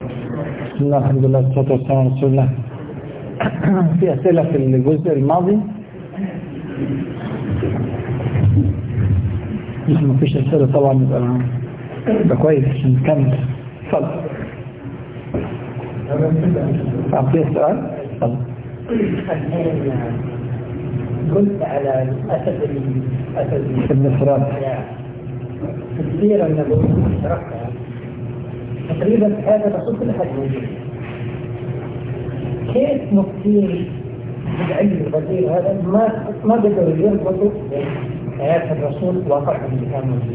بسم الله الحمد لله والصلاة والسلام على رسول الله في أسئلة في الجزء الماضي ما فيش أسئلة طبعا يبقى يبقى كويس عشان نكمل اتفضل في سؤال اتفضل قلت على الأسد الأسد ابن فرات في السيرة النبوية شرحتها تقريبا في حياة الرسول كل حاجة موجودة كيف مفتين بالعلم الغزير هذا ما ما قدروا يربطوا بين حياة الرسول وواقعهم اللي كانوا فيه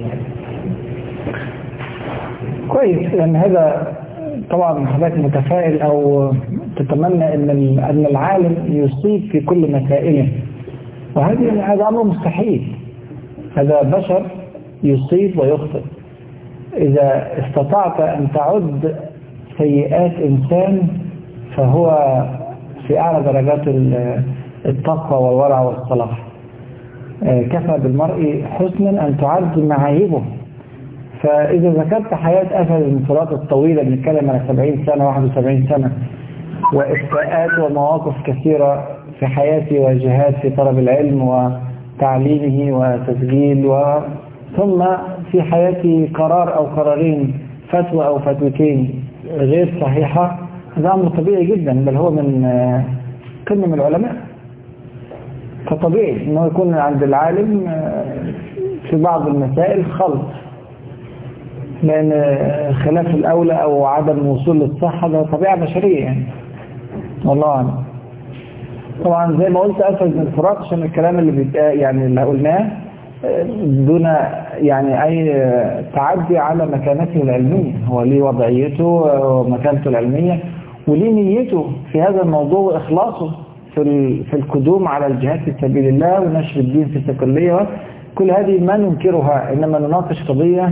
كويس لأن هذا طبعا حضرتك متفائل أو تتمنى أن أن العالم يصيب في كل مسائله وهذه هذا أمر مستحيل هذا بشر يصيب ويخطئ إذا استطعت أن تعد سيئات إنسان فهو في أعلى درجات التقوى والورع والصلاح كفى بالمرء حسنا أن تعد معايبه فإذا ذكرت حياة أسد الانفراد الطويلة بنتكلم على 70 سنة 71 سنة وإساءات ومواقف كثيرة في حياتي وجهات في طلب العلم وتعليمه وتسجيل و ثم في حياتي قرار أو قرارين فتوى أو فتوتين غير صحيحة هذا أمر طبيعي جدا بل هو من قمم العلماء فطبيعي أنه يكون عند العالم في بعض المسائل خلط لأن خلاف الأولى أو عدم الوصول للصحة ده طبيعة بشرية يعني والله أعلم طبعا زي ما قلت أسد من الفراق عشان الكلام اللي بيتقال يعني اللي قلناه دون يعني أي تعدي على مكانته العلمية هو ليه وضعيته ومكانته العلمية وليه نيته في هذا الموضوع وإخلاصه في في القدوم على الجهاد في سبيل الله ونشر الدين في استقلالية كل هذه ما ننكرها إنما نناقش قضية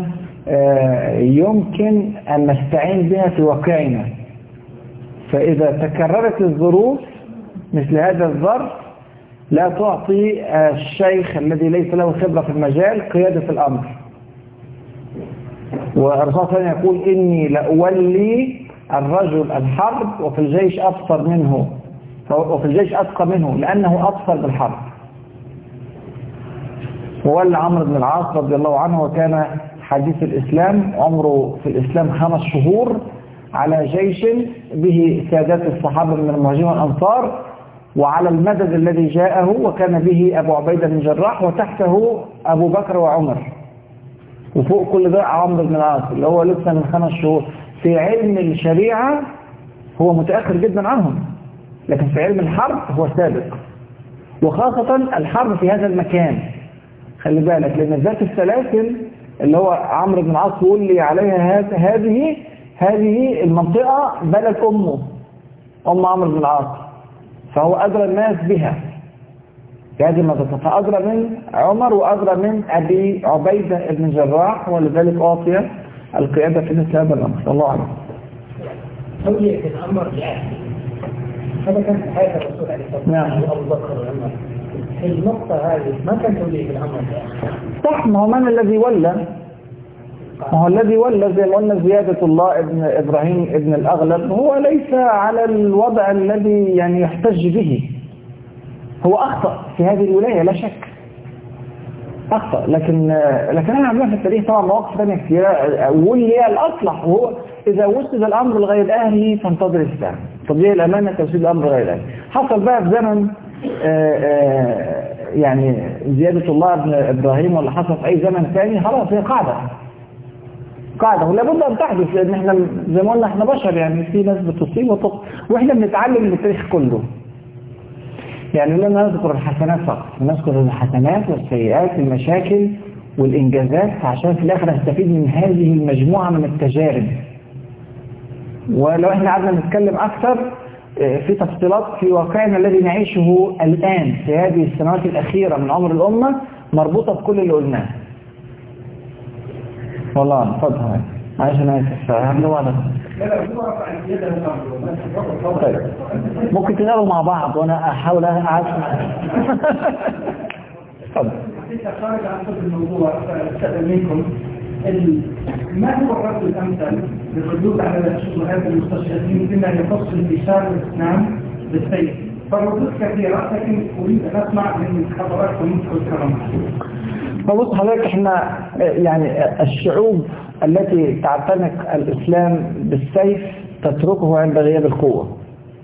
يمكن أن نستعين بها في واقعنا فإذا تكررت الظروف مثل هذا الظرف لا تعطي الشيخ الذي ليس له خبرة في المجال قيادة الأمر والرسول صلى الله عليه وسلم يقول إني لأولي الرجل الحرب وفي الجيش أبصر منه وفي الجيش أتقى منه لأنه أبصر بالحرب وولى عمرو بن العاص رضي الله عنه وكان حديث الإسلام عمره في الإسلام خمس شهور على جيش به سادات الصحابة من المهاجرين والأنصار وعلى المدد الذي جاءه وكان به أبو عبيدة بن جراح وتحته أبو بكر وعمر وفوق كل ده عمرو بن العاص اللي هو لسه من خمس شهور في علم الشريعة هو متأخر جدا عنهم لكن في علم الحرب هو سابق وخاصة الحرب في هذا المكان خلي بالك لأن ذات السلاسل اللي هو عمرو بن العاص يقول لي عليها هذه هذه المنطقة بلد أمه أم عمرو بن العاص فهو أدرى الناس بها هذه المنطقة فأدرى من عمر وأدرى من أبي عبيدة بن جراح ولذلك أعطي القيادة في مثل هذا الأمر الله أعلم تولية الأمر لأهله هذا كان في حياة الرسول عليه الصلاة والسلام نعم. أبو بكر وعمر في النقطة هذه ما كان تولية الأمر لأهله صح ما هو من الذي ولى ما هو الذي ولى زي ما قلنا زيادة الله ابن إبراهيم ابن الأغلب هو ليس على الوضع الذي يعني يحتج به هو أخطأ في هذه الولاية لا شك أخطأ لكن لكن أنا عملنا في التاريخ طبعا مواقف ثانية كثيرة ولي الأصلح وهو إذا وسد الأمر لغير أهله فانتظر الساعة تضييع الأمانة توسيد الأمر لغير أهله حصل بقى في زمن آآ آآ يعني زيادة الله ابن إبراهيم ولا حصل في أي زمن ثاني خلاص هي قاعدة قاعدة ولا بد أن تحدث لأن احنا زي ما قلنا احنا بشر يعني في ناس بتصيب وتخطئ واحنا بنتعلم من التاريخ كله يعني لا نذكر الحسنات فقط نذكر الحسنات والسيئات المشاكل والإنجازات عشان في الآخر نستفيد من هذه المجموعة من التجارب ولو احنا قعدنا نتكلم أكثر في تفصيلات في واقعنا الذي نعيشه الآن في هذه السنوات الأخيرة من عمر الأمة مربوطة بكل اللي قلناه والله اتفضل معلش انا اسف هعمله بعد طيب ممكن تنقلوا مع بعض وانا احاول اسمع اتفضل خارج عن صدر الموضوع استأذن منكم ما هو الرد الامثل للردود على شبهات المستشرقين بما يخص انتشار الاسلام بالسيف فالردود كثيره لكن اريد ان اسمع من حضراتكم الكرام فبص حضرتك احنا يعني الشعوب التي تعتنق الاسلام بالسيف تتركه عند غياب القوه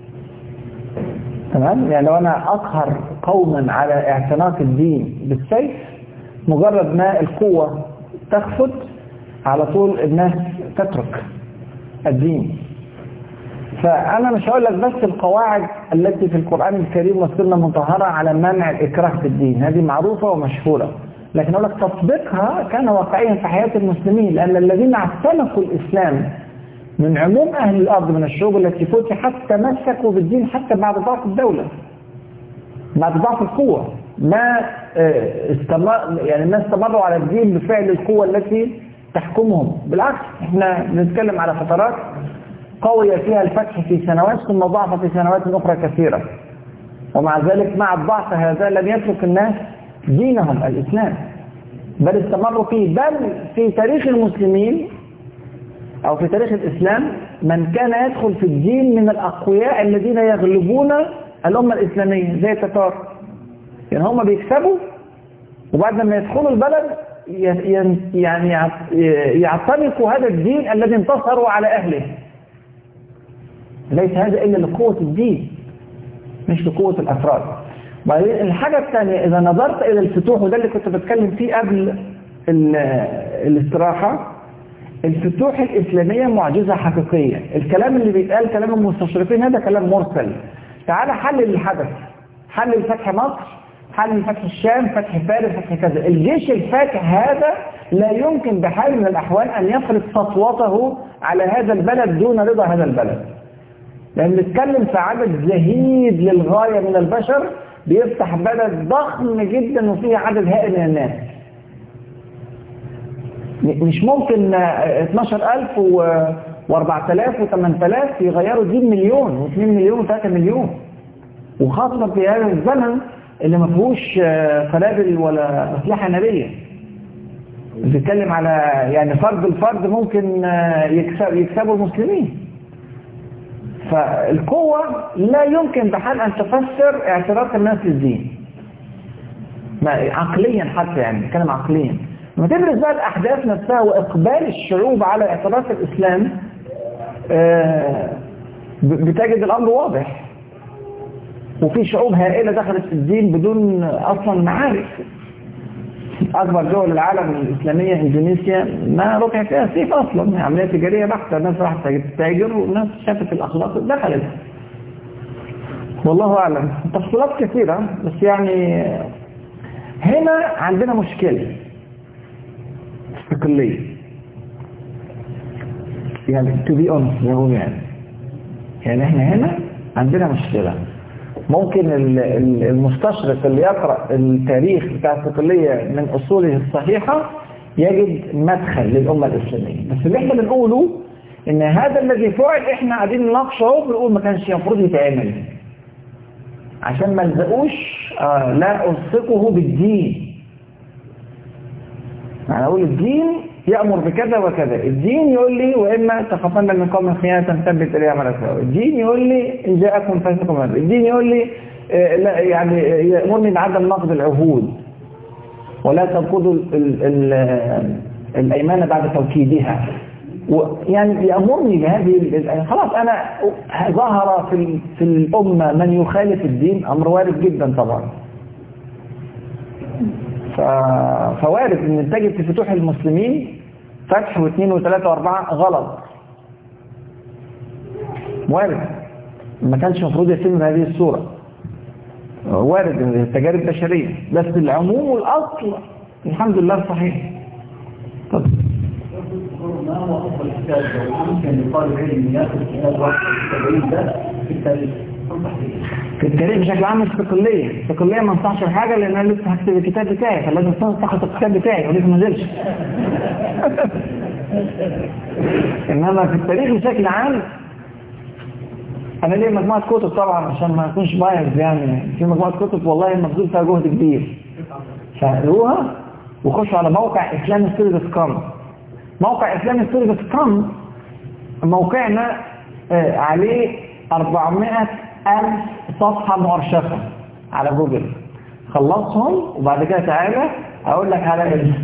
تمام يعني لو انا اقهر قوما على اعتناق الدين بالسيف مجرد ما القوة تخفت على طول الناس تترك الدين فأنا مش هقول لك بس القواعد التي في القرآن الكريم والسنة المطهرة على منع الإكراه في الدين هذه معروفة ومشهورة لكن أقول لك تطبيقها كان واقعيا في حياة المسلمين لأن الذين اعتنقوا الإسلام من عموم أهل الأرض من الشعوب التي فتحت تمسكوا بالدين حتى بعد ضعف الدولة بعد ضعف القوة ما استمر يعني الناس استمروا على الدين بفعل القوة التي تحكمهم بالعكس احنا بنتكلم على فترات قوية فيها الفتح في سنوات ثم ضعف في سنوات أخرى كثيرة ومع ذلك مع الضعف هذا لم يترك الناس دينهم الإسلام بل استمروا فيه بل في تاريخ المسلمين أو في تاريخ الإسلام من كان يدخل في الدين من الأقوياء الذين يغلبون الأمة الإسلامية زي التتار يعني هم بيكسبوا وبعد ما يدخلوا البلد يعني يعتنقوا هذا الدين الذي انتصروا على أهله ليس هذا إلا لقوة الدين مش لقوة الأفراد بعدين الحاجة الثانية إذا نظرت إلى الفتوح وده اللي كنت بتكلم فيه قبل الاستراحة الفتوح الإسلامية معجزة حقيقية الكلام اللي بيتقال كلام المستشرقين هذا كلام مرسل تعال حلل الحدث حلل فتح مصر حلل فتح الشام فتح فارس فتح كذا الجيش الفاتح هذا لا يمكن بحال من الأحوال أن يفرض سطوته على هذا البلد دون رضا هذا البلد لأن نتكلم في عدد زهيد للغاية من البشر بيفتح بلد ضخم جدا وفيه عدد هائل من الناس مش ممكن 12000 و4000 و8000 يغيروا دين مليون و2 مليون و3 مليون وخاصة في هذا الزمن اللي ما فيهوش قنابل ولا أسلحة نارية بتتكلم على يعني فرد الفرد ممكن يكسب يكسبوا المسلمين فالقوة لا يمكن بحال أن تفسر اعتراف الناس للدين ما عقليا حتى يعني نتكلم عقليا لما تدرس بقى الأحداث نفسها وإقبال الشعوب على اعتراف الإسلام بتجد الأمر واضح وفي شعوب هائلة دخلت في الدين بدون أصلا معارف أكبر دول العالم الإسلامية إندونيسيا ما رفع فيها سيف أصلا عملية تجارية بحتة الناس راحت تتاجر والناس شافت الأخلاق دخلت والله أعلم تفصيلات كثيرة بس يعني هنا عندنا مشكلة استقلية يعني to be honest يعني يعني احنا هنا عندنا مشكلة ممكن المستشرق اللي يقرأ التاريخ بتاع الصقلية من أصوله الصحيحة يجد مدخل للأمة الإسلامية بس اللي احنا بنقوله ان هذا الذي فعل احنا قاعدين نناقشه بنقول ما كانش المفروض يتعمل عشان ما نلزقوش آه لا ألصقه بالدين يعني أقول الدين يأمر بكذا وكذا الدين يقول لي وإما تخافن من قوم خيانة ثبت إليها ملكه الدين يقول لي إن جاءكم فاسق الدين يقول لي آه لا يعني يأمرني بعدم نقض العهود ولا تنقضوا الأيمان بعد توكيدها يعني يأمرني بهذه خلاص أنا ظهر في في الأمة من يخالف الدين أمر وارد جدا طبعا فوارد ان تجد في فتوح المسلمين فتح واثنين وثلاثة واربعة غلط وارد ما كانش المفروض يتم بهذه الصورة وارد التجارب بشرية بس العموم والأصل الحمد لله صحيح طب ما هو أفضل كتاب لو يمكن لطالب علم ياخذ كتاب واحد التدريب ده في التاريخ في التاريخ بشكل عام الصقلية الصقلية ما انصحش بحاجة لان انا لسه هكتب الكتاب بتاعي فلازم تنصح الكتاب بتاعي ولسه ما نزلش انما في التاريخ بشكل عام انا ليه مجموعة كتب طبعا عشان ما اكونش بايظ يعني في مجموعة كتب والله مبذول فيها جهد كبير فقروها وخشوا على موقع اسلامي ستودي دوت كوم موقع اسلامي ستوري دوت كوم موقعنا آه، عليه 400 ألف صفحة مؤرشفة على جوجل خلصهم وبعد كده تعالى أقول لك على إيه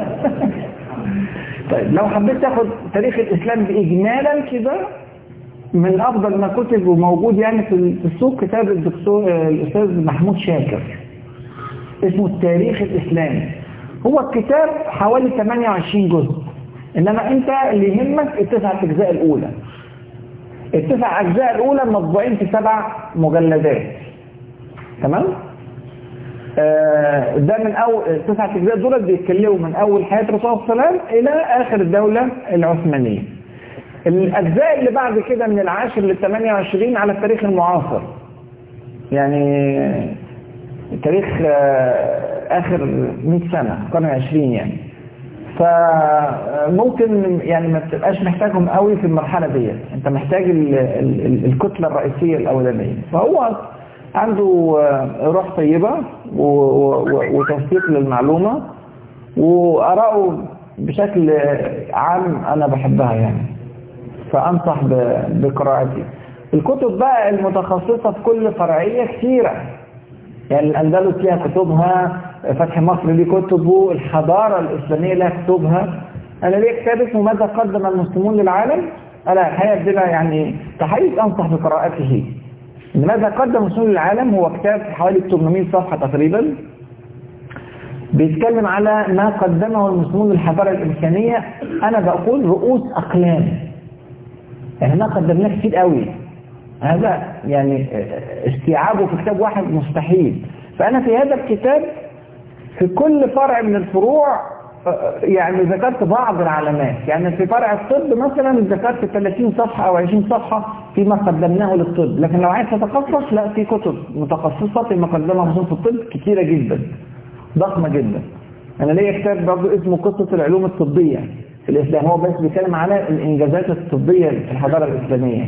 طيب لو حبيت تاخد تاريخ الإسلام بإجمالا كده من أفضل ما كتب وموجود يعني في السوق كتاب الدكتور آه، الأستاذ محمود شاكر اسمه التاريخ الإسلامي هو الكتاب حوالي 28 جزء إنما أنت اللي يهمك التسعة أجزاء الأولى التسع أجزاء الأولى مطبوعين في سبع مجلدات تمام؟ آه ده من أول تسعة أجزاء دول بيتكلموا من أول حياة الرسول صلى الله عليه وسلم إلى آخر الدولة العثمانية الأجزاء اللي بعد كده من العاشر لل 28 على التاريخ المعاصر يعني تاريخ آه آخر 100 سنة القرن 20 يعني فممكن يعني ما تبقاش محتاجهم قوي في المرحلة ديت انت محتاج ال ال الكتلة الرئيسية الأولانية فهو عنده روح طيبة وتوثيق للمعلومة وأراءه بشكل عام أنا بحبها يعني فأنصح بقراءتي الكتب بقى المتخصصة في كل فرعية كثيرة يعني الأندلس ليها كتبها فتح مصر ليه كتبه الحضارة الإسلامية لها كتبها أنا ليه كتاب اسمه ماذا قدم المسلمون للعالم أنا الحقيقة بلا يعني تحريك أنصح بقراءته ماذا قدم المسلمون للعالم هو كتاب حوالي 800 صفحة تقريبا بيتكلم على ما قدمه المسلمون للحضارة الإنسانية أنا بقول رؤوس أقلام يعني ما قدمناه كتير قوي هذا يعني استيعابه في كتاب واحد مستحيل فأنا في هذا الكتاب في كل فرع من الفروع يعني ذكرت بعض العلامات يعني في فرع الطب مثلا ذكرت 30 صفحة أو 20 صفحة فيما قدمناه للطب لكن لو عايز تتخصص لا في كتب متخصصة فيما قدمها مصنف الطب كثيرة جدا ضخمة جدا أنا ليا كتاب برضه اسمه قصة العلوم الطبية في الإسلام هو بس بيتكلم على الإنجازات الطبية في الحضارة الإسلامية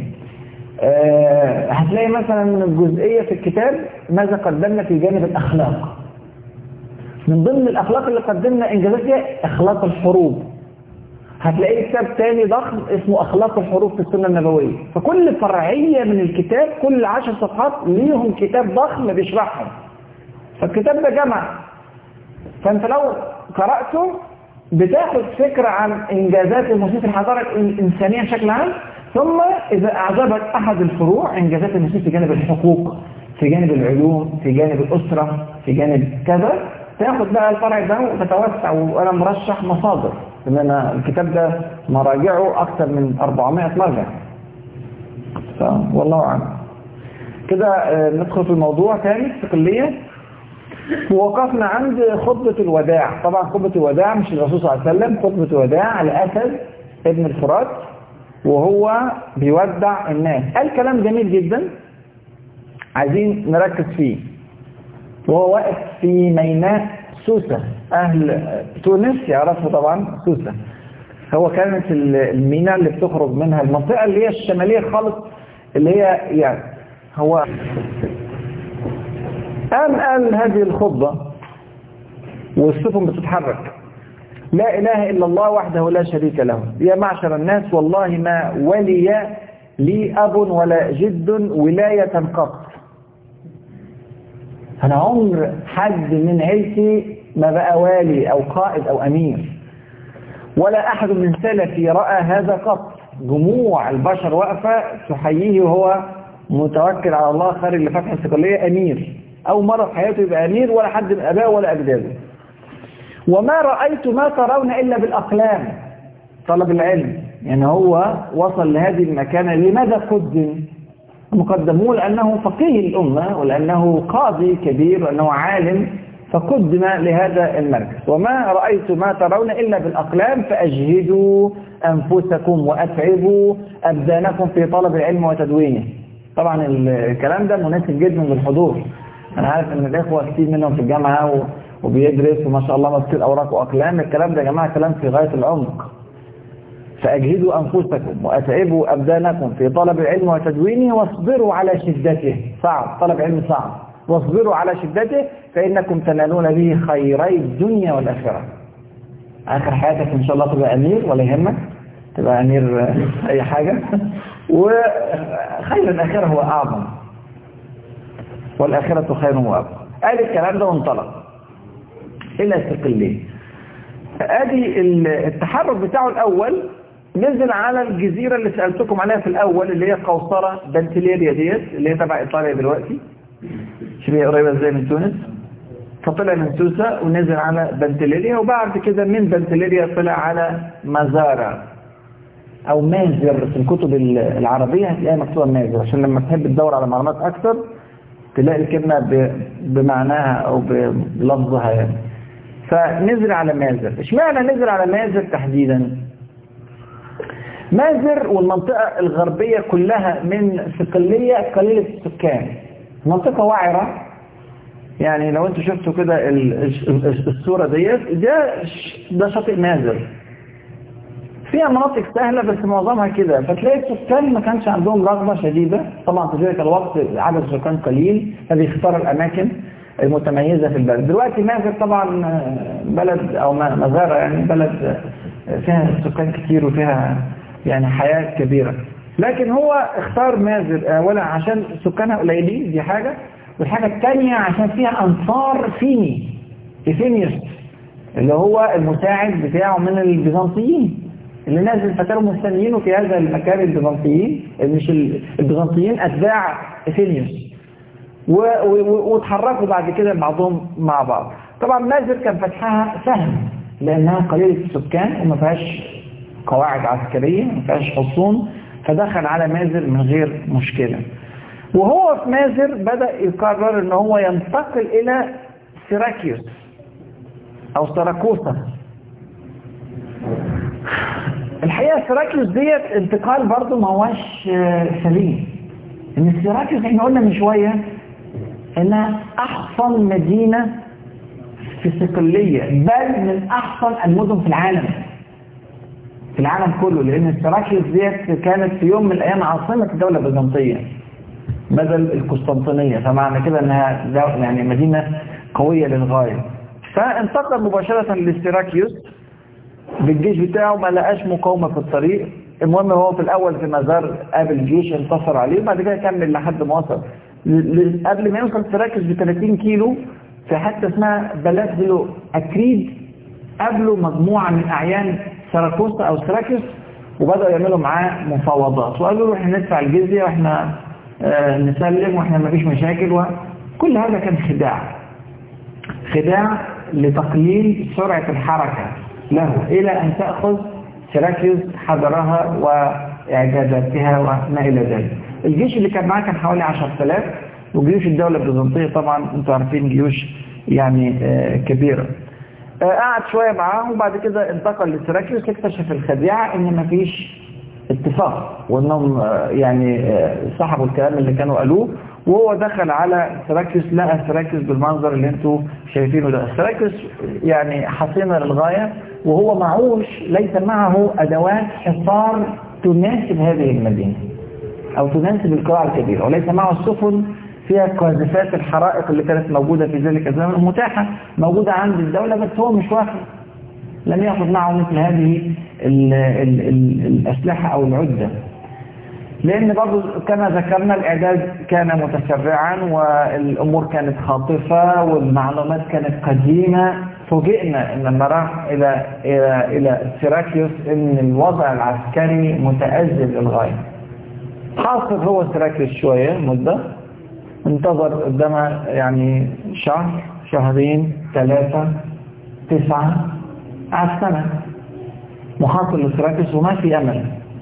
أه هتلاقي مثلا جزئية في الكتاب ماذا قدمنا في جانب الأخلاق من ضمن الأخلاق اللي قدمنا إنجازات فيها أخلاق الحروب هتلاقي كتاب تاني ضخم اسمه أخلاق الحروب في السنة النبوية فكل فرعية من الكتاب كل عشر صفحات ليهم كتاب ضخم بيشرحهم فالكتاب ده جمع فأنت لو قرأته بتاخد فكرة عن إنجازات المسلمين في الحضارة الإنسانية بشكل عام ثم إذا أعجبك أحد الفروع إنجازات المسلمين في جانب الحقوق في جانب العلوم في جانب الأسرة في جانب كذا تاخد بقى الفرع ده وتتوسع وانا مرشح مصادر ان انا الكتاب ده مراجعه اكثر من 400 مرجع والله اعلم كده ندخل في الموضوع تاني استقلية ووقفنا عند خطبة الوداع طبعا خطبة الوداع مش الرسول صلى الله عليه وسلم خطبة الوداع على أسد ابن الفرات وهو بيودع الناس قال كلام جميل جدا عايزين نركز فيه وهو واقف في ميناء سوسة أهل تونس يعرفوا طبعا سوسة هو كانت الميناء اللي بتخرج منها المنطقة اللي هي الشمالية خالص اللي هي يعني هو قام قال هذه الخطبة والسفن بتتحرك لا إله إلا الله وحده لا شريك له يا معشر الناس والله ما ولي لي أب ولا جد ولاية قط أنا عمر حد من عيلتي ما بقى والي أو قائد أو أمير ولا أحد من سلفي رأى هذا قط جموع البشر واقفة تحييه وهو متوكل على الله خارج لفتح السقلية أمير أو مرة في حياته يبقى أمير ولا حد من أبائه ولا أجداده وما رأيت ما ترون إلا بالأقلام طلب العلم يعني هو وصل لهذه المكانة لماذا قدم مقدموه لأنه فقيه الأمة ولأنه قاضي كبير وأنه عالم فقدم لهذا المركز وما رأيت ما ترون إلا بالأقلام فأجهدوا أنفسكم وأتعبوا أبدانكم في طلب العلم وتدوينه طبعا الكلام ده مناسب جدا للحضور أنا عارف أن الإخوة كتير منهم في الجامعة وبيدرس وما شاء الله مكتوب أوراق وأقلام الكلام ده يا جماعة كلام في غاية العمق فأجهدوا أنفسكم وأتعبوا أبدانكم في طلب العلم وتدوينه واصبروا على شدته صعب طلب علم صعب واصبروا على شدته فإنكم تنالون به خيري الدنيا والآخرة اخر حياتك ان شاء الله تبقى امير ولا يهمك تبقى امير اي حاجة وخير الاخرة هو اعظم والاخرة خير وابقى قال الكلام ده وانطلق الى استقلية ادي التحرك بتاعه الاول نزل على الجزيرة اللي سألتكم عليها في الاول اللي هي قوصرة بنتليريا ديت اللي هي تبع ايطاليا دلوقتي شبيه قريبة ازاي من تونس فطلع من سوسة ونزل على بنتليريا وبعد كده من بنتليريا طلع على مزارة او مازر في الكتب العربية هتلاقيها مكتوبة مازر عشان لما تحب تدور على معلومات اكتر تلاقي الكلمة بمعناها او بلفظها يعني فنزل على مازر اشمعنى نزل على مازر تحديدا مازر والمنطقة الغربية كلها من صقلية قليلة السكان منطقة وعرة يعني لو انتوا شفتوا كده الصورة ديت ده ده شاطئ مازر فيها مناطق سهلة بس معظمها كده فتلاقي السكان ما كانش عندهم رغبة شديدة طبعا في ذلك الوقت عدد السكان قليل فبيختار الأماكن المتميزة في البلد دلوقتي مازر طبعا بلد أو مزارة يعني بلد فيها سكان كتير وفيها يعني حياة كبيرة لكن هو اختار مازر اولا عشان سكانها قليلين دي حاجة والحاجة الثانية عشان فيها انصار فيني افينيوس اللي هو المساعد بتاعه من البيزنطيين اللي نازل فتروا مستنيينه في هذا المكان البيزنطيين مش البيزنطيين اتباع افينيوس وتحركوا بعد كده بعضهم مع بعض طبعا مازر كان فتحها سهل لانها قليلة السكان وما فيهاش قواعد عسكرية ما فيهاش حصون فدخل على مازر من غير مشكلة وهو في مازر بدأ يقرر ان هو ينتقل الى سيراكيوس او سراكوسا الحقيقة سيراكيوس ديت انتقال برضه ما هوش سليم ان سيراكيوس احنا قلنا من شوية انها احسن مدينة في صقلية بل من احسن المدن في العالم في العالم كله لان سيراكيوس ديت كانت في يوم من الايام عاصمة الدولة البيزنطية بدل القسطنطينية فمعنى كده انها يعني مدينة قوية للغاية فانتقل مباشرة لسيراكيوس بالجيش بتاعه ما لقاش مقاومة في الطريق المهم هو في الاول في مزار قابل جيش انتصر عليه وبعد كده كمل لحد ما وصل قبل ما يوصل سيراكيوس ب 30 كيلو في حتة اسمها بلازلو اكريد قابلوا مجموعة من اعيان سراكوسا او سراكيوس وبدأوا يعملوا معاه مفاوضات وقالوا له احنا ندفع الجزية واحنا اه نسلم واحنا ما فيش مشاكل وكل هذا كان خداع خداع لتقليل سرعة الحركة له إلى أن تأخذ سراكيوس حضرها وإعجازاتها وما إلى ذلك الجيش اللي كان معاه كان حوالي 10000 وجيوش الدولة البيزنطية طبعا انتوا عارفين جيوش يعني اه كبيرة قعد شوية معاه وبعد كده انتقل لسيراكيوس اكتشف الخديعة ان مفيش اتفاق وانهم يعني صحبوا الكلام اللي كانوا قالوه وهو دخل على سيراكيوس لقى سيراكيوس بالمنظر اللي انتوا شايفينه ده سيراكيوس يعني حصينة للغاية وهو معوش ليس معه ادوات حصار تناسب هذه المدينة او تناسب القراءة الكبيرة وليس معه السفن فيها قاذفات الحرائق اللي كانت موجودة في ذلك الزمن متاحة موجودة عند الدولة بس هو مش واخد لم يأخذ معه مثل هذه ال ال ال الأسلحة أو العدة لأن برضو كما ذكرنا الإعداد كان متسرعا والأمور كانت خاطفة والمعلومات كانت قديمة فوجئنا إن لما راح إلى إلى إلى سيراكيوس إن الوضع العسكري متأزم للغاية حاصل هو سيراكيوس شوية مدة انتظر قدامها يعني شهر شهرين ثلاثة تسعة على السنة محاصر لسراكس وما في أمل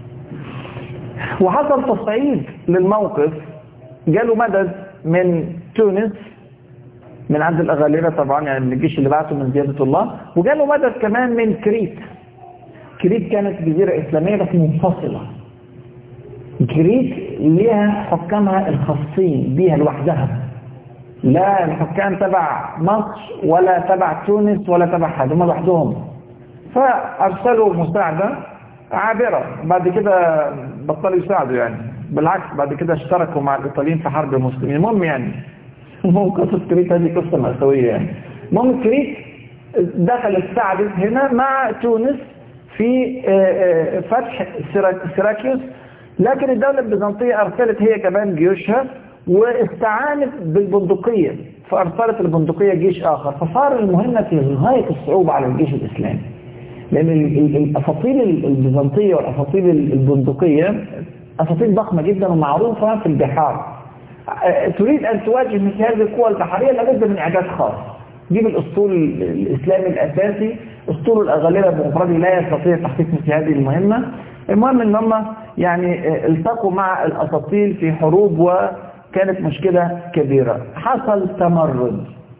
وحصل تصعيد للموقف جاله مدد من تونس من عند الأغالية طبعا يعني من الجيش اللي بعته من زيادة الله وجاله مدد كمان من كريت كريت كانت جزيرة إسلامية بس منفصلة كريت ليها حكامها الخاصين بيها لوحدها لا الحكام تبع مصر ولا تبع تونس ولا تبع حد هم لوحدهم فأرسلوا مساعدة عابرة بعد كده بطلوا يساعدوا يعني بالعكس بعد كده اشتركوا مع الإيطاليين في حرب المسلمين المهم يعني المهم قصة كريت هذه قصة مأساوية يعني المهم كريت دخلت ساعدت هنا مع تونس في فتح سيراكيوس لكن الدولة البيزنطية أرسلت هي كمان جيوشها واستعانت بالبندقية فأرسلت البندقية جيش آخر فصار المهمة في غاية الصعوبة على الجيش الإسلامي لأن الأساطيل البيزنطية والأساطيل البندقية أساطيل ضخمة جدا ومعروفة في البحار تريد أن تواجه مثل هذه القوى البحرية لابد من إعداد خاص جيب الأسطول الإسلامي الأساسي أسطول الأغلبة بمفرده لا يستطيع تحقيق مثل هذه المهمة المهم ان هم يعني التقوا مع الأساطيل في حروب وكانت مشكلة كبيرة حصل تمرد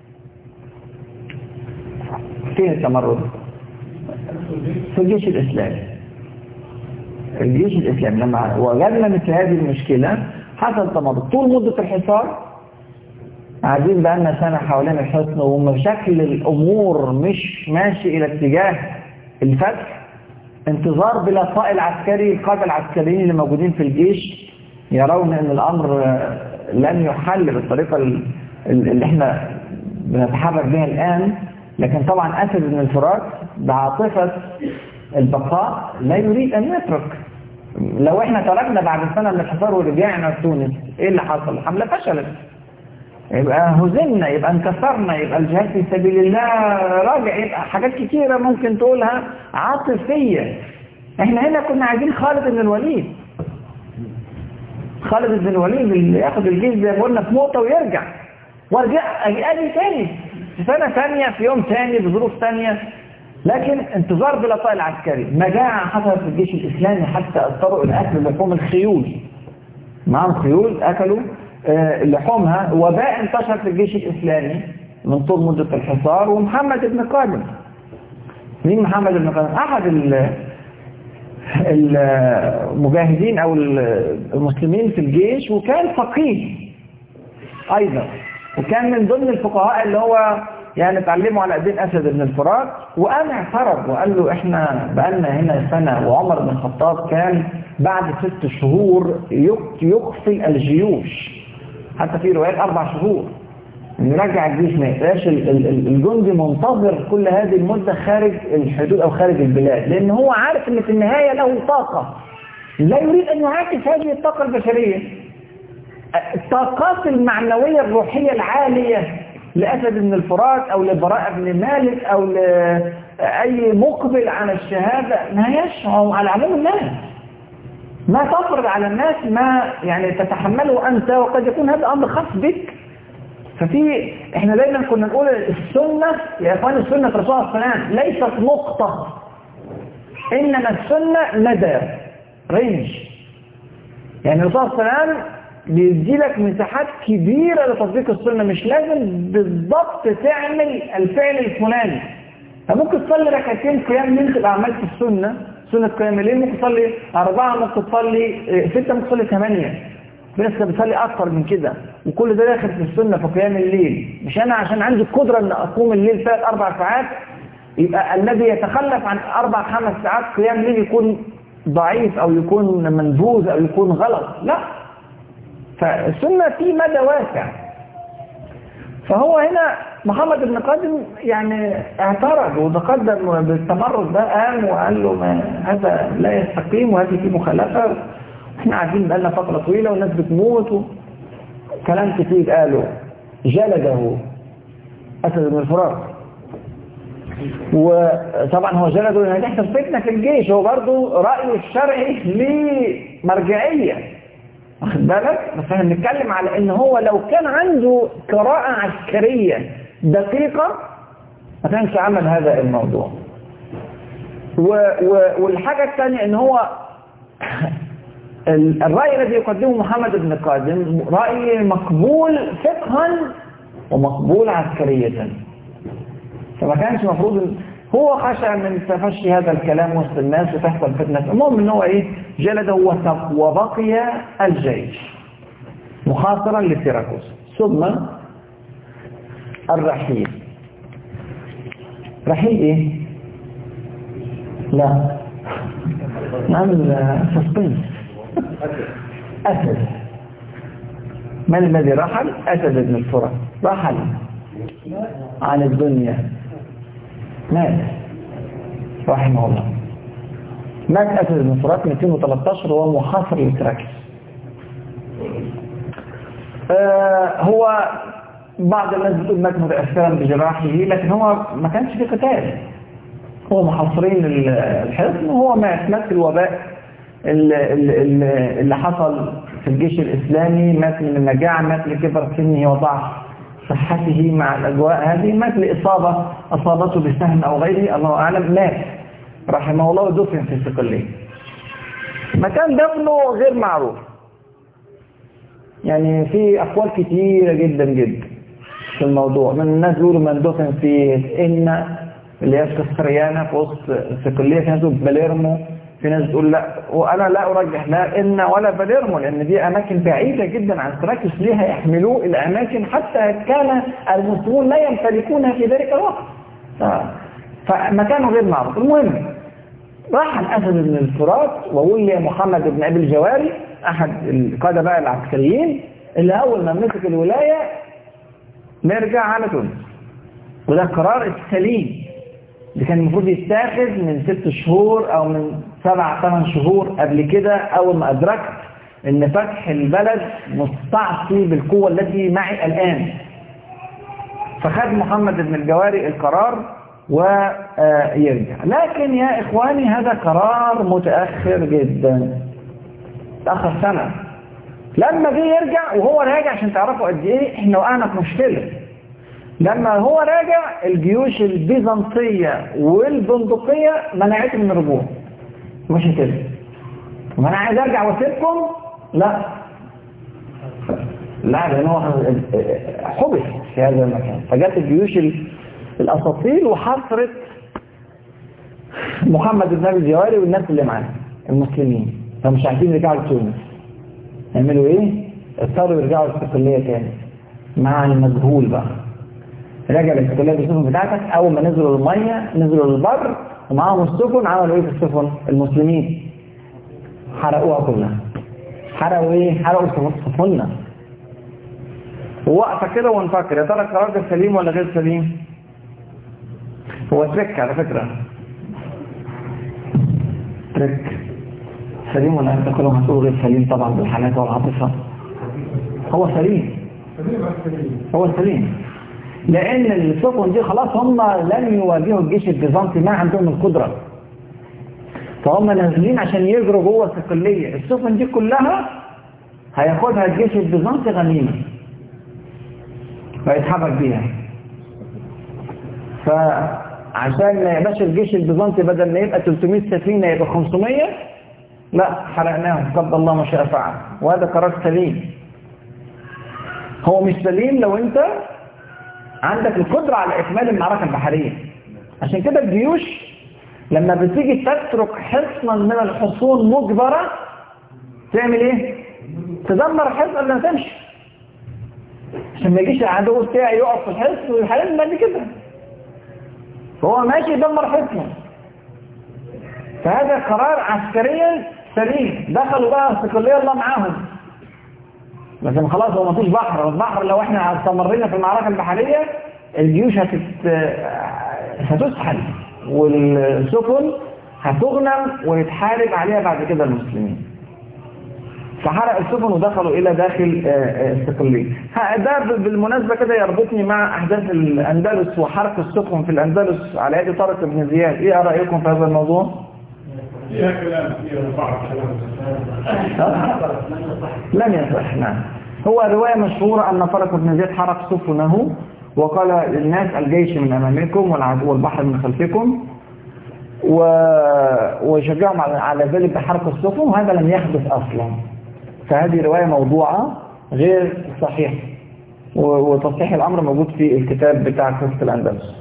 فين التمرد؟ في الجيش الإسلامي الجيش الإسلامي لما وجدنا مثل هذه المشكلة حصل تمرد طول مدة الحصار قاعدين بقالنا سنة حوالين الحصن ومشاكل الأمور مش ماشي إلى اتجاه الفتح انتظار بلا طائل عسكري القادة العسكريين اللي موجودين في الجيش يرون ان الامر لن يحل بالطريقة اللي احنا بنتحرك بها الان لكن طبعا اسد بن الفرات بعاطفة البقاء لا يريد ان يترك لو احنا تركنا بعد سنة من الحصار ورجعنا في تونس ايه اللي حصل الحملة فشلت يبقى هزمنا يبقى انكسرنا يبقى الجهاد في سبيل الله راجع يبقى حاجات كتيرة ممكن تقولها عاطفية احنا هنا كنا عايزين خالد بن الوليد خالد بن الوليد اللي ياخد الجيش زي ما قلنا في نقطة ويرجع وارجع اجي تاني في سنة ثانية في يوم ثاني بظروف ثانية لكن انتظار بلا طائل عسكري مجاعة حصلت في الجيش الإسلامي حتى اضطروا إلى أكل لحوم الخيول معهم خيول أكلوا لحومها وباء انتشر في الجيش الإسلامي من طول مدة الحصار ومحمد بن قادم مين محمد بن قادم أحد المجاهدين أو المسلمين في الجيش وكان فقيه أيضا وكان من ضمن الفقهاء اللي هو يعني اتعلموا على ايدين اسد بن الفرات وقام اعترض وقال له احنا بقالنا هنا سنه وعمر بن الخطاب كان بعد ست شهور يخفي الجيوش حتى في روايات اربع شهور ان يرجع الجيش ما يبقاش الجندي منتظر كل هذه المده خارج الحدود او خارج البلاد لان هو عارف ان في النهايه له طاقه لا يريد ان يعاكس هذه الطاقه البشريه الطاقات المعنويه الروحيه العاليه لأسد بن الفرات أو لبراء بن مالك أو لأي مقبل على الشهادة ما يشعر على عموم الناس ما تفرض على الناس ما يعني تتحمله أنت وقد يكون هذا أمر خاص بك ففي احنا دايما كنا نقول السنة يا اخوان السنة في الرسول صلى الله عليه وسلم ليست نقطة انما السنة مدى رينج يعني الرسول صلى الله عليه وسلم بيدي لك مساحات كبيرة لتطبيق السنة مش لازم بالضبط تعمل الفعل الفلاني فممكن تصلي ركعتين قيام ليل تبقى عملت السنة سنة قيام الليل ممكن تصلي أربعة ممكن تصلي ستة ممكن تصلي ثمانية بس بتصلي أكثر من كده وكل ده داخل في السنة في قيام الليل مش أنا عشان عندي القدرة أن أقوم الليل ثلاث أربع ساعات يبقى الذي يتخلف عن أربع خمس ساعات قيام الليل يكون ضعيف أو يكون منبوذ أو يكون غلط لا فالسنة في مدى واسع فهو هنا محمد بن قادم يعني اعترض وتقدم بالتمرد ده قام وقال له ما هذا لا يستقيم وهذه في مخالفة احنا قاعدين بقالنا فترة طويلة والناس بتموت كلام كتير قالوا جلده أسد بن الفرات وطبعا هو جلده لأن هتحصل فتنة في الجيش هو برضه رأيه الشرعي ليه مرجعية واخد بالك بس احنا بنتكلم على ان هو لو كان عنده قراءة عسكرية دقيقة ما كانش عمل هذا الموضوع و و والحاجة الثانية ان هو الرأي الذي يقدمه محمد بن قادم رأي مقبول فقها ومقبول عسكرية فما كانش مفروض هو خشى من تفشي هذا الكلام وسط الناس وتحصل فتنة المهم ان هو ايه جلده وثق وبقي الجيش محاصرا لسيراكوس ثم الرحيل رحيل ايه لا نعمل سسبنس اسد من الذي رحل اسد بن الفرات رحل عن الدنيا مات رحمه الله مات أسد بن فرات 213 وهو محاصر لتراكس آه هو بعض الناس بتقول مات متأثرا بجراحه لكن هو ما كانش في قتال هو محاصرين الحصن وهو مات مات في الوباء اللي, اللي, اللي حصل في الجيش الإسلامي مات من المجاعة مات لكبر سنه وضعف صحته مع الأجواء هذه مات لإصابة أصابته بسهم أو غيره الله أعلم مات رحمه الله ودفن في صقلية مكان دفنه غير معروف يعني في أقوال كتيرة جدا جدا في الموضوع من الناس يقولوا من دفن في إن اللي هي في كسريانا في وسط صقلية في ناس باليرمو في ناس تقول لا وانا لا ارجح لا ان ولا باليرمو لان دي اماكن بعيدة جدا عن سراكس ليها يحملوه الى اماكن حتى كان المسلمون لا يمتلكونها في ذلك الوقت فمكانه غير معروف المهم راح الاسد بن الفرات وولي محمد بن ابي الجواري احد القاده بقى العسكريين اللي اول ما مسك الولايه نرجع على تونس وده القرار السليم اللي كان المفروض يتاخذ من ست شهور او من سبع ثمان شهور قبل كده اول ما ادركت ان فتح البلد مستعصي بالقوة التي معي الان فخد محمد بن الجواري القرار ويرجع لكن يا اخواني هذا قرار متأخر جدا تأخر سنة لما جه يرجع وهو راجع عشان تعرفوا قد ايه احنا وقعنا في مشكله لما هو راجع الجيوش البيزنطية والبندقية منعته من الرجوع مش كده ما انا عايز ارجع واسيبكم لا لا لان هو حبس في هذا المكان فجت الجيوش الاساطيل وحصرت محمد بن ابي الجواري والناس اللي معاه المسلمين فمش عارفين يرجعوا لتونس يعملوا ايه؟ اضطروا يرجعوا الاستقلاليه تاني مع المجهول بقى رجع الاستقلاليه بالسفن بتاعتك اول ما نزلوا الميه نزلوا البر ومعاهم السفن عملوا ايه في السفن المسلمين حرقوها كلها حرقوا ايه حرقوا سفننا ووقفه كده ونفكر يا ترى القرار ده سليم ولا غير سليم هو تريك على فكره تريك سليم ولا انت كلهم هتقولوا غير سليم طبعا بالحنات والعاطفه هو سليم هو سليم لان السفن دي خلاص هم لن يواجهوا الجيش البيزنطي ما عندهم القدرة فهم نازلين عشان يجروا جوه الصقلية السفن دي كلها هياخدها الجيش البيزنطي غنيمة ويتحرك بيها فعشان ما يبقاش الجيش البيزنطي بدل ما يبقى 300 سفينة يبقى 500 لا حرقناهم قدر الله ما شاء فعل وهذا قرار سليم هو مش سليم لو انت عندك القدرة على إكمال المعركة البحرية عشان كده الجيوش لما بتيجي تترك حصنا من الحصون مجبرة تعمل ايه؟ تدمر الحصن قبل ما تمشي عشان ما يجيش العدو بتاعي يقف في الحصن ويحاربني بعد كده فهو ماشي يدمر حصنه فهذا قرار عسكريا سليم دخلوا بقى استقلاليه الله معاهم لكن خلاص هو مفيش بحر البحر لو احنا استمرينا في المعركة البحرية الجيوش هتت... هتسحل والسفن هتغنم ويتحارب عليها بعد كده المسلمين فحرق السفن ودخلوا الى داخل استقلالية ده بالمناسبة كده يربطني مع احداث الاندلس وحرق السفن في الاندلس على يد طارق بن زياد ايه رأيكم في هذا الموضوع؟ فيها كلام فيها بعض لم يصح نعم هو رواية مشهورة أن طارق بن زياد حرق سفنه وقال للناس الجيش من أمامكم والبحر من خلفكم و... وشجعهم على ذلك بحرق السفن وهذا لم يحدث أصلا فهذه رواية موضوعة غير صحيحة وتصحيح الأمر موجود في الكتاب بتاع قصة الأندلس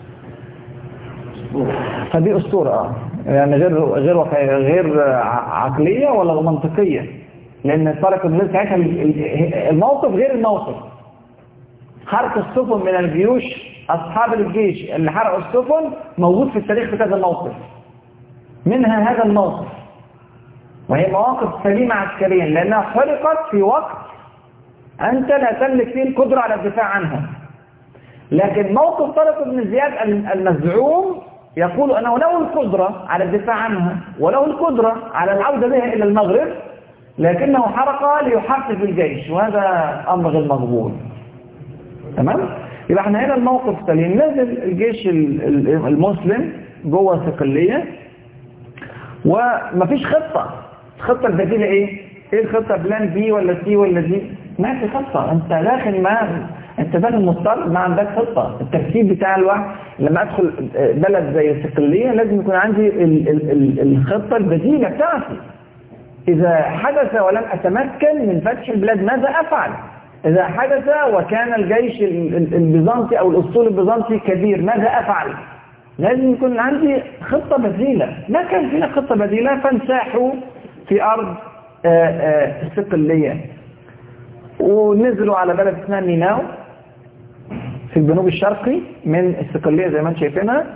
فدي أسطورة يعني غير غير واقعية غير عقلية ولا منطقية لأن طارق بن ساعتها الموقف غير الموقف حرق السفن من الجيوش أصحاب الجيش اللي حرقوا السفن موجود في التاريخ في كذا موقف منها هذا الموقف وهي مواقف سليمة عسكريا لأنها حرقت في وقت أنت لا تملك فيه القدرة على الدفاع عنها لكن موقف طارق بن زياد المزعوم يقول أنه له القدرة على الدفاع عنها وله القدرة على العودة بها إلى المغرب لكنه حرق ليحقق الجيش وهذا أمر غير مقبول تمام؟ يبقى احنا هنا الموقف سليم نزل الجيش المسلم جوه صقلية ومفيش خطة الخطة البديلة ايه؟ ايه الخطة بلان بي ولا سي ولا دي؟ ما في خطة انت داخل ما انت داخل مضطر ما عندك خطة الترتيب بتاع الواحد لما ادخل بلد زي صقلية لازم يكون عندي ال ال ال الخطة البديلة بتاعتي إذا حدث ولم أتمكن من فتح البلاد ماذا أفعل؟ إذا حدث وكان الجيش البيزنطي أو الأسطول البيزنطي كبير ماذا أفعل؟ لازم يكون عندي خطة بديلة ما كان فينا خطة بديلة فانساحوا في أرض الصقلية ونزلوا على بلد اسمها ميناو في الجنوب الشرقي من الصقلية زي ما انتم شايفينها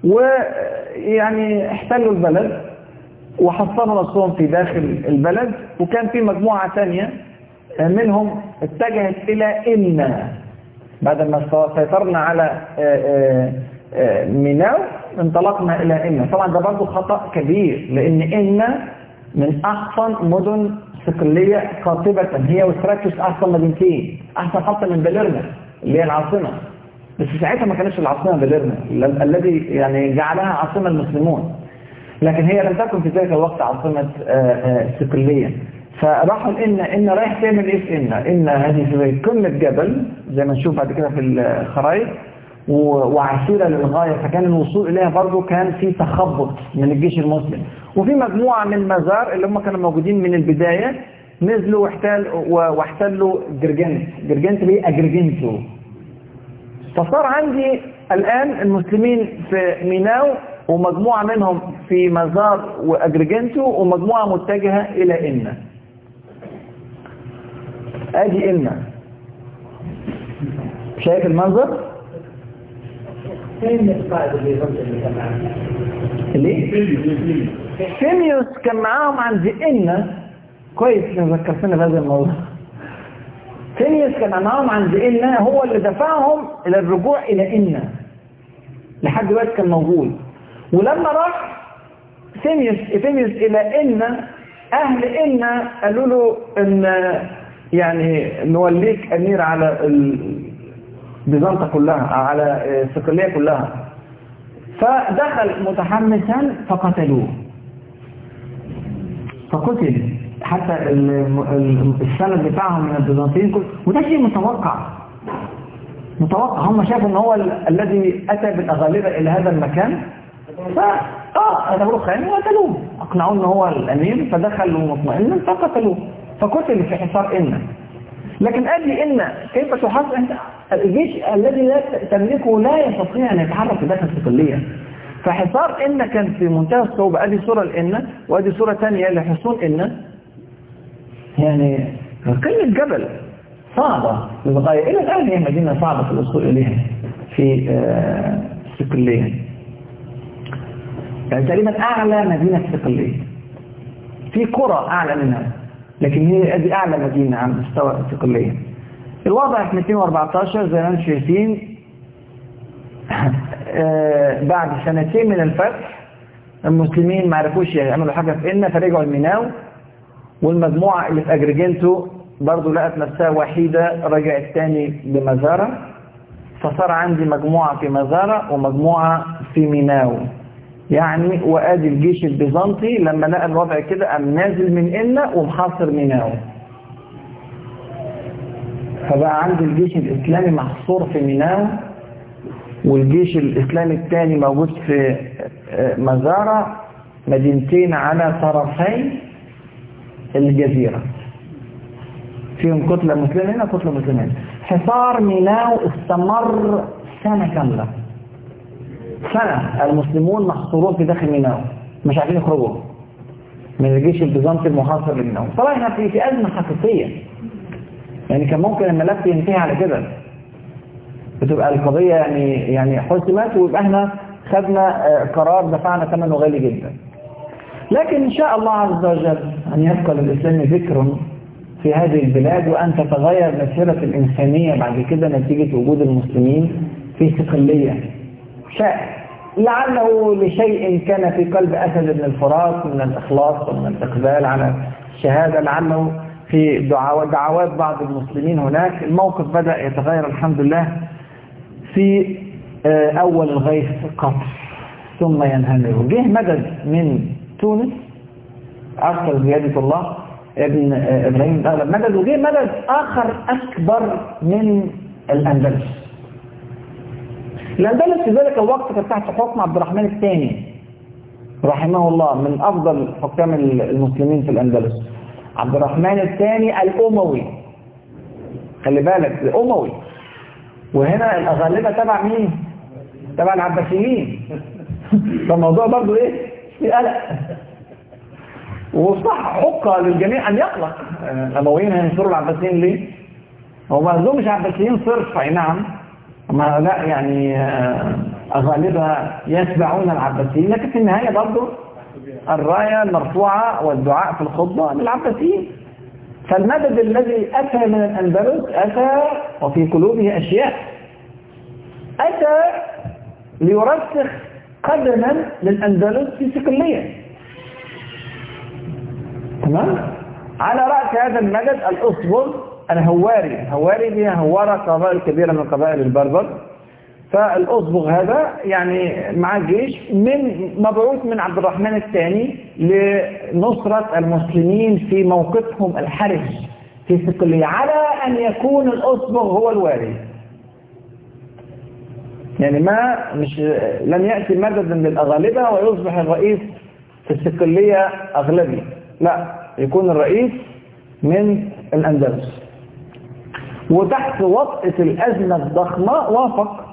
ويعني احتلوا البلد وحصنوا نفسهم في داخل البلد وكان في مجموعة ثانية منهم اتجهت إلى إنا بعد ما سيطرنا على ميناو انطلقنا إلى إنا طبعا ده برضه خطأ كبير لأن إنا من أحسن مدن صقلية قاطبة هي وسراكيوس أحسن مدينتين أحسن حتى من بليرنا اللي هي العاصمة بس ساعتها ما كانتش العاصمة بليرنا الذي يعني جعلها عاصمة المسلمون لكن هي لم تكن في ذلك الوقت عاصمة صقلية فراحوا إن إن رايح تعمل إيه في إن إن هذه زي قمة جبل زي ما نشوف بعد كده في الخرائط وعسيرة للغاية فكان الوصول إليها برضو كان في تخبط من الجيش المسلم وفي مجموعة من المزار اللي هم كانوا موجودين من البداية نزلوا واحتل واحتلوا جرجنت جرجنت اللي أجرجنتو فصار عندي الآن المسلمين في ميناو ومجموعة منهم في مزار وأجرجنتو ومجموعة متجهة إلى إنا ادي إنا شايف المنظر فين القائد اللي يرد اللي كان معاه؟ ليه فيميوس كان معاهم عند إنا كويس انك ذكرتنا بهذا الموضوع فيميوس كان معاهم عند إنا هو اللي دفعهم إلى الرجوع إلى إنا لحد دلوقتي كان موجود ولما راح فيميوس فيميوس إلى إنا أهل إنا قالوا له إن يعني نوليك أمير على بيزنطة كلها على الصقلية كلها فدخل متحمسا فقتلوه فقتل حتى السند بتاعهم من البيزنطيين كله وده شيء متوقع متوقع هم شافوا ان هو الذي اتى بالاغالبه الى هذا المكان ف اه اعتبروه خاين وقتلوه اقنعوه ان هو الامير فدخلوا مطمئنا فقتلوه فقتل في حصار إن لكن قال لي إن كيف تحصل أنت الجيش الذي لا تملكه لا يستطيع أن يتحرك في داخل الصقلية فحصار إن كان في منتهى الصعوبة أدي صورة لإن وأدي صورة ثانية لحصون إن يعني قمة جبل صعبة للغاية إلى الآن هي مدينة صعبة في الوصول إليها في الصقلية يعني تقريبا أعلى مدينة صقلية في قرى أعلى منها لكن هي دي أعلى مدينة على مستوى الصقلية الوضع في 214 زي ما انتم شايفين بعد سنتين من الفتح المسلمين ما عرفوش يعملوا حاجة في إنا فرجعوا الميناو والمجموعة اللي في أجريجنتو برضو لقت نفسها وحيدة رجعت تاني بمزارة فصار عندي مجموعة في مزارة ومجموعة في ميناو يعني وادي الجيش البيزنطي لما لقى الوضع كده قام نازل من إنا ومحاصر ميناو فبقى عندي الجيش الإسلامي محصور في ميناو والجيش الإسلامي الثاني موجود في مزارة مدينتين على طرفي الجزيرة فيهم كتلة مسلمة هنا كتلة مسلمة هنا حصار ميناو استمر سنة كاملة سنة المسلمون محصورون في داخل ميناو مش عارفين يخرجوا من الجيش البيزنطي المحاصر لميناو طبعا احنا في في أزمة حقيقية يعني كان ممكن الملف ينتهي على كده بتبقى القضية يعني يعني حسمت ويبقى احنا خدنا قرار دفعنا ثمنه غالي جدا لكن ان شاء الله عز وجل ان يبقى للاسلام ذكر في هذه البلاد وان تتغير مسيرة الانسانية بعد كده نتيجة وجود المسلمين في صقلية شاء لعله لشيء كان في قلب أسد بن الفرات من الإخلاص ومن الإقبال على الشهادة لعله في دعوات, دعوات بعض المسلمين هناك الموقف بدأ يتغير الحمد لله في آه، أول الغيث قطر ثم ينهمر جه مدد من تونس أرسل زيادة الله ابن آه، إبراهيم الأغلب مدد وجه مدد آخر أكبر من الأندلس الأندلس في ذلك الوقت كانت تحت حكم عبد الرحمن الثاني رحمه الله من أفضل حكام المسلمين في الأندلس عبد الرحمن الثاني الأموي خلي بالك الأموي وهنا الأغلبة تبع مين؟ تبع العباسيين فالموضوع برضو ايه؟ في قلق وصح حق للجميع أن يقلق الأمويين هينصروا العباسيين ليه؟ هو ما مش عباسيين صرف أي نعم ما لا يعني آه، أغالبة يتبعون العباسيين لكن في النهاية برضو الراية المرفوعة والدعاء في الخطبة للعباسيين فالمدد الذي أتى من الأندلس أتى وفي قلوبه أشياء أتى ليرسخ قدما للأندلس في صقلية تمام على رأس هذا المدد الأصبر الهواري الهواري دي هوارة قبائل كبيرة من قبائل البربر فالأصبغ هذا يعني مع جيش من مبعوث من عبد الرحمن الثاني لنصرة المسلمين في موقفهم الحرج في صقلية على أن يكون الأصبغ هو الواري يعني ما مش لن يأتي مددا للأغالبة ويصبح الرئيس في الصقلية أغلبي لا يكون الرئيس من الأندلس وتحت وطئة الأزمة الضخمة وافق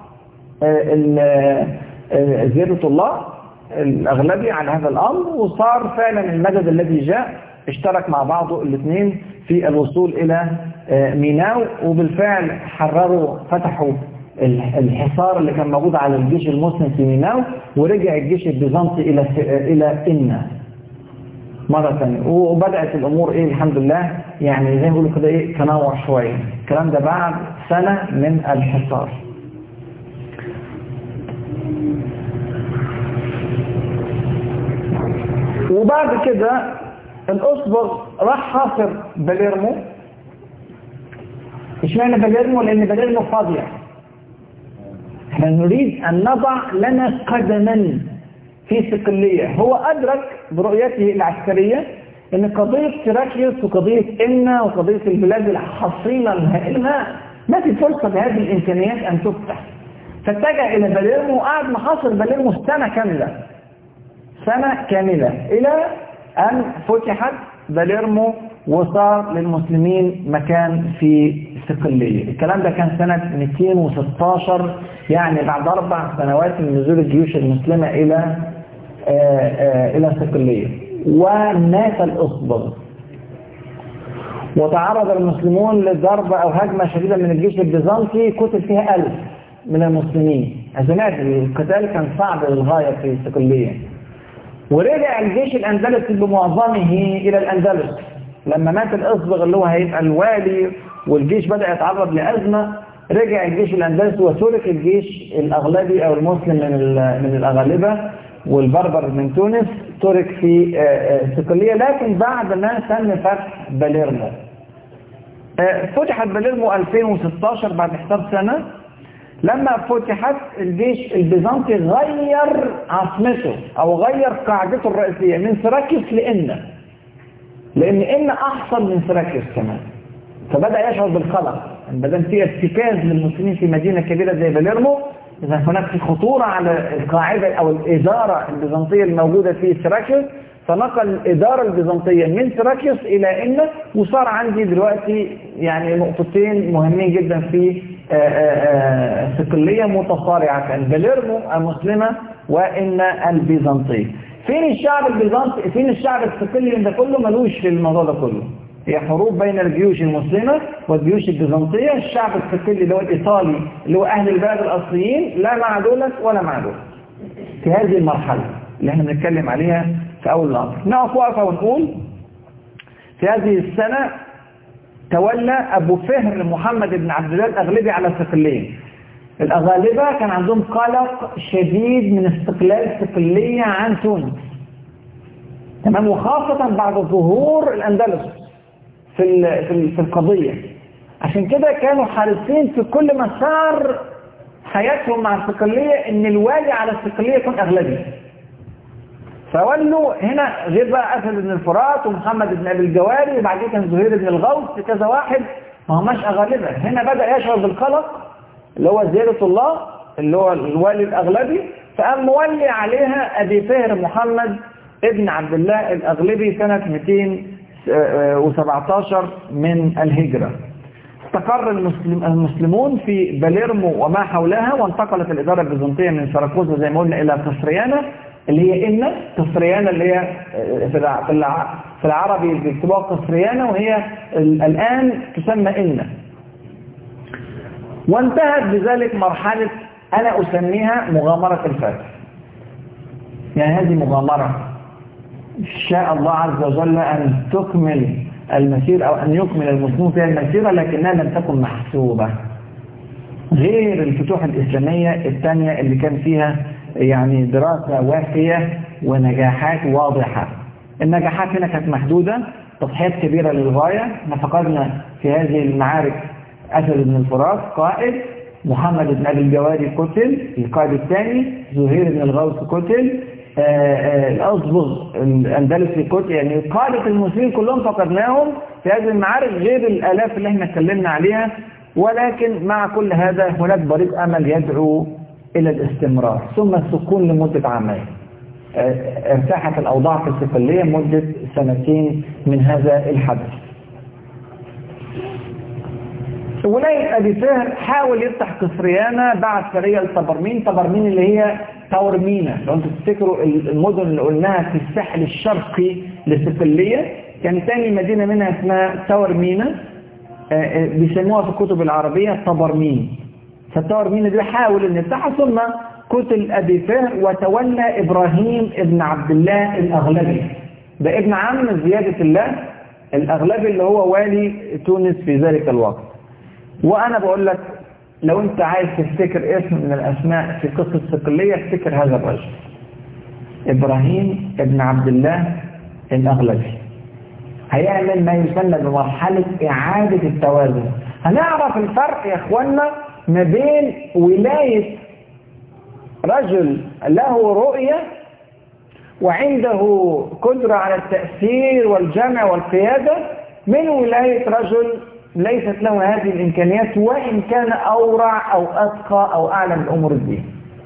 زيادة الله الأغلبي على هذا الأمر وصار فعلا المدد الذي جاء اشترك مع بعضه الاثنين في الوصول إلى ميناو وبالفعل حرروا فتحوا الحصار اللي كان موجود على الجيش المسلم في ميناو ورجع الجيش البيزنطي إلى إلى إنا مرة ثانية وبدأت الأمور إيه الحمد لله يعني زي ما بيقولوا كده إيه تنوع شوية الكلام ده بعد سنة من الحصار وبعد كده الأصبغ راح حاصر باليرمو اشمعنى باليرمو لأن باليرمو فاضية احنا نريد أن نضع لنا قدما في صقلية هو أدرك برؤيته العسكرية ان قضية تراكيوس وقضية إنا وقضية البلاد الحصينة الهائلة ما في فرصة لهذه الإمكانيات أن تفتح فاتجه إلى باليرمو وقعد محاصر باليرمو سنة كاملة سنة كاملة إلى أن فتحت باليرمو وصار للمسلمين مكان في صقلية الكلام ده كان سنة 216 يعني بعد أربع سنوات من نزول الجيوش المسلمة إلى آآ آآ إلى صقلية ومات الأصبغ وتعرض المسلمون لضربة أو هجمة شديدة من الجيش البيزنطي قتل فيها ألف من المسلمين أزمات القتال كان صعب للغاية في صقلية ورجع الجيش الأندلسي بمعظمه إلى الأندلس لما مات الأصبغ اللي هو هيبقى الوالي والجيش بدأ يتعرض لأزمة رجع الجيش الأندلسي وترك الجيش الأغلبي أو المسلم من من الأغالبة والبربر من تونس ترك في صقلية لكن بعد ما تم فتح باليرمو فتحت باليرمو 2016 بعد حساب سنة لما فتحت الجيش البيزنطي غير عاصمته او غير قاعدته الرئيسية من سراكيوس لإنا لان إنا احسن من سراكيوس كمان فبدأ يشعر بالقلق بدل في ارتكاز للمسلمين في مدينة كبيرة زي باليرمو إذا هناك في خطورة على القاعدة أو الإدارة البيزنطية الموجودة في سراكيوس فنقل الإدارة البيزنطية من سراكيوس إلى إنا وصار عندي دلوقتي يعني نقطتين مهمين جدا في صقلية متصارعة باليرمو المسلمة وإن البيزنطية فين الشعب البيزنطي فين الشعب الصقلي ده كله ملوش في الموضوع ده كله هي حروب بين الجيوش المسلمة والجيوش البيزنطية الشعب الصقلي اللي هو الإيطالي اللي هو أهل البلد الأصليين لا مع دولت ولا مع دولت في هذه المرحلة اللي احنا بنتكلم عليها في أول الأمر نقف وقفة ونقول في هذه السنة تولى أبو فهر محمد بن عبد الله الأغلبي على صقلية الأغالبة كان عندهم قلق شديد من استقلال صقلية عن تونس تمام وخاصة بعد ظهور الأندلس في ال- في ال- في القضية عشان كده كانوا حريصين في كل مسار حياتهم مع الصقلية ان الوالي على الصقلية يكون أغلبي فولوا هنا غير بقى أسد بن الفرات ومحمد بن أبي الجواري وبعدين كان زهير بن الغوث كذا واحد ما هماش أغالبة هنا بدأ يشعر بالقلق اللي هو زيادة الله اللي هو الوالي الأغلبي فقام مولي عليها أبي فهر محمد ابن عبد الله الأغلبي سنة 217 من الهجرة استقر المسلم المسلمون في باليرمو وما حولها وانتقلت الإدارة البيزنطية من سراكوزا زي ما قلنا إلى قسريانا اللي هي إن قسريانا اللي هي في الع- في الع- في العربي بيكتبوها قسريانا وهي ال- الآن تسمى إن وانتهت بذلك مرحلة أنا أسميها مغامرة الفاتح يعني هذه مغامرة شاء الله عز وجل أن تكمل المسير أو أن يكمل المسلمون فيها المسيرة لكنها لم تكن محسوبة غير الفتوح الإسلامية الثانية اللي كان فيها يعني دراسة وافية ونجاحات واضحة النجاحات هنا كانت محدودة تضحيات كبيرة للغاية احنا فقدنا في هذه المعارك أسد بن الفرات قائد محمد بن أبي الجواري قتل القائد الثاني زهير بن الغوث قتل آه، آه، الأصبغ الأندلسي قتل يعني قادة المسلمين كلهم فقدناهم في هذه المعارك غير الآلاف اللي احنا اتكلمنا عليها ولكن مع كل هذا هناك بريق أمل يدعو إلى الاستمرار ثم السكون لمدة عامين آه، ارتاحت الأوضاع في الصقلية مدة سنتين من هذا الحدث ولاية أبي فهر حاول يفتح قصريانة بعد سرية لطبرمين طبرمين اللي هي تورمينا لو انتوا تفتكروا المدن اللي قلناها في الساحل الشرقي لصقلية كان تاني مدينة منها اسمها تورمينا آه، آه، بيسموها في الكتب العربية طبرمين فالتورمين دي حاول ان يفتحها ثم قتل أبي فهر وتولى إبراهيم ابن عبد الله الأغلبي ده ابن عم زيادة الله الأغلبي اللي هو والي تونس في ذلك الوقت وأنا بقول لك لو أنت عايز تفتكر اسم من الأسماء في قصة صقلية افتكر هذا الرجل إبراهيم ابن عبد الله الأغلبي هيعمل ما يسمى بمرحلة إعادة التوازن هنعرف الفرق يا إخوانا ما بين ولاية رجل له رؤية وعنده قدرة على التأثير والجمع والقيادة من ولاية رجل ليست له هذه الإمكانيات وإن كان أورع أو أتقى أو أعلم من أمور الدين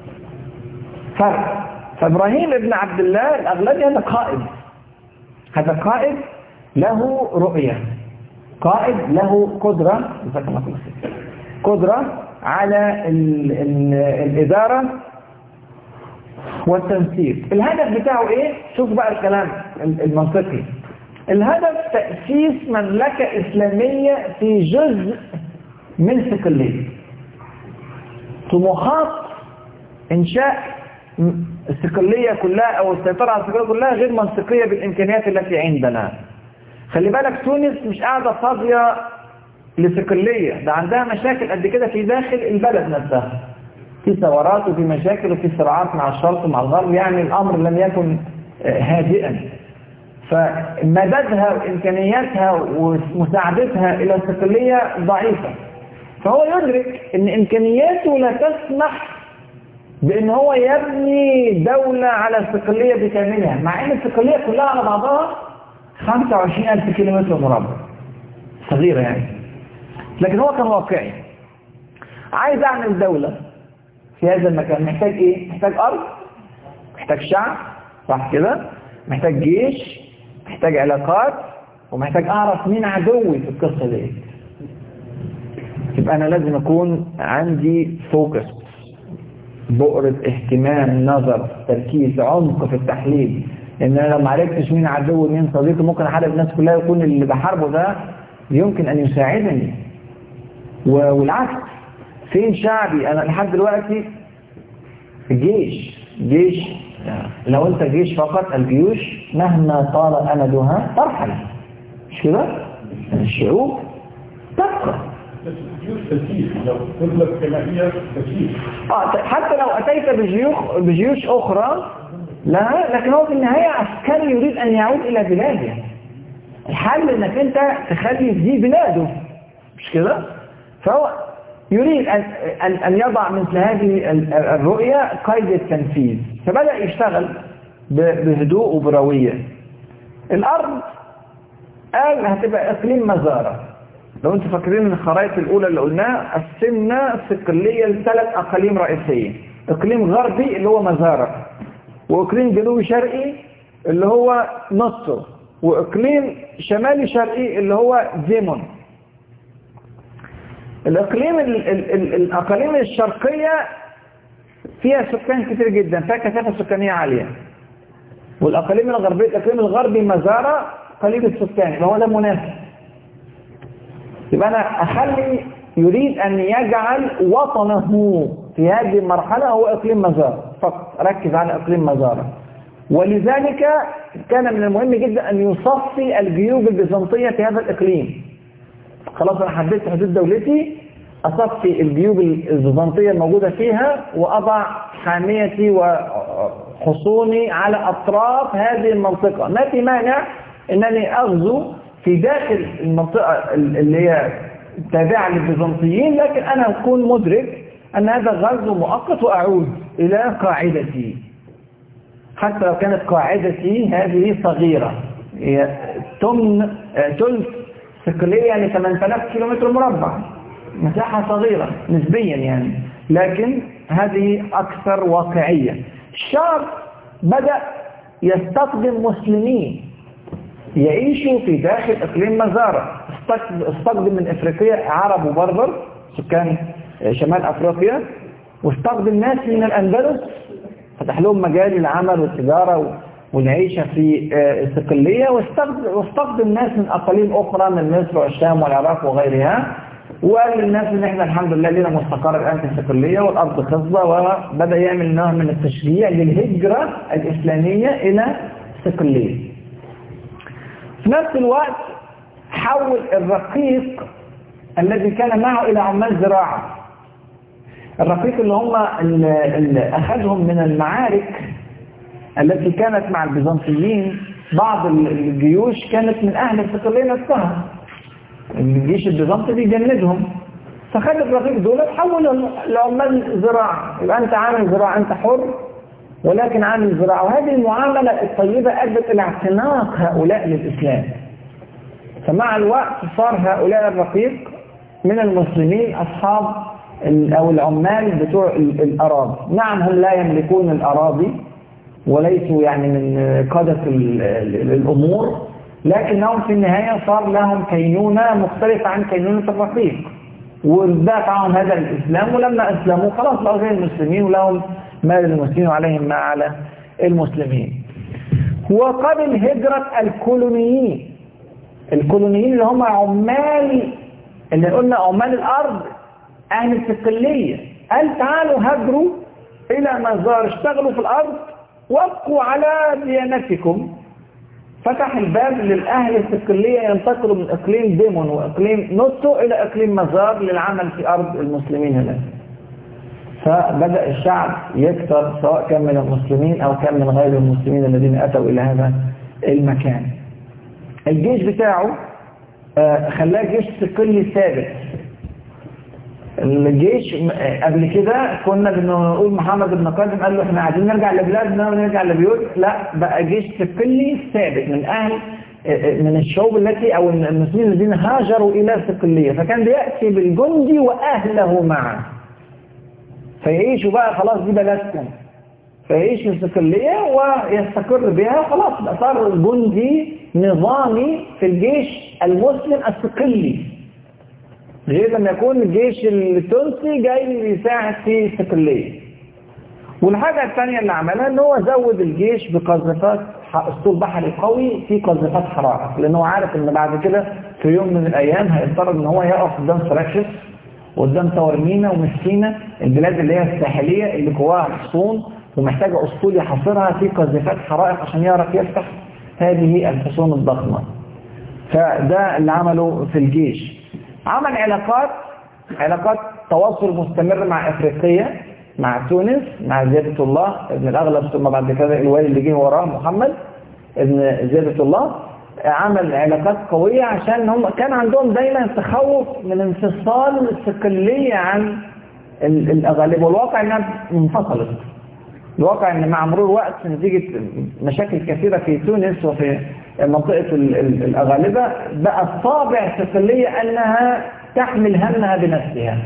فرق فإبراهيم ابن عبد الله الأغلبي هذا قائد هذا قائد له رؤية قائد له قدرة جزاك الله خير. قدرة على ال ال الإدارة والتنسيق الهدف بتاعه ايه شوف بقى الكلام المنطقي الهدف تأسيس مملكة إسلامية في جزء من صقلية طموحات إنشاء الصقلية كلها أو السيطرة على الصقلية كلها غير منطقية بالإمكانيات التي عندنا خلي بالك تونس مش قاعدة فاضية لصقلية ده عندها مشاكل قد كده في داخل البلد نفسها في ثورات وفي مشاكل وفي صراعات مع الشرق ومع الغرب يعني الأمر لم يكن هادئا فمددها وإمكانياتها ومساعدتها إلى الصقلية ضعيفة فهو يدرك أن إمكانياته لا تسمح بأن هو يبني دولة على الصقلية بكاملها مع أن الصقلية كلها على بعضها 25 ألف كيلومتر مربع صغيرة يعني لكن هو كان واقعي عايز أعمل دولة في هذا المكان محتاج إيه؟ محتاج أرض محتاج شعب صح كده؟ محتاج جيش محتاج علاقات ومحتاج أعرف مين عدوي في القصة دي يبقى أنا لازم أكون عندي فوكس بؤرة اهتمام نظر تركيز عمق في التحليل لأن أنا لو ما عرفتش مين عدو ومين صديقي ممكن أحارب الناس كلها يكون اللي بحاربه ده يمكن أن يساعدني والعكس فين شعبي أنا لحد دلوقتي جيش جيش لو أنت جيش فقط الجيوش مهما طال أمدها ترحل مش كده؟ الشعوب تبقى بس الجيوش تسيح لو فضلت كما هي تسيح آه حتى لو أتيت بجيوش, بجيوش أخرى لا لكن هو في النهاية عسكري يريد أن يعود إلى بلاده الحل أنك أنت تخلي دي بلاده مش كده فهو يريد أن, أن, أن يضع مثل هذه ال- الرؤية قيد التنفيذ فبدأ يشتغل ب- بهدوء وبروية الأرض قال هتبقى إقليم مزارة لو انتوا فاكرين الخرائط الأولى اللي قلناها قسمنا صقلية لثلاث أقاليم رئيسية إقليم غربي اللي هو مزارة وإقليم جنوبي شرقي اللي هو نصر وإقليم شمالي شرقي اللي هو زيمون الإقليم ال ال ال الأقاليم الشرقية فيها سكان كتير جدا فيها كثافة سكانية عالية والأقاليم الغربية الإقليم الغربي مزارة قليل السكان يبقى هو ده مناسب يبقى أنا أخلي يريد أن يجعل وطنه في هذه المرحلة هو إقليم مزارة فقط ركز على إقليم مزارة ولذلك كان من المهم جدا أن يصفي الجيوب البيزنطية في هذا الإقليم خلاص أنا حددت حدود دولتي أصفي الجيوب البيزنطية الموجودة فيها وأضع حاميتي وحصوني على أطراف هذه المنطقة ما في مانع أنني أغزو في داخل المنطقة اللي هي تابعة للبيزنطيين لكن أنا أكون مدرك أن هذا غزو مؤقت وأعود إلى قاعدتي حتى لو كانت قاعدتي هذه صغيرة هي تمن ثلث ثقلية يعني 8000 كيلومتر مربع مساحة صغيرة نسبيا يعني لكن هذه أكثر واقعية الشعب بدأ يستخدم مسلمين يعيشوا في داخل إقليم مزارة استخدم من إفريقيا عرب وبربر سكان شمال أفريقيا واستخدم ناس من الأندلس فتح لهم مجال العمل والتجارة والعيشة في الصقلية واستخدم ناس من أقاليم أخرى من مصر والشام والعراق وغيرها وقال للناس ان احنا الحمد لله لنا مستقر الآن في الصقلية والأرض خصبة وبدأ يعمل نوع من التشجيع للهجرة الإسلامية إلى الصقلية في نفس الوقت حول الرقيق الذي كان معه إلى عمال زراعة الرقيق اللي هم اللي أخذهم من المعارك التي كانت مع البيزنطيين بعض الجيوش كانت من أهل الصقلية نفسها الجيش البيزنطي بيجندهم فخد الرقيق دول حولوا لعمال زراعة يبقى أنت عامل زراعة أنت حر ولكن عامل زراعة وهذه المعاملة الطيبة أدت إلى اعتناق هؤلاء للإسلام فمع الوقت صار هؤلاء الرقيق من المسلمين أصحاب أو العمال بتوع الأراضي نعم هم لا يملكون الأراضي وليسوا يعني من قادة الأمور لكنهم في النهاية صار لهم كينونة مختلفة عن كينونة الرقيق وازداد عنهم هذا الإسلام ولما أسلموا خلاص بقوا زي المسلمين ولهم ما للمسلمين وعليهم ما على المسلمين وقبل هجرة الكولونيين الكولونيين اللي هم عمال اللي قلنا عمال الأرض أهل الصقلية قال تعالوا هاجروا إلى مزار اشتغلوا في الأرض وابقوا على ديانتكم فتح الباب للأهل الصقلية ينتقلوا من إقليم ديمون وإقليم نوتو إلى إقليم مزار للعمل في أرض المسلمين هناك فبدأ الشعب يكثر سواء كان من المسلمين أو كان من غير المسلمين الذين أتوا إلى هذا المكان الجيش بتاعه خلاه جيش صقلي ثابت الجيش قبل كده كنا بنقول محمد بن قاسم قال له احنا عايزين نرجع لبلادنا ونرجع لبيوت لا بقى جيش صقلي ثابت من اهل من الشعوب التي او المسلمين الذين هاجروا الى صقليه فكان بياتي بالجندي واهله معه فيعيشوا بقى خلاص دي بلدكم فيعيش في صقليه ويستقر بها خلاص صار جندي نظامي في الجيش المسلم الصقلي غير لما يكون الجيش التونسي جاي يساعد في صقلية والحاجة الثانية اللي عملها ان هو زود الجيش بقذافات اسطول بحري قوي في قذافات حرارة لانه عارف ان بعد كده في يوم من الايام هيضطر ان هو يقف قدام سراكشس وقدام تورمينا ومسكينة البلاد اللي هي الساحلية اللي جواها حصون ومحتاجة اسطول يحاصرها في قذافات حرائق عشان يعرف يفتح هذه الحصون الضخمة فده اللي عمله في الجيش عمل علاقات علاقات تواصل مستمر مع افريقيا مع تونس مع زيادة الله ابن الاغلب ثم بعد كده الوالي اللي جه وراه محمد ابن زيادة الله عمل علاقات قوية عشان هم كان عندهم دايما تخوف من انفصال الصقلية عن ال- الأغالبة والواقع انها انفصلت الواقع ان مع مرور وقت نتيجة مشاكل كثيرة في تونس وفي منطقة ال- ال- الأغالبة بقى طابع صقلية أنها تحمل همها بنفسها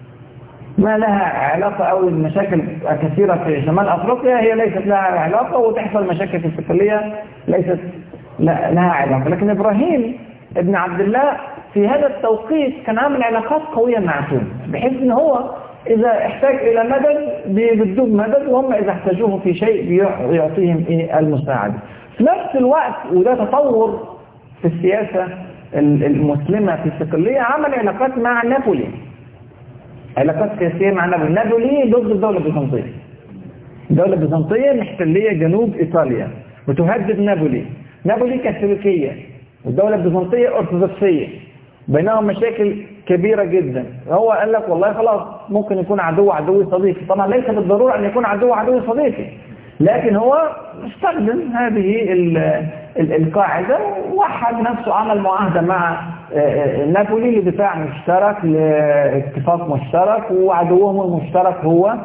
ما لها علاقة أو المشاكل كثيرة في شمال أفريقيا هي ليست لها علاقة وتحصل مشاكل في الصقلية ليست لا- لها علاقة لكن إبراهيم ابن عبد الله في هذا التوقيت كان عامل علاقات قوية مع تونس بحيث ان هو إذا احتاج إلى مدد بيدوه مدد وهم إذا احتاجوه في شيء بيع- بيعطيهم إيه المساعدة في نفس الوقت وده تطور في السياسة ال- المسلمة في الصقلية عمل علاقات مع نابولي علاقات سياسية مع نابولي نابولي ضد الدولة البيزنطية الدولة البيزنطية محتلية جنوب إيطاليا وتهدد نابولي نابولي كاثوليكية والدولة البيزنطية أرثوذكسية بينهم مشاكل كبيرة جدا هو قال لك والله خلاص ممكن يكون عدو عدوي صديقي طبعا ليس بالضرورة أن يكون عدو عدوي صديقي لكن هو استخدم هذه ال ال القاعدة ووحد نفسه عمل معاهدة مع آه، آه، نابولي لدفاع مشترك لاتفاق مشترك وعدوهم المشترك هو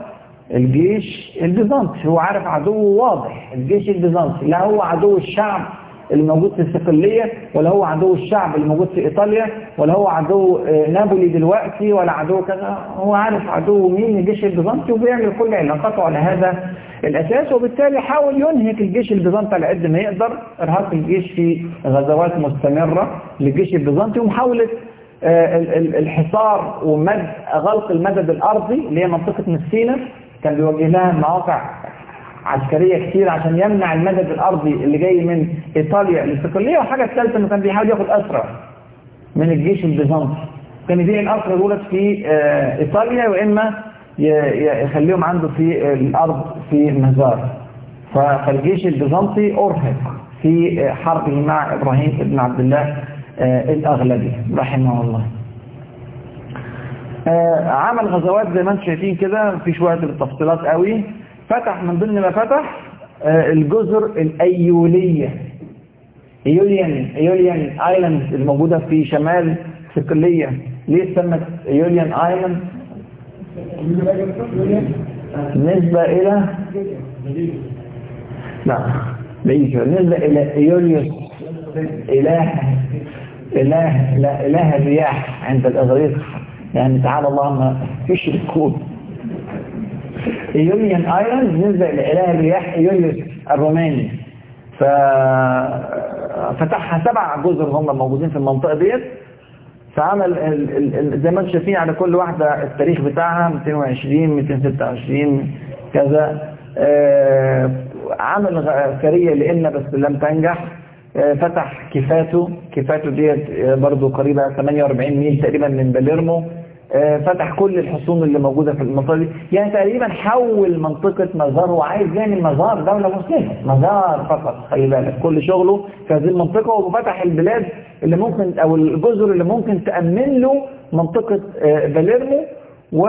الجيش البيزنطي هو عارف عدوه واضح الجيش البيزنطي لا هو عدو الشعب اللي موجود في الصقلية ولا هو عدو الشعب اللي موجود في إيطاليا ولا هو عدو آه، نابولي دلوقتي ولا عدو كذا هو عارف عدو مين الجيش البيزنطي وبيعمل كل علاقاته على هذا الأساس وبالتالي حاول ينهك الجيش البيزنطي على قد ما يقدر إرهاق الجيش في غزوات مستمرة للجيش البيزنطي ومحاولة آه، ال- ال- الحصار ومد غلق المدد الأرضي اللي هي منطقة مسينة كان بيوجه لها مواقع عسكرية كتير عشان يمنع المدد الأرضي اللي جاي من إيطاليا للصقلية والحاجة الثالثة إنه كان بيحاول ياخد أسرى من الجيش البيزنطي كان يبيع الأسرى دولت في آه، إيطاليا وإما ي- ي- يخليهم عنده في الأرض في مزار ف- فالجيش البيزنطي أرهق في آه، حربه مع إبراهيم بن عبد الله آه، الأغلبي رحمه الله آه، عمل غزوات زي ما انتم شايفين كده مفيش وقت للتفصيلات قوي فتح من ضمن ما فتح آه، الجزر الأيولية ايوليان ايوليان ايلاند الموجودة في شمال صقلية ليه سمت ايوليان ايلاند بالنسبة الى لا بعيد شوية. بالنسبة الى ايوليوس اله اله لا اله الرياح عند الاغريق يعني تعالى الله ما يشركون ايوليان ايلاند بالنسبة لاله الرياح ايوليوس الروماني ففتحها سبع جزر هم موجودين في المنطقة ديت فعمل ال ال ال زي ما انتم شايفين على كل واحدة التاريخ بتاعها 220 226 كذا آه، عمل غ- سرية لإن بس لم تنجح آه، فتح كفاتو كفاتو ديت آه، برضو قريبة 48 ميل تقريبا من باليرمو آه، فتح كل الحصون اللي موجودة في المنطقة دي يعني تقريبا حول منطقة مزار هو عايز يعمل مزار دولة مسلمة مزار فقط خلي بالك كل شغله في هذه المنطقة وفتح البلاد اللي ممكن أو الجزر اللي ممكن تأمن له منطقة آه، باليرمو و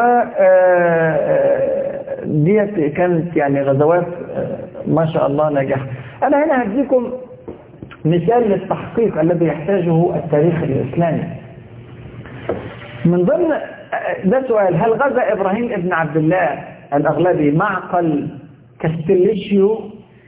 آه، ديت كانت يعني غزوات آه، ما شاء الله ناجحة أنا هنا هديكم مثال للتحقيق الذي يحتاجه التاريخ الإسلامي من ضمن ده سؤال هل غزا إبراهيم ابن عبد الله الأغلبي معقل كاستليشيو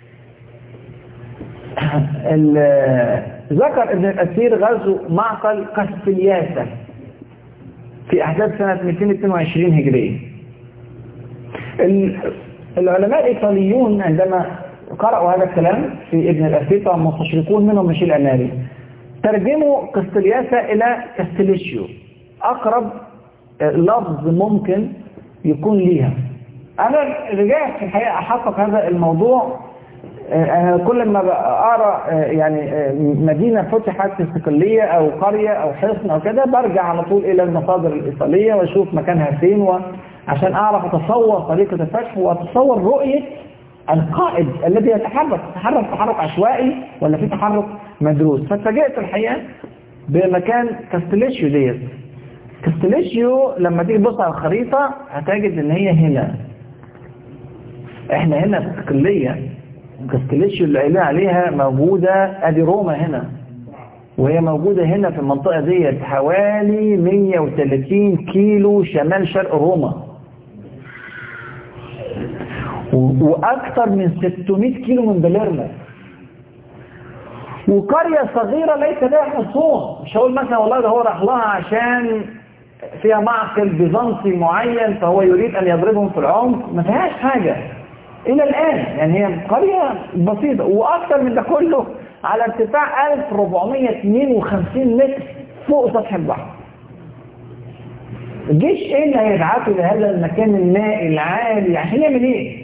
ال- ذكر ابن الأسير غزو معقل كاستلياسة في أحداث سنة 222 هجرية ال- العلماء الإيطاليون عندما قرأوا هذا الكلام في ابن الأسير طبعا مستشرقون منهم ميشيل أماري ترجموا كاستلياسة إلى كاستليشيو أقرب آه، لفظ ممكن يكون ليها أنا رجعت في الحقيقة أحقق هذا الموضوع آه، أنا كل ما أقرأ آه، يعني آه، مدينة فتحت في صقلية أو قرية أو حصن أو كده برجع على طول إلى المصادر الإيطالية وأشوف مكانها فين و... عشان أعرف أتصور طريقة الفتح وأتصور رؤية القائد الذي يتحرك يتحرك تحرك عشوائي ولا في تحرك مدروس فاتفاجئت الحقيقة بمكان كاستليشيو ديت كاستليشيو لما تيجي تبص على الخريطة هتجد ان هي هنا احنا هنا في اسكندريه كاستليشيو اللي قايلين عليها موجودة ادي روما هنا وهي موجودة هنا في المنطقة ديت حوالي 130 كيلو شمال شرق روما و- واكثر من 600 كيلو من باليرمو وقرية صغيرة ليس لها حصون مش هقول مثلا والله ده هو راح لها عشان فيها معقل بيزنطي معين فهو يريد ان يضربهم في العمق ما فيهاش حاجة الى الان يعني هي قرية بسيطة واكثر من ده كله على ارتفاع 1452 متر فوق سطح البحر الجيش ايه اللي هيبعته لهذا المكان المائي العالي عشان يعمل ايه؟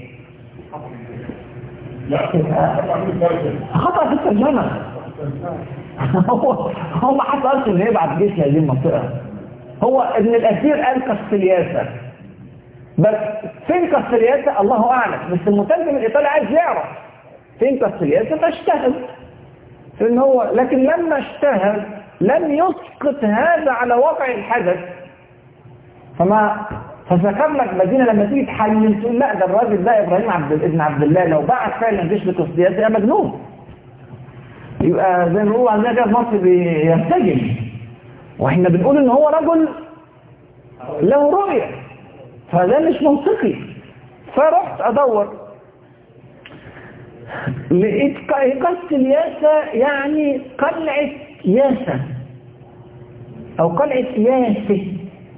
لا طبعا في درجة خطأ في الترجمة هو هو ما حصلش انه يبعت جيش لهذه المنطقة هو ابن الأسير قال كاستلياسة بس فين كاستلياسة الله أعلم بس المترجم الإيطالي عايز يعرف فين كاستلياسة فاجتهد في ان هو لكن لما اجتهد لم يسقط هذا على واقع الحدث فما فذكر لك مدينه لما تيجي تحلل تقول لا ده الراجل ده ابراهيم عبد ابن عبد الله لو بعت فعلا جيش لقسطياس يبقى مجنون يبقى زي ما بنقول عندنا كده في مصر بيرتجل واحنا بنقول ان هو رجل له رؤيه فده مش منطقي فرحت ادور لقيت قصة الياسة يعني قلعة ياسة او قلعة ياسة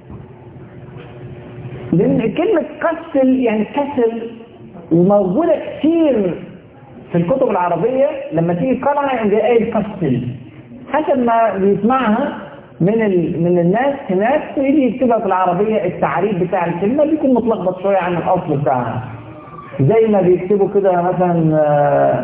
لان كلمة كسل يعني كسل وموجودة كتير في الكتب العربية لما تيجي قلعة يعني قايل كسل حسب ما بيسمعها من ال... من الناس هناك ويجي يكتبها في العربية التعريف بتاع الكلمة بيكون متلخبط شوية عن الأصل بتاعها زي ما بيكتبوا كده مثلا آآ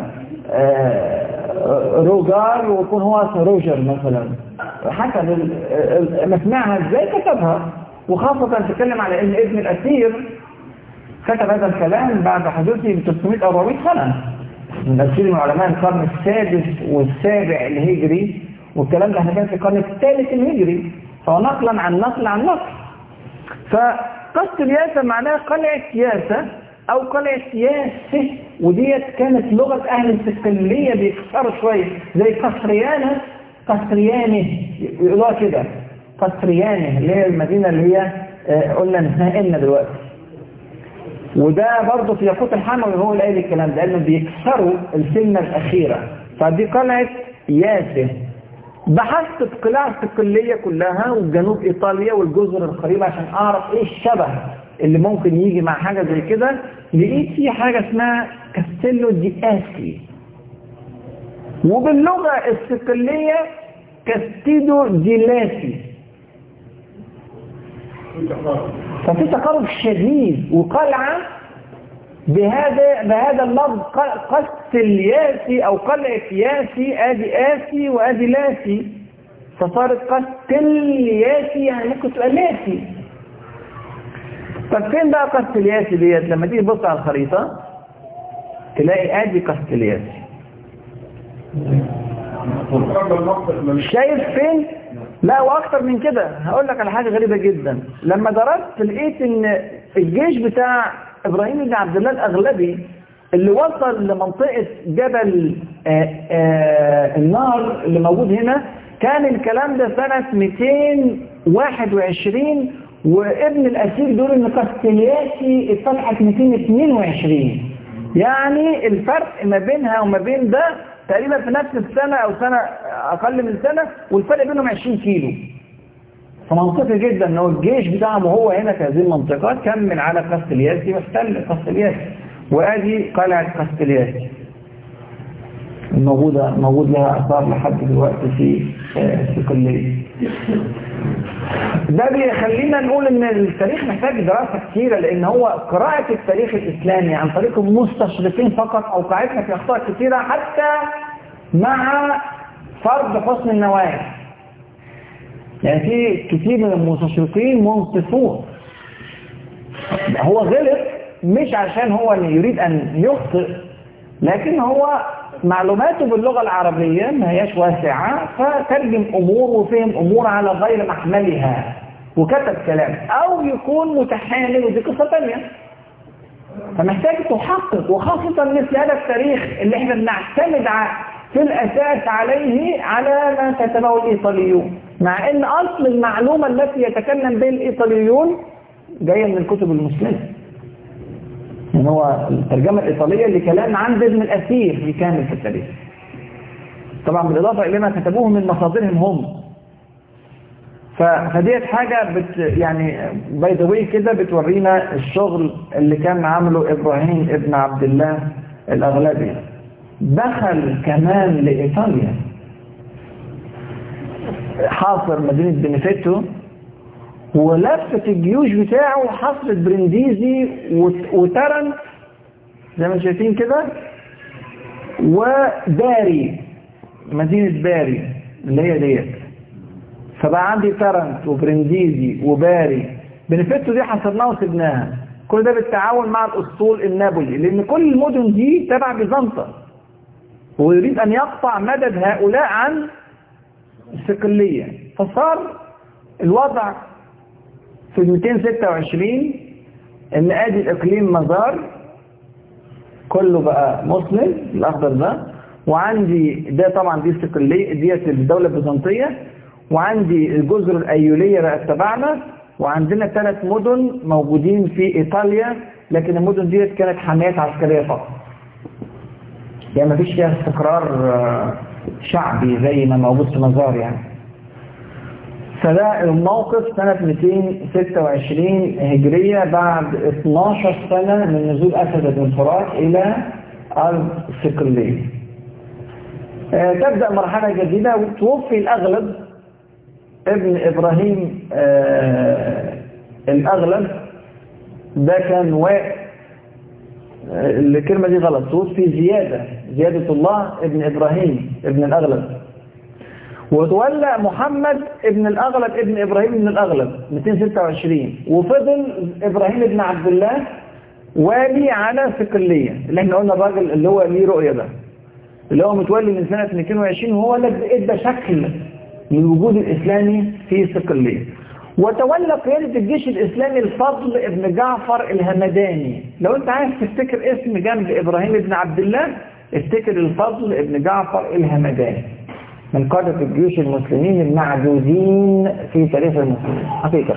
آآ روجار ويكون هو اسمه روجر مثلا حسب ال- ال- مسمعها ازاي كتبها وخاصة تتكلم على ان ابن الاسير كتب هذا الكلام بعد حدوثه ب 300 او 400 سنة من الاسير من علماء القرن السادس والسابع الهجري والكلام ده احنا كان في القرن الثالث الهجري فهو نقلا عن نقل عن نقل فقصد الياسة معناها قلعة ياسة أو قلعة ياسة وديت كانت لغة أهل السكنلية بيكسروا شوية زي قصريانة قصريانة يقولوها كده قصريانة اللي هي المدينة اللي هي آه، قلنا اسمها إلنا دلوقتي وده برضه في ياقوت الحموي هو اللي قال الكلام ده لأنه بيكسروا الكلمة الأخيرة فدي قلعة ياسة بحثت في قلاع الصقلية كلها وجنوب إيطاليا والجزر القريبة عشان أعرف إيه الشبه اللي ممكن يجي مع حاجة زي كده لقيت في حاجة اسمها كاستيلو دي آسي وباللغة الصقلية كاستيدو دي لاسي في تقارب ففي تقارب شديد وقلعة بهذا بهذا اللفظ ق- قستل ياسي او قلعة ياسي ادي آسي وادي لاسي فصارت قستل ياسي يعني ممكن تبقى لاسي طب فين بقى قستل ياسي ديت لما تيجي تبص على الخريطة تلاقي ادي قستل ياسي قبل المقصد من شايف فين لا واكتر من كده هقول لك على حاجه غريبه جدا لما درست لقيت ان الجيش بتاع ابراهيم بن عبد الله الاغلبي اللي وصل لمنطقه جبل آآ آآ النار اللي موجود هنا كان الكلام ده سنه 221 وابن الاسير بيقول ان كاستلياسي اتطلعت 222 يعني الفرق ما بينها وما بين ده تقريبا في نفس السنة او سنة اقل من سنة والفرق بينهم 20 كيلو فمنطقي جدا ان هو الجيش بتاعهم وهو هنا في هذه المنطقة كمل على كاستلياسي واحتل كاستلياسي وادي قلعة كاستلياسي الموجودة موجود لها اثار لحد دلوقتي في آه، في كلية ده بيخلينا نقول ان التاريخ محتاج دراسة كثيرة لان هو قراءة التاريخ الاسلامي عن طريق المستشرقين فقط اوقعتنا في اخطاء كثيرة حتى مع فرض حسن النوايا يعني في كثير من المستشرقين منصفون هو غلط مش عشان هو يريد ان يخطئ لكن هو معلوماته باللغة العربية ما هياش واسعة فترجم أمور وفهم أمور على غير محملها وكتب كلام او يكون متحامل ودي قصه ثانيه فمحتاج تحقق وخاصة مثل هذا التاريخ اللي احنا بنعتمد ع- في الأساس عليه على ما كتبه الإيطاليون مع أن أصل المعلومة التي يتكلم بها الإيطاليون جاية من الكتب المسلمة يعني هو الترجمة الإيطالية لكلام عن ابن الأثير في كامل في التاريخ طبعا بالإضافة إلى ما كتبوه من مصادرهم هم ف- فديت حاجة بت يعني باي ذا واي كده بتورينا الشغل اللي كان عامله إبراهيم ابن عبد الله الأغلبي دخل كمان لإيطاليا حاصر مدينة بنفيتو ولفت الجيوش بتاعه حصرت برنديزي وت- وترنت زي ما شايفين كده وباري مدينة باري اللي هي ديت فبقى عندي ترنت وبرنديزي وباري بنفتو دي حصرناها وسبناها كل ده بالتعاون مع الاسطول النابولي لان كل المدن دي تبع بيزنطة ويريد ان يقطع مدد هؤلاء عن الصقلية فصار الوضع في 226 ان ادي الاقليم مزار كله بقى مسلم الاخضر ده وعندي ده طبعا دي الصقليه ديت الدوله البيزنطيه وعندي الجزر الايوليه بقت تبعنا وعندنا ثلاث مدن موجودين في ايطاليا لكن المدن ديت كانت حمايات عسكريه فقط يعني ما فيش فيها استقرار آه، شعبي زي ما موجود في مزار يعني فده الموقف سنة 226 هجرية بعد 12 سنة من نزول أسد بن فرات إلى أرض صقلية. آه، تبدأ مرحلة جديدة وتوفي الأغلب ابن إبراهيم آه، الأغلب ده كان واقع آه، الكلمة دي غلط توفي زيادة زيادة الله ابن إبراهيم ابن الأغلب وتولى محمد ابن الأغلب ابن إبراهيم ابن الأغلب 226 وفضل إبراهيم ابن عبد الله والي على صقلية اللي احنا قلنا الراجل اللي هو ليه رؤية ده اللي هو متولي من سنة 220 وهو اللي ادى شكل للوجود الإسلامي في صقلية وتولى قيادة الجيش الإسلامي الفضل ابن جعفر الهمداني لو انت عايز تفتكر اسم جنب إبراهيم ابن عبد الله افتكر الفضل ابن جعفر الهمداني من قادة الجيوش المسلمين المعدودين في تاريخ المسلمين حقيقة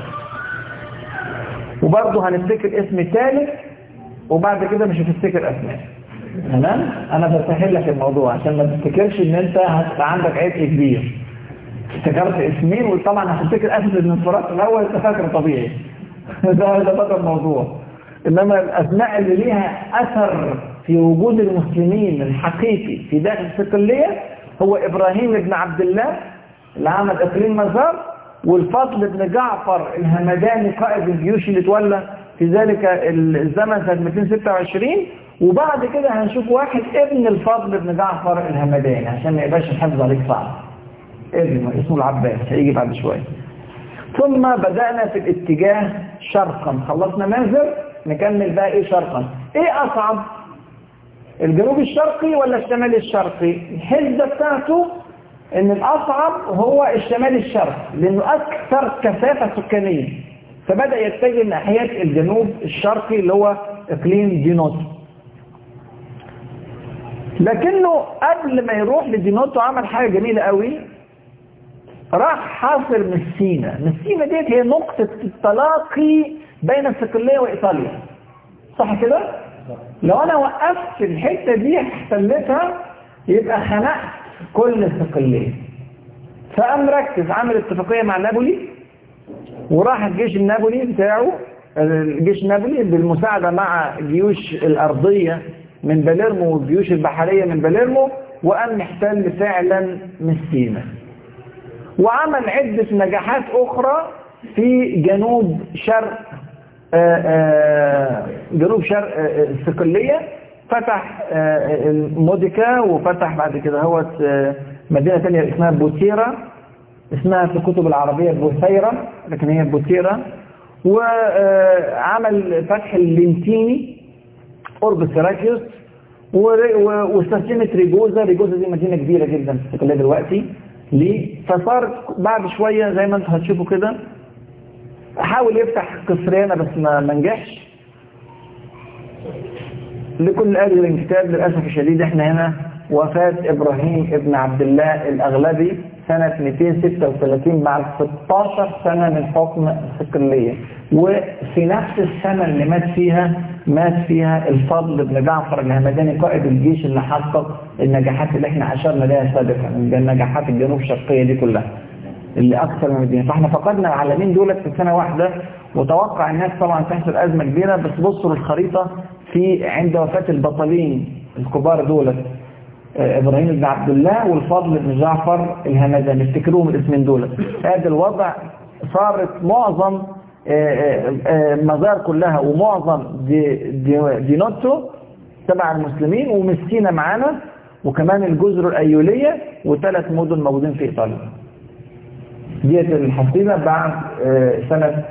وبرضه هنفتكر اسم ثالث وبعد كده مش هتفتكر اسماء تمام انا بسهل لك الموضوع عشان ما تفتكرش ان انت هتبقى عندك عبء كبير افتكرت اسمين وطبعا هتفتكر اسم بن فرات الاول انت فاكر طبيعي ده ده بقى الموضوع انما الاسماء اللي ليها اثر في وجود المسلمين الحقيقي في داخل الصقليه هو ابراهيم بن عبد الله اللي عمل اقليم مزار والفضل بن جعفر الهمداني قائد الجيوش اللي تولى في ذلك الزمن سنه 226 وبعد كده هنشوف واحد ابن الفضل بن جعفر الهمداني عشان ما يبقاش الحفظ عليك صعب ابنه اسمه العباس هيجي بعد شويه ثم بدأنا في الاتجاه شرقا خلصنا مازر نكمل بقى ايه شرقا ايه اصعب الجنوب الشرقي ولا الشمال الشرقي الحزة بتاعته ان الاصعب هو الشمال الشرقي لانه اكثر كثافة سكانية فبدأ يتجه ناحية الجنوب الشرقي اللي هو اقليم دينوتو لكنه قبل ما يروح لدينوتو عمل حاجة جميلة قوي راح حاصر مسينا مسينا ديت هي نقطة التلاقي بين الصقلية وإيطاليا صح كده؟ لو أنا وقفت الحتة دي احتلتها يبقى خنقت كل الصقلية فقام ركز عمل اتفاقية مع نابولي وراح الجيش النابولي بتاعه الجيش النابولي بالمساعدة مع الجيوش الأرضية من باليرمو والجيوش البحرية من باليرمو وقام محتل فعلا مسينا وعمل عدة نجاحات أخرى في جنوب شرق آآ آآ جنوب شرق الصقلية فتح موديكا وفتح بعد كده هو مدينة ثانية اسمها بوتيرا اسمها في الكتب العربية بوثيرة لكن هي بوتيرا وعمل فتح اللينتيني قرب سيراكيوس واستسلمت ريجوزا ريجوزا دي مدينة كبيرة جدا في الصقلية دلوقتي ليه؟ فصار بعد شوية زي ما انتم هتشوفوا كده حاول يفتح قصريانة بس ما ما نجحش لكل أجل كتاب للأسف الشديد احنا هنا وفاة إبراهيم ابن عبد الله الأغلبي سنة 236 بعد 16 سنة من حكم الصقلية وفي نفس السنة اللي مات فيها مات فيها الفضل بن جعفر الهمداني قائد الجيش اللي حقق النجاحات اللي احنا أشرنا لها سابقا النجاحات الجنوب الشرقية دي كلها اللي أكثر من مدينة فاحنا فقدنا العالمين دولت في سنة واحدة وتوقع الناس طبعا تحصل أزمة كبيرة بس بصوا للخريطة في عند وفاة البطلين الكبار دولت آه، إبراهيم بن عبد الله والفضل بن جعفر الهمداني افتكروهم الاسمين دولت هذا الوضع صارت معظم آه، آه، آه، المزار كلها ومعظم دي دي دينوتو تبع المسلمين ومسكينة معانا وكمان الجزر الأيولية وثلاث مدن موجودين في إيطاليا ديت الحصيلة بعد آه، سنة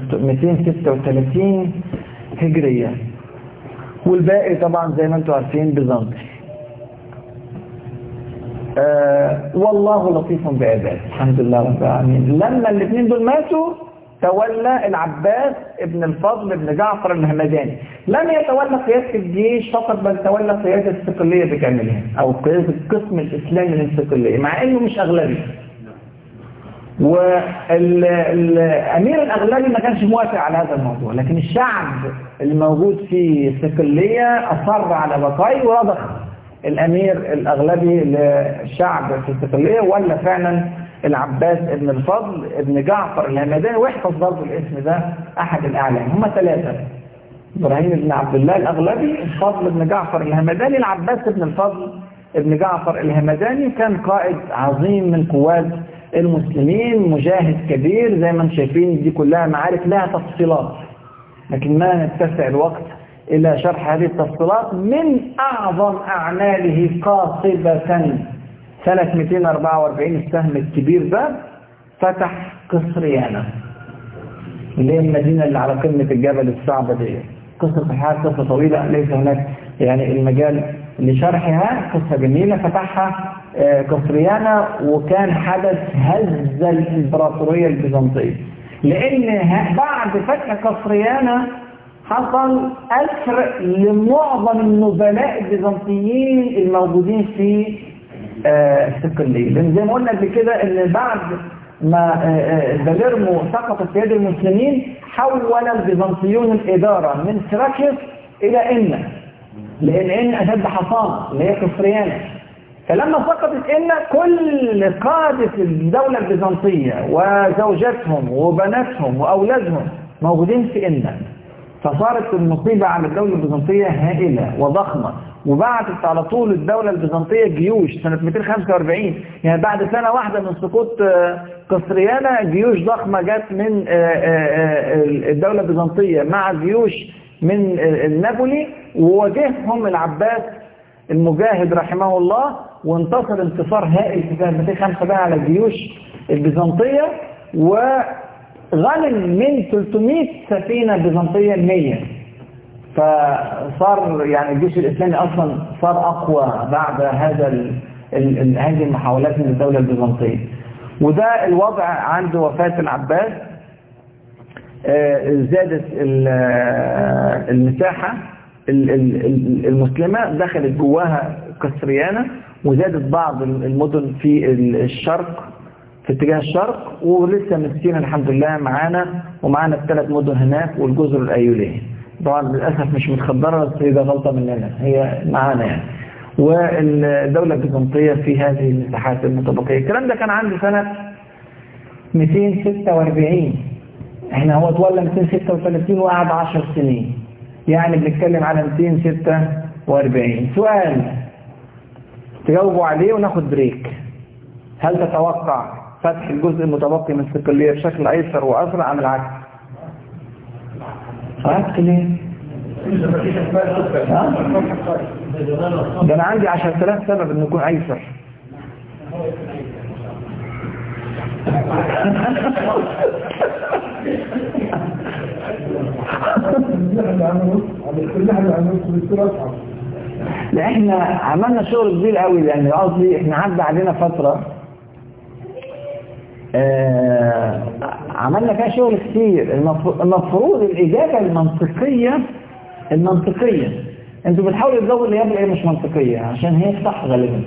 236 هجرية والباقي طبعا زي ما انتم عارفين بيزنطي آه والله لطيف بعباده الحمد لله رب العالمين لما الاثنين دول ماتوا تولى العباس ابن الفضل بن جعفر الهمداني لم يتولى قيادة الجيش فقط بل تولى قيادة الصقلية بكاملها او قيادة القسم الاسلامي للصقلية مع انه مش اغلبي والامير الاغلبي ما كانش موافق على هذا الموضوع لكن الشعب الموجود في صقلية اصر على بقائه ورضخ الامير الاغلبي للشعب في صقلية ولا فعلا العباس ابن الفضل ابن جعفر الهمداني واحفظ برضه الاسم ده احد الاعلام هم ثلاثة ابراهيم بن عبد الله الاغلبي الفضل بن جعفر الهمداني العباس بن الفضل ابن جعفر الهمداني كان قائد عظيم من قوات المسلمين مجاهد كبير زي ما انتم شايفين دي كلها معارك لها تفصيلات لكن ما نتسع الوقت إلى شرح هذه التفصيلات من أعظم أعماله قاصبة سنة 244 السهم الكبير ده فتح قصريانة اللي هي المدينة اللي على قمة الجبل الصعبة دي قصة الحياة قصة طويلة ليس هناك يعني المجال لشرحها قصة جميلة فتحها آه، قصريانة وكان حدث هز الإمبراطورية البيزنطية لأن ه- بعد فتح قصريانة حصل أسر لمعظم النبلاء البيزنطيين الموجودين في آه، الصقلية لأن زي ما قلنا قبل كده إن بعد ما آه، آه، باليرمو سقطت في يد المسلمين حول البيزنطيون الإدارة من سراكيوس إلى إنا لأن إن أشد حصانة اللي هي قصريانة فلما سقطت إن كل قادة الدولة البيزنطية وزوجاتهم وبناتهم وأولادهم موجودين في إن فصارت المصيبة على الدولة البيزنطية هائلة وضخمة وبعتت على طول الدولة البيزنطية جيوش سنة 245 يعني بعد سنة واحدة من سقوط آه، قسطريانة جيوش ضخمة جت من آه، آه، آه، الدولة البيزنطية مع جيوش من آه، النابولي وواجههم العباس المجاهد رحمه الله وانتصر انتصار هائل في سنة 205 بقى على الجيوش البيزنطية وغنم من 300 سفينة بيزنطية 100 فصار يعني الجيش الإسلامي أصلا صار أقوى بعد هذا ال ال ال هذه المحاولات من الدولة البيزنطية وده الوضع عند وفاة العباس آه، زادت ال- آه، المساحة ال- ال- ال- المسلمة دخلت جواها قسريانة وزادت بعض المدن في الشرق في اتجاه الشرق ولسه مسكين الحمد لله معانا ومعانا الثلاث مدن هناك والجزر الأيولية طبعا للأسف مش متخدرة بس هي ده غلطة مننا هي معانا يعني والدولة البيزنطية في هذه المساحات المتبقية الكلام ده كان عندي سنة 246 احنا هو اتولى 236 وقعد 10 سنين يعني بنتكلم على 246 سؤال تجاوبوا عليه وناخد بريك هل تتوقع فتح الجزء المتبقي من الصقلية بشكل أيسر وأسرع أم العكس؟ عكس ليه؟ ها؟ ده أنا عندي 10000 سبب إنه يكون أيسر لا احنا عملنا شغل كبير قوي يعني قصدي احنا عدى علينا فترة آه عملنا فيها شغل كتير المفروض, المفروض الإجابة المنطقية المنطقية انتوا بتحاولوا تزودوا الإجابة اللي هي مش منطقية عشان هي صح غالبا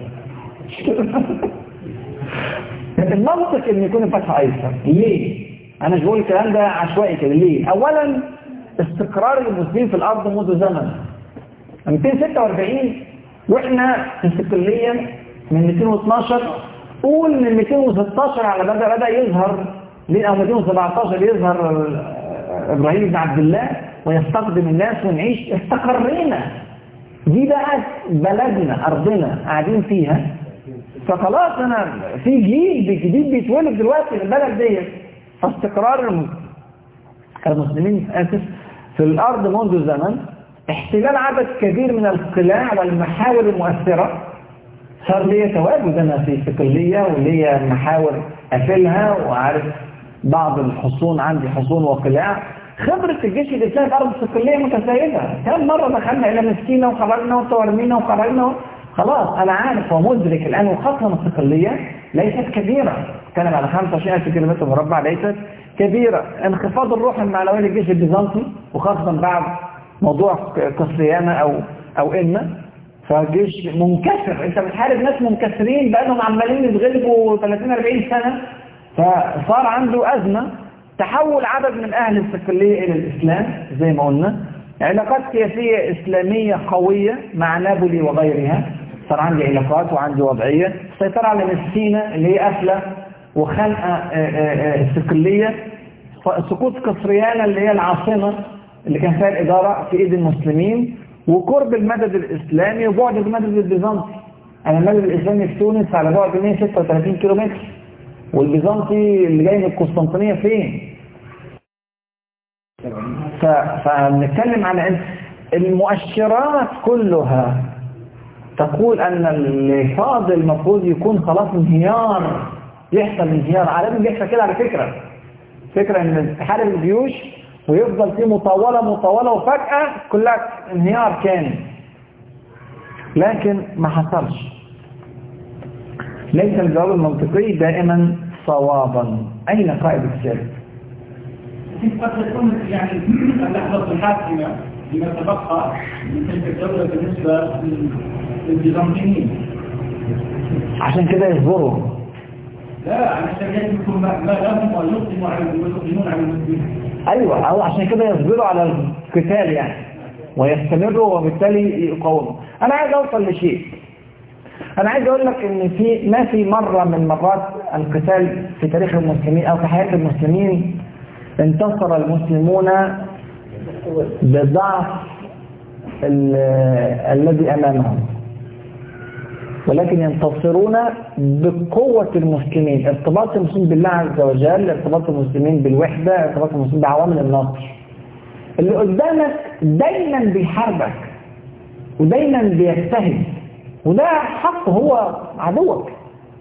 المنطق ان يكون الفتح ايسر ليه انا مش بقول الكلام ده عشوائي كده ليه اولا استقرار المسلمين في الارض منذ زمن 246 واحنا في استقلالية من 212 قول من 216 على بدا بدا يظهر او 217 يظهر ابراهيم بن عبد الله ويستخدم الناس ونعيش استقرينا دي بقى بلدنا ارضنا قاعدين فيها فخلاص انا في جيل جديد بيتولد دلوقتي في البلد ديت فاستقرار المسلمين اسف في الارض منذ زمن احتلال عدد كبير من القلاع والمحاور المؤثرة صار لي تواجد انا في استقلية ولي محاور قافلها وعارف بعض الحصون عندي حصون وقلاع خبرة الجيش الإسلامي في أرض استقلية متسيدة كم مرة دخلنا إلى مسكينة وخرجنا وتورمينا وخرجنا خلاص أنا عارف ومدرك الآن وخاصة الاستقلية ليست كبيرة كان على 25000 كيلومتر مربع ليست كبيرة انخفاض الروح المعنوية للجيش البيزنطي وخاصة بعد موضوع قصريانة أو أو إن فالجيش منكسر أنت بتحارب ناس منكسرين بقالهم عمالين يتغلبوا 30 40 سنة فصار عنده أزمة تحول عدد من أهل الصقلية إلى الإسلام زي ما قلنا علاقات سياسية إسلامية قوية مع نابولي وغيرها صار عندي علاقات وعندي وضعية سيطرة على مسكينة اللي هي قفلة وخنقة الصقلية سقوط قصريانة اللي هي العاصمة اللي كان فيها الإدارة في إيد المسلمين وقرب المدد الإسلامي وبعد المدد البيزنطي أنا المدد الإسلامي في تونس على بعد 136 كيلو متر والبيزنطي اللي جاي من القسطنطينية فين ف... فنتكلم على ان المؤشرات كلها تقول ان اللي فاضل المفروض يكون خلاص انهيار يحصل انهيار عالمي بيحصل كده على فكرة فكرة ان تحارب الجيوش ويفضل فيه مطولة مطولة وفجأة كلها انهيار كامل لكن ما حصلش ليس الجواب المنطقي دائما صوابا أين قائد السر قد تكون يعني اللحظة الحاسمة لما تبقى من تلك الدولة بالنسبة للبيزنطيين عشان كده يصبروا لا علشان يملكوا ما لهم ويقدموا على ويقدمون على المسلمين أيوة أو عشان كده يصبروا على القتال يعني ويستمروا وبالتالي يقاوموا أنا عايز أوصل لشيء أنا عايز أقول لك إن في ما في مرة من مرات القتال في تاريخ المسلمين أو في حياة المسلمين انتصر المسلمون بضعف الذي أمامهم ولكن ينتصرون بقوة المسلمين ارتباط المسلمين بالله عز وجل ارتباط المسلمين بالوحدة ارتباط المسلمين بعوامل النصر اللي قدامك دايما بيحاربك ودايما بيجتهد وده حق هو عدوك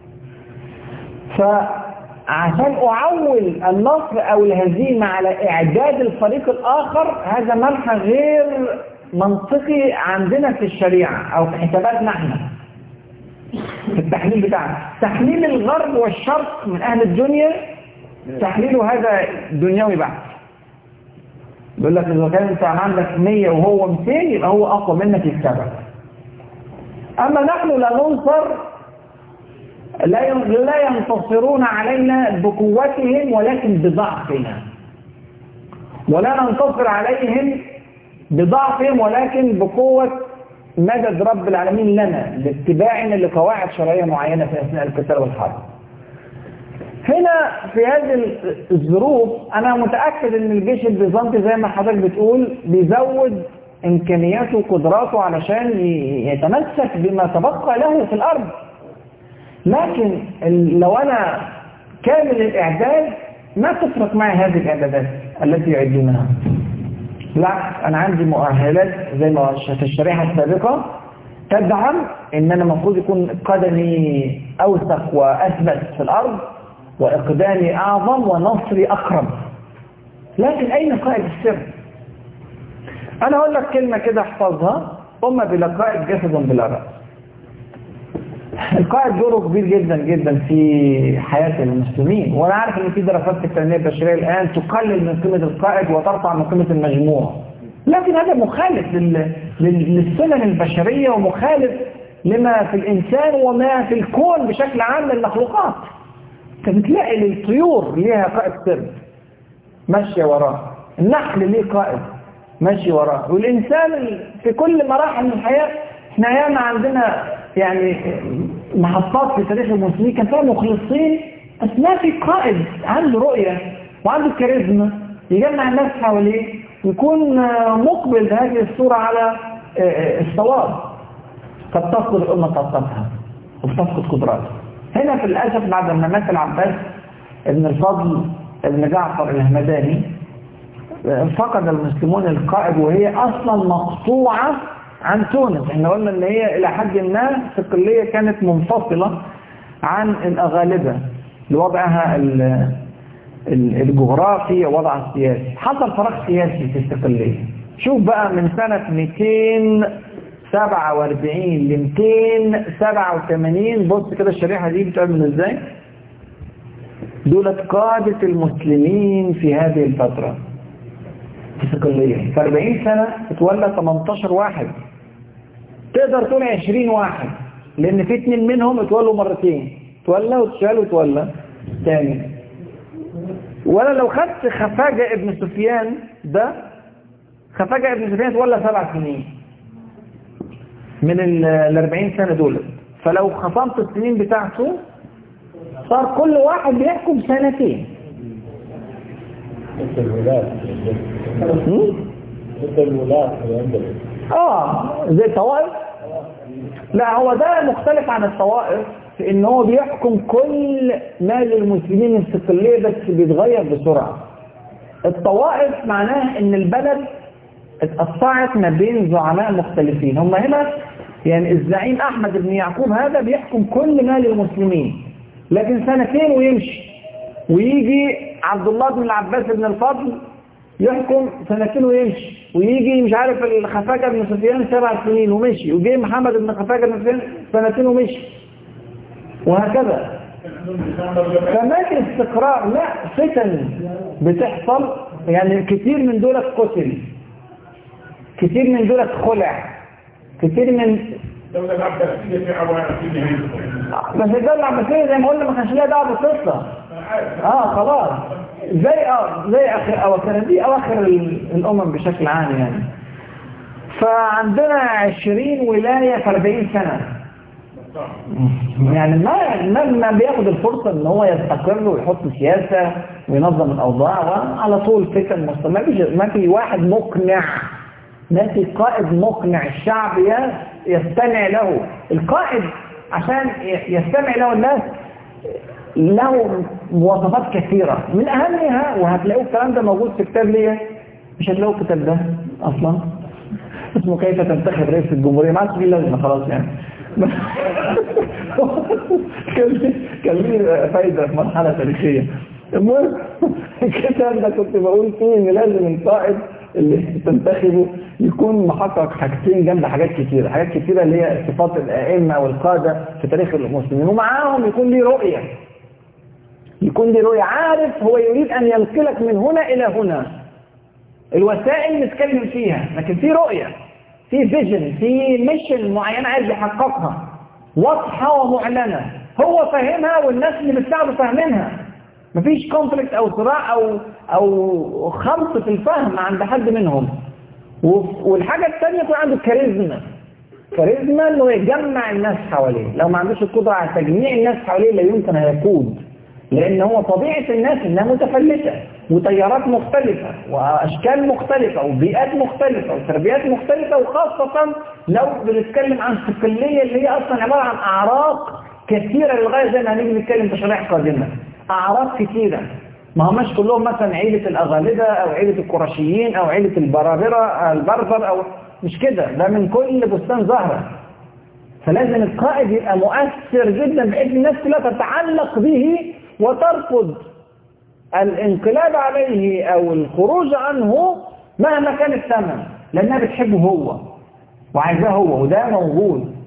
فعشان أعول النصر أو الهزيمة على إعداد الفريق الآخر هذا منحى غير منطقي عندنا في الشريعة أو في حساباتنا احنا في التحليل بتاعنا تحليل الغرب والشرق من أهل الدنيا تحليله هذا دنيوي بعد بيقول لك إذا كان أنت عندك 100 وهو 200 يبقى هو أقوى منك يكسبك أما نحن لا ننصر لا لا ينتصرون علينا بقوتهم ولكن بضعفنا ولا ننتصر عليهم بضعفهم ولكن بقوة مدد رب العالمين لنا لاتباعنا لقواعد شرعية معينة في أثناء القتال والحرب هنا في هذه الظروف أنا متأكد أن الجيش البيزنطي زي ما حضرتك بتقول بيزود إمكانياته وقدراته علشان يتمسك بما تبقى له في الأرض لكن لو أنا كامل الإعداد ما تفرق معي هذه الإعدادات التي يعدونها بالعكس أنا عندي مؤهلات زي ما في الشريحة السابقة تدعم إن أنا المفروض يكون قدمي أوثق وأثبت في الأرض وإقدامي أعظم ونصري أقرب لكن أين قائد السر؟ أنا أقول لك كلمة كده احفظها أمة بلا قائد جسد بلا رأس القائد دوره كبير جدا جدا في حياة المسلمين وانا عارف ان في دراسات في التنمية البشرية الان تقلل من قيمة القائد وترفع من قيمة المجموع لكن هذا مخالف لل... لل- للسنن البشرية ومخالف لما في الانسان وما في الكون بشكل عام من المخلوقات انت بتلاقي للطيور ليها قائد سر ماشية وراه النحل ليه قائد ماشي وراه والإنسان ال- في كل مراحل من الحياة احنا ياما عندنا يعني محطات في تاريخ المسلمين كان فيها مخلصين بس ما في قائد عنده رؤية وعنده كاريزما يجمع الناس حواليه ويكون آه، مقبل بهذه الصورة على آه، آه، الصواب قد تفقد الأمة طاقتها وبتفقد قدراتها هنا في الأسف بعد ما مات العباس ابن الفضل ابن جعفر الهمداني فقد المسلمون القائد وهي أصلا مقطوعة عن تونس احنا قلنا ان هي إلى حد ما صقلية كانت منفصلة عن الأغالبة لوضعها ال- ال- الجغرافي ووضعها السياسي حصل فراغ سياسي في الصقلية شوف بقى من سنة 247 ل 287 بص كده الشريحة دي بتعمل ازاي دولت قادة المسلمين في هذه الفترة في صقلية في 40 سنة اتولى 18 واحد تقدر تقول 20 واحد لان في اتنين منهم اتولوا مرتين اتولى واتشال واتولى تاني ولا لو خدت خفاجة ابن سفيان ده خفاجة ابن سفيان اتولى سبع سنين من ال 40 سنة دول فلو خصمت السنين بتاعته صار كل واحد بيحكم سنتين مثل الولاة م? مثل الولاة في الأندلس اه زي الطوائف لا هو ده مختلف عن الطوائف في ان هو بيحكم كل مال المسلمين الصقلية بس بيتغير بسرعة الطوائف معناها ان البلد اتقطعت ما بين زعماء مختلفين هم هنا يعني الزعيم احمد بن يعقوب هذا بيحكم كل مال المسلمين لكن سنتين ويمشي ويجي عبد الله بن العباس بن الفضل يحكم سنتين ويمشي ويجي مش عارف الخفاجة بن سفيان سبع سنين ومشي وجي محمد بن خفاجة بن سفيان سنتين ومشي وهكذا فما في استقرار لا فتن بتحصل يعني كتير من دولت قتل كتير من دولت خلع كتير من الدولة العباسية في عوائل في نهاية القرن. بس الدولة العباسية زي ما قلنا ما كانش ليها دعوة بالقصة اه خلاص زي اه زي اخر اواخر دي اواخر ال- الامم بشكل عام يعني فعندنا 20 ولاية في 40 سنة يعني ما ما ما بياخد الفرصة ان هو يستقر ويحط سياسة وينظم الاوضاع على طول فتن مستمرة ما فيش ما في واحد مقنع ما في قائد مقنع الشعب ي- يستمع له القائد عشان ي- يستمع له الناس له مواصفات كثيرة من أهمها وهتلاقوا الكلام ده موجود في كتاب ليا مش هتلاقوا الكتاب ده أصلا اسمه كيف تنتخب رئيس الجمهورية ما عادش فيه لازمة خلاص يعني كان ليه- كان ليه فايدة في مرحلة تاريخية المهم الكتاب ده كنت بقول فيه ان لازم القائد اللي تنتخبه يكون محقق حاجتين جنب حاجات كتيرة حاجات كتيرة اللي هي صفات الأئمة والقادة في تاريخ المسلمين ومعاهم يكون ليه رؤية يكون ليه رؤية عارف هو يريد أن ينقلك من هنا إلى هنا الوسائل نتكلم فيها لكن في رؤية في فيجن في ميشن معينة عايز يحققها واضحة ومعلنة هو فاهمها والناس اللي بتساعده فاهمينها مفيش كونفليكت او صراع او او خلط في الفهم عند حد منهم وف- والحاجة الثانية يكون عنده كاريزما كاريزما انه يجمع الناس حواليه لو ما عندوش القدرة على تجميع الناس حواليه لا يمكن هيقود لان هو طبيعة الناس انها متفلتة وتيارات مختلفة واشكال مختلفة وبيئات مختلفة وتربيات مختلفة وخاصة لو بنتكلم عن صقلية اللي هي اصلا عبارة عن اعراق كثيرة للغاية زي ما هنيجي نتكلم في شرائح قادمة اعراق كثيرة ما هماش كلهم مثلا عيلة الأغالبة أو عيلة القرشيين أو عيلة البرابرة البربر أو مش كده ده من كل بستان زهرة فلازم القائد يبقى مؤثر جدا بحيث الناس كلها تتعلق به وترفض الانقلاب عليه أو الخروج عنه مهما كان الثمن لأنها بتحبه هو وعايزاه هو وده موجود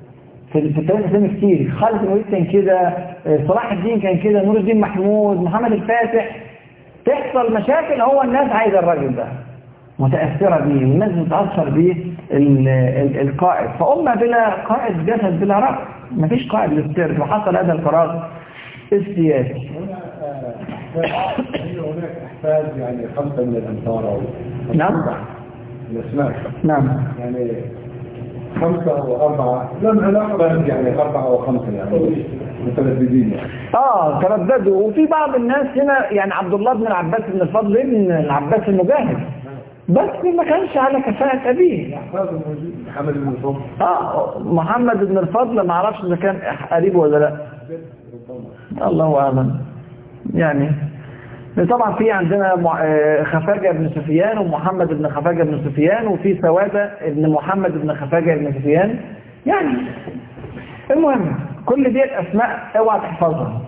في في التاريخ الاسلامي كتير خالد بن الوليد كان كده آه، صلاح الدين كان كده نور الدين محمود محمد الفاتح تحصل مشاكل هو الناس عايزه الراجل ده متاثره بيه والناس بتتاثر بيه ال- ال- القائد فامه بلا قائد جسد بلا راس مفيش قائد للسير وحصل هذا الفراغ السياسي هنا هناك احفاد يعني خمسه من الامثار او نعم. الاسماء نعم يعني خمسه او اربعه لم علاقه يعني اربعه او خمسه يعني متلذذين يعني اه ترددوا وفي بعض الناس هنا يعني عبد الله بن العباس بن الفضل ابن العباس المجاهد بس ما كانش على كفاءة أبيه احفاد الموجود محمد بن الفضل اه محمد بن الفضل ما اعرفش اذا كان قريب ولا لا الله اعلم يعني طبعا في عندنا مع- آه، خفاجة بن سفيان ومحمد بن خفاجة بن سفيان وفي سوادة بن محمد بن خفاجة بن سفيان يعني المهم كل دي الاسماء اوعى تحفظها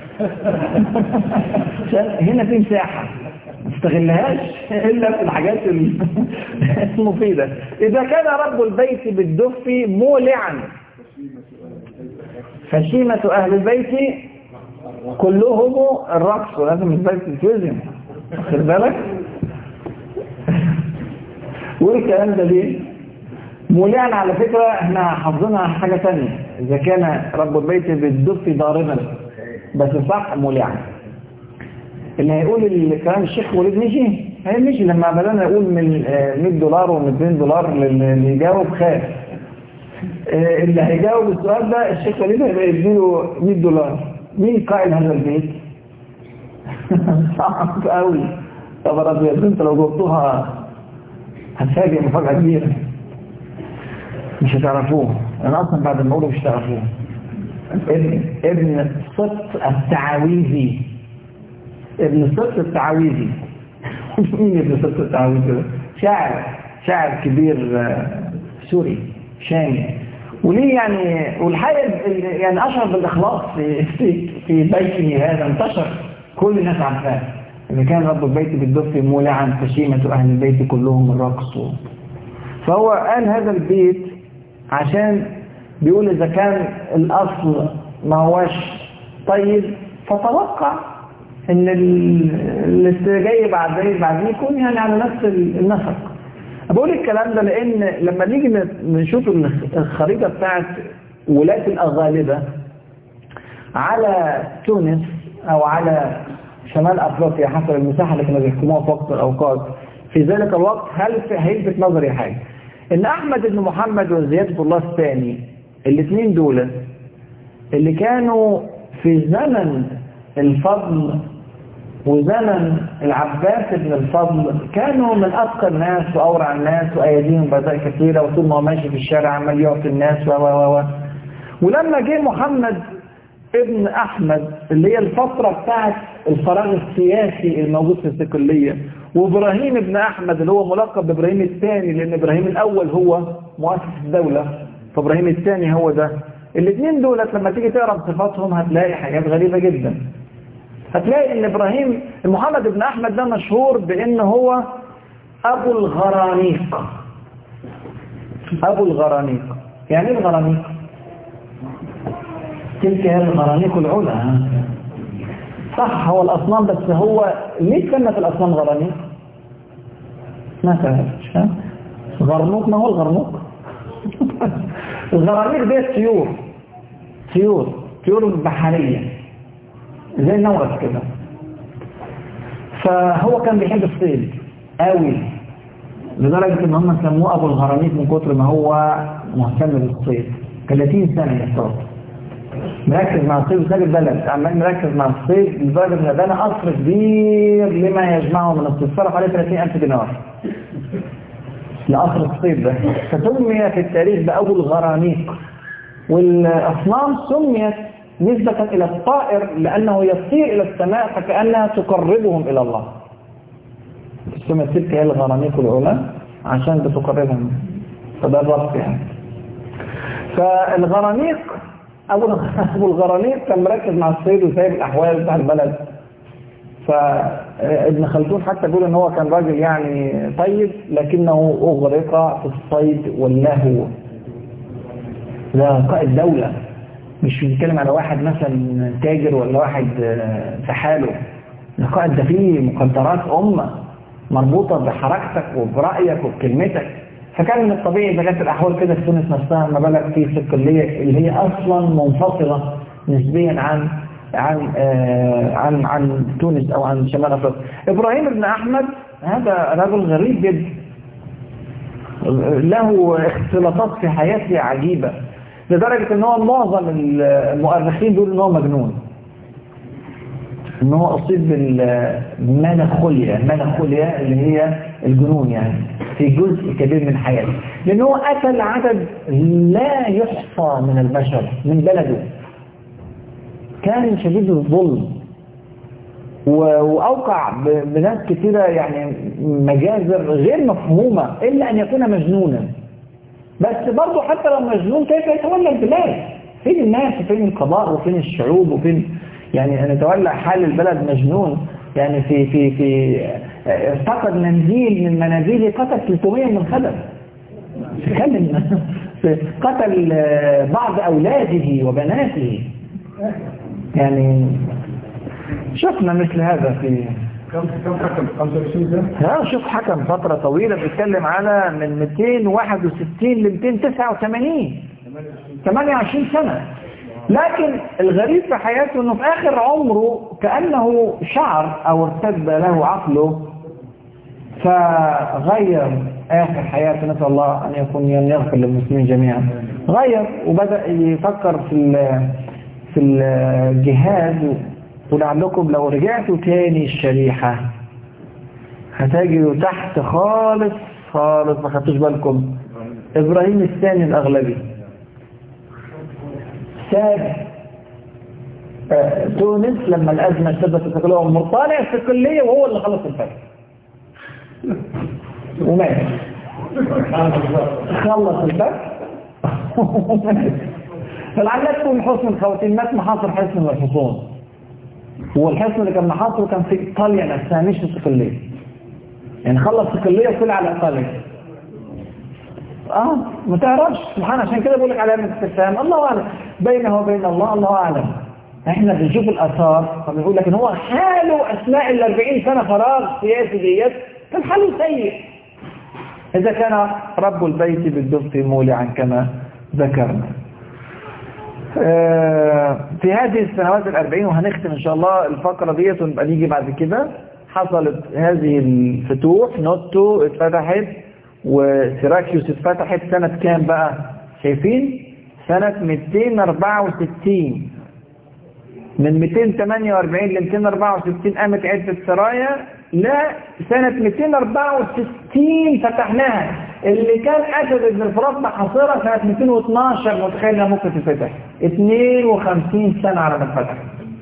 عشان هنا في مساحة ما تستغلهاش الا في الحاجات ال- المفيدة اذا كان رب البيت بالدف مولعا فشيمة اهل البيت كلهم الرقص ولازم البيت يتوزن واخد بالك والكلام ده ليه مولعا على فكرة احنا حافظينها حاجة تانية اذا كان رب البيت بالدف ضاربا بس صح مولعا اللي هيقول الكلام الشيخ وليد مشي هي مشي لما بدأنا نقول من آه، 100 دولار و200 دولار للي يجاوب خاف آه، اللي هيجاوب السؤال ده الشيخ وليد هيبقى يديله 100 دولار مين قائل هذا البيت؟ صعب قوي طب يا ابيض انت لو جاوبتوها هتفاجئ مفاجأة كبيرة مش هتعرفوه انا اصلا بعد ما اقوله مش هتعرفوه ابن ابن صت التعاويذي ابن صت التعاويذي مين ابن صت التعاويذي ده؟ شاعر شاعر كبير آه، سوري شامي وليه يعني والحقيقه ال- يعني اشهر بالاخلاص في في في بيته هذا انتشر كل الناس عارفاه ان كان رب البيت بالدف مولعا فشيمه اهل البيت كلهم الرقص فهو قال هذا البيت عشان بيقول إذا كان الأصل ما هوش طيب فتوقع إن ال- اللي جاي بعدين بعدين يكون يعني على نفس ال- النسق بقول الكلام ده لأن لما نيجي ن- نشوف الخ- الخريطة بتاعت ولاة الأغالبة على تونس أو على شمال أفريقيا حسب المساحة اللي كانوا بيحكموها في وقت الأوقات في ذلك الوقت هل في- هيلفت نظري حاجة إن أحمد بن محمد وزيادة الله الثاني الاثنين دول اللي كانوا في زمن الفضل وزمن العباس بن الفضل كانوا من أتقى الناس وأورع الناس وأيديهم بذاء كثيرة وطول ما هو ماشي في الشارع عمال يعطي الناس و و و ولما جه محمد ابن أحمد اللي هي الفترة بتاعت الفراغ السياسي الموجود في السكلية وإبراهيم ابن أحمد اللي هو ملقب بإبراهيم الثاني لأن إبراهيم الأول هو مؤسس الدولة فإبراهيم الثاني هو ده الاثنين دولت لما تيجي تقرا صفاتهم هتلاقي حاجات غريبة جدا هتلاقي ان ابراهيم محمد بن احمد ده مشهور بان هو ابو الغرانيق ابو الغرانيق يعني ايه الغرانيق تلك هي الغرانيق العلا ها؟ صح هو الاصنام بس هو ليه كلمة الاصنام غرانيق ما تعرفش ها غرنوق ما هو الغرنوق الغرانيق دي طيور طيور طيور بحريه زي النورس كده فهو كان بيحب الصيد قوي لدرجة ان هم سموه ابو الغرانيق من كتر ما هو مهتم بالصيد 30 سنة يصطاد مركز مع الصيد وساب البلد عمال مركز مع الصيد لدرجة ان بنى قصر كبير لما يجمعه من الصيد صرف عليه 30000 دينار لقصر الصيد ده فسمي في التاريخ بأبو الغرانيق والأصنام سميت نسبة إلى الطائر لأنه يطير إلى السماء فكأنها تقربهم إلى الله سميت تلك هي الغرانيق العلا عشان بتقربهم فده الربط يعني فالغرانيق أبو أبو الغرانيق كان مركز مع الصيد وسايب الأحوال بتاع البلد فابن خلدون حتى بيقول ان هو كان راجل يعني طيب لكنه اغرق في الصيد واللهو ده قائد دولة مش بنتكلم على واحد مثلا تاجر ولا واحد آه، في حاله ده قائد ده فيه مقدرات أمة مربوطة بحركتك وبرأيك وبكلمتك فكان من الطبيعي بجد الأحوال كده في تونس نفسها ما بالك في الكلية اللي هي أصلا منفصلة نسبيا عن عن آه عن عن تونس أو عن شمال أفريقيا إبراهيم بن أحمد هذا رجل غريب جدا له اختلاطات في حياته عجيبة لدرجة ان هو معظم المؤرخين بيقولوا ان هو مجنون ان هو اصيب بالملخوليا الملخوليا اللي هي الجنون يعني في جزء كبير من حياته لان هو قتل عدد لا يحصى من البشر من بلده كان شديد الظلم و- واوقع ب- بناس كثيرة يعني مجازر غير مفهومة الا ان يكون مجنونا بس برضه حتى لو مجنون كيف يتولى البلاد فين الناس وفين القضاء وفين الشعوب وفين يعني ان يتولى حال البلد مجنون يعني في في في آه، فقد منزيل من منازله قتل 300 من خدم تكلم قتل آه، بعض اولاده وبناته يعني شفنا مثل هذا في كم كم حكم 25 سنة ها شوف حكم فترة طويلة بيتكلم على من 261 ل 289 28 سنة لكن الغريب في حياته انه في اخر عمره كأنه شعر او ارتد له عقله فغير اخر حياته نسأل الله ان يكون يغفر للمسلمين جميعا غير وبدأ يفكر في ال- في الجهاد ولعلكم لو رجعتوا تاني الشريحة هتجدوا تحت خالص خالص ما خدتوش بالكم ابراهيم الثاني الاغلبي ساب آه، تونس لما الازمه اشتدت في الكليه ومطالع في الكليه وهو اللي خلص الفتح ومات خلص الفتح ومات فلعلك تكون حسن الخواتيم مات محاصر حسن من الحصون والحصن اللي كان محاصره كان في ايطاليا نفسها مش في الكليه يعني خلص الكليه وطلع على ايطاليا اه ما تعرفش سبحان عشان كده بقول لك علامه استفهام الله اعلم بينه وبين الله الله اعلم احنا بنشوف الاثار فبنقول لكن هو حاله اثناء ال 40 سنه فراغ سياسي ديت كان حاله سيء اذا كان رب البيت بالدف مولعا كما ذكرنا آه، في هذه السنوات الأربعين وهنختم إن شاء الله الفقرة ديت ونبقى نيجي بعد كده حصلت هذه الفتوح نوتو اتفتحت وسيراكيوس اتفتحت سنة كام بقى شايفين سنة 264 من 248 ل 264 قامت عدة سرايا لا سنة 264 فتحناها اللي كان أسد ابن الفرات محاصرة سنة 212 متخيل انها ممكن تفتح 52 سنة على ما اتفتح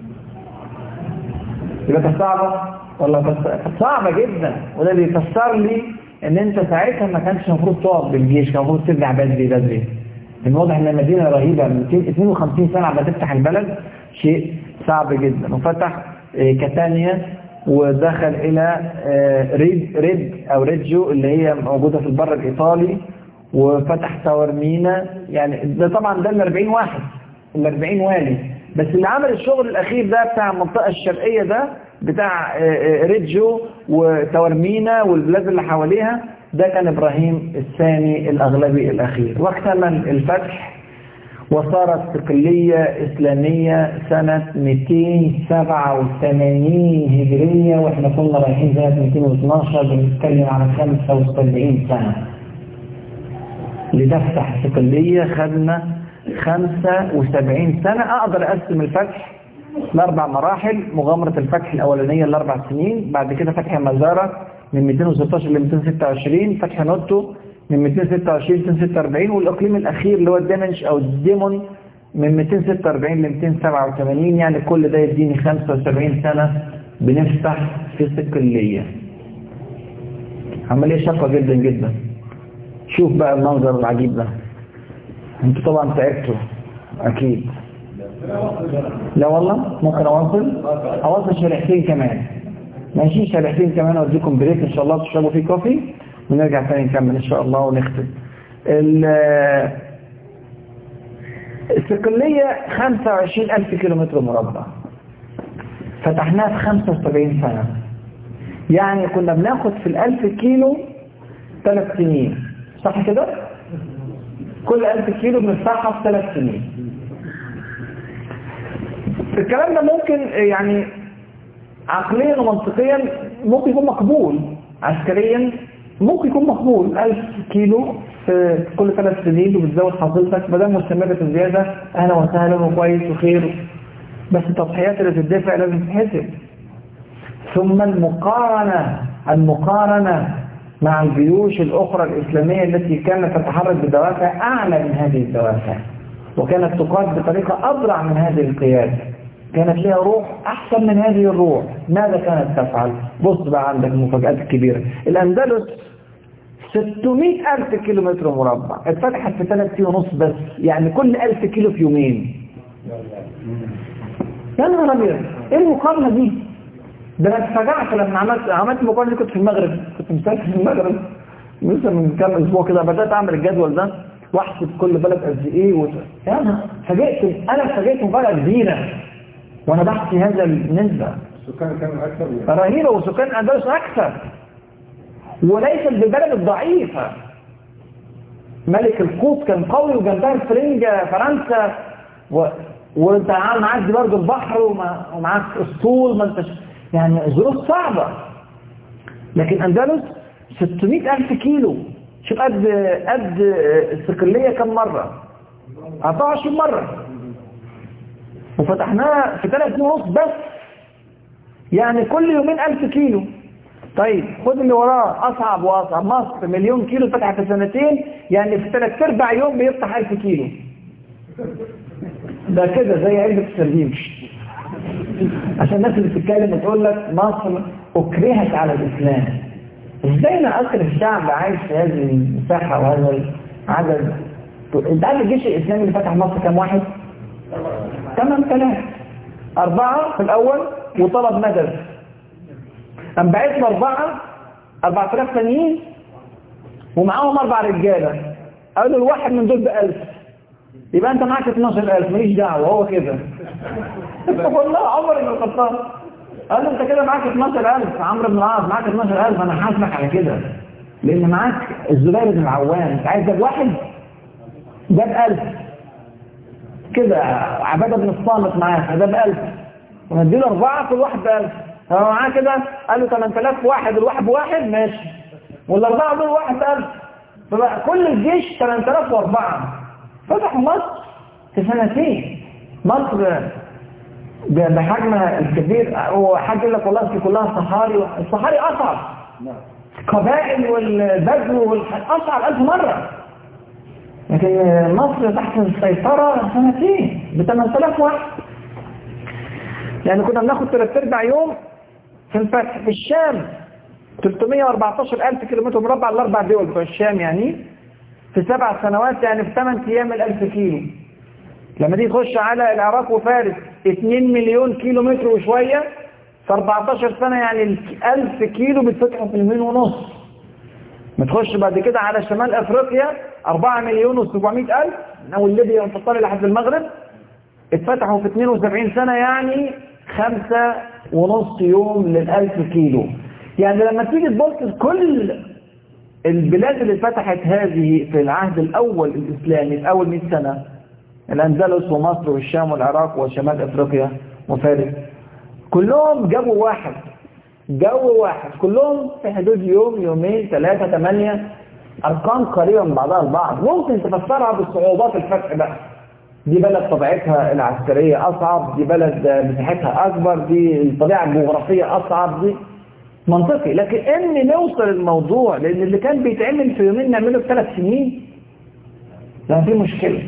يبقى كانت صعبة ولا كانت كانت صعبة جدا وده بيفسر لي ان انت ساعتها ما كانش المفروض تقف بالجيش كان المفروض ترجع بدري بدري لان واضح ان المدينة رهيبة 252 سنة على ما تفتح البلد شيء صعب جدا وفتح آه، كاتانيا ودخل الى آه، ريد ريد او ريدجو اللي هي موجودة في البر الايطالي وفتح تاورمينا يعني ده طبعا ده ال 40 واحد ال 40 والي بس اللي عمل الشغل الاخير ده بتاع المنطقة الشرقية ده بتاع آه، آه، ريدجو وتاورمينا والبلاد اللي حواليها ده كان ابراهيم الثاني الاغلبي الاخير واكتمل الفتح وصارت صقلية إسلامية سنة 287 هجرية وإحنا كنا رايحين سنة 212 بنتكلم على 75 سنة لتفتح صقلية خدنا 75 سنة أقدر أقسم الفتح لأربع مراحل مغامرة الفتح الأولانية الأربع سنين بعد كده فتح مزارة من 216 ل 226 فتح نوتو من 226 ل 246 والإقليم الأخير اللي هو الدمنش أو الديمون من 246 ل 287 يعني كل ده يديني 75 سنة بنفتح في صقلية عملية شاقة جدا جدا شوف بقى المنظر العجيب ده انتوا طبعا تعبتوا اكيد لا والله ممكن اواصل اواصل شريحتين كمان ماشي شريحتين كمان اوديكم بريك ان شاء الله تشربوا فيه كوفي ونرجع تاني نكمل ان شاء الله ونختم ال- الصقلية 25 ألف كيلومتر مربع فتحناها في 75 سنة يعني كنا بناخد في الألف كيلو ثلاث سنين صح كده؟ كل ألف كيلو بنفتحها في ثلاث سنين الكلام ده ممكن يعني عقليا ومنطقيا ممكن يكون مقبول عسكريا ممكن يكون مقبول 1000 كيلو في كل ثلاث سنين وبتزود حصيلتك ما دام مستمره في الزياده اهلا وسهلا وكويس وخير بس التضحيات اللي تدفع لازم تتحسب ثم المقارنه المقارنه مع الجيوش الاخرى الاسلاميه التي كانت تتحرك بدوافع اعلى من هذه الدوافع وكانت تقاد بطريقه ابرع من هذه القياده كانت لها روح أحسن من هذه الروح ماذا كانت تفعل بص بقى عندك المفاجآت الكبيرة الأندلس 600 ألف كيلو متر مربع اتفتحت في ثلاث سنين ونص بس يعني كل ألف كيلو في يومين يا نهار أبيض إيه المقارنة دي؟ ده أنا اتفاجأت لما عملت عملت المقارنة دي كنت في المغرب كنت مسافر في المغرب لسه من كام أسبوع كده بدأت أعمل الجدول ده واحسب كل بلد قد إيه وت... يا أنا فاجئت أنا فاجئت مفاجأة كبيرة وانا بحثي هذا النسبة السكان كانوا اكثر رهيبة وسكان الاندلس اكثر وليست بالبلد الضعيفة ملك القوط كان قوي وجنبها الفرنجة فرنسا و... وانت معدي برضه البحر وما... ومعاك اسطول ما انتش يعني ظروف صعبة لكن اندلس 600 الف كيلو شوف قد قد الصقلية كم مرة 24 مرة وفتحناها في ثلاث سنين ونص بس يعني كل يومين ألف كيلو طيب خد اللي وراه أصعب وأصعب مصر مليون كيلو فتح في سنتين يعني في ثلاث أرباع يوم بيفتح ألف كيلو ده كده زي علبة السردين عشان الناس اللي بتتكلم وتقول لك مصر أكرهت على الإسلام ازاي انا اكره الشعب عايش في هذه المساحة وهذا العدد انت عارف الجيش الاسلامي اللي فتح مصر كام واحد؟ 8000 أربعة في الأول وطلب مدد قام بعت له أربعة 4000 ثانيين ومعاهم أربع رجالة قالوا الواحد من دول بألف يبقى أنت معاك 12000 ماليش دعوة هو كده والله عمر بن الخطاب قال له أنت كده معاك 12000 عمرو بن العاص معاك 12000 أنا حاسبك على كده لأن معاك الزبير بن العوام أنت عايز ده بواحد ده بألف كده عبادة بن الصامت معاه فده بألف ونديله أربعة كل واحد بألف هو معاه كده قال له 8000 واحد الواحد بواحد ماشي والأربعة دول واحد بألف فبقى كل الجيش 8004 فتحوا مصر في سنتين مصر بحجمها الكبير هو حاجة يقول لك والله دي كلها صحاري الصحاري أصعب قبائل والبدو أصعب ألف مرة لكن مصر تحت السيطرة سنتين ب 8000 واحد يعني كنا بناخد ثلاث ارباع يوم في الفتح في الشام 314 ألف كيلومتر مربع الأربع دول بتوع الشام يعني في سبع سنوات يعني في 8 أيام الألف كيلو لما دي تخش على العراق وفارس 2 مليون كيلو متر وشوية في 14 سنة يعني الألف كيلو بتفتحوا في المين ونص ما تخش بعد كده على شمال أفريقيا 4 مليون و700 ألف من أول ليبيا وانتصار لحد المغرب اتفتحوا في 72 سنة يعني خمسة ونص يوم للألف كيلو يعني لما تيجي تبص كل البلاد اللي فتحت هذه في العهد الأول الإسلامي في أول 100 سنة الأندلس ومصر والشام والعراق وشمال أفريقيا وفارس كلهم جابوا واحد جو واحد كلهم في حدود يوم يومين ثلاثة ثمانية أرقام قريبة من بعضها البعض ممكن تفسرها بصعوبات الفتح بقى دي بلد طبيعتها العسكرية أصعب دي بلد مساحتها أكبر دي الطبيعة الجغرافية أصعب دي منطقي لكن ان نوصل الموضوع لان اللي كان بيتعمل في يومين نعمله في ثلاث سنين لا في مشكلة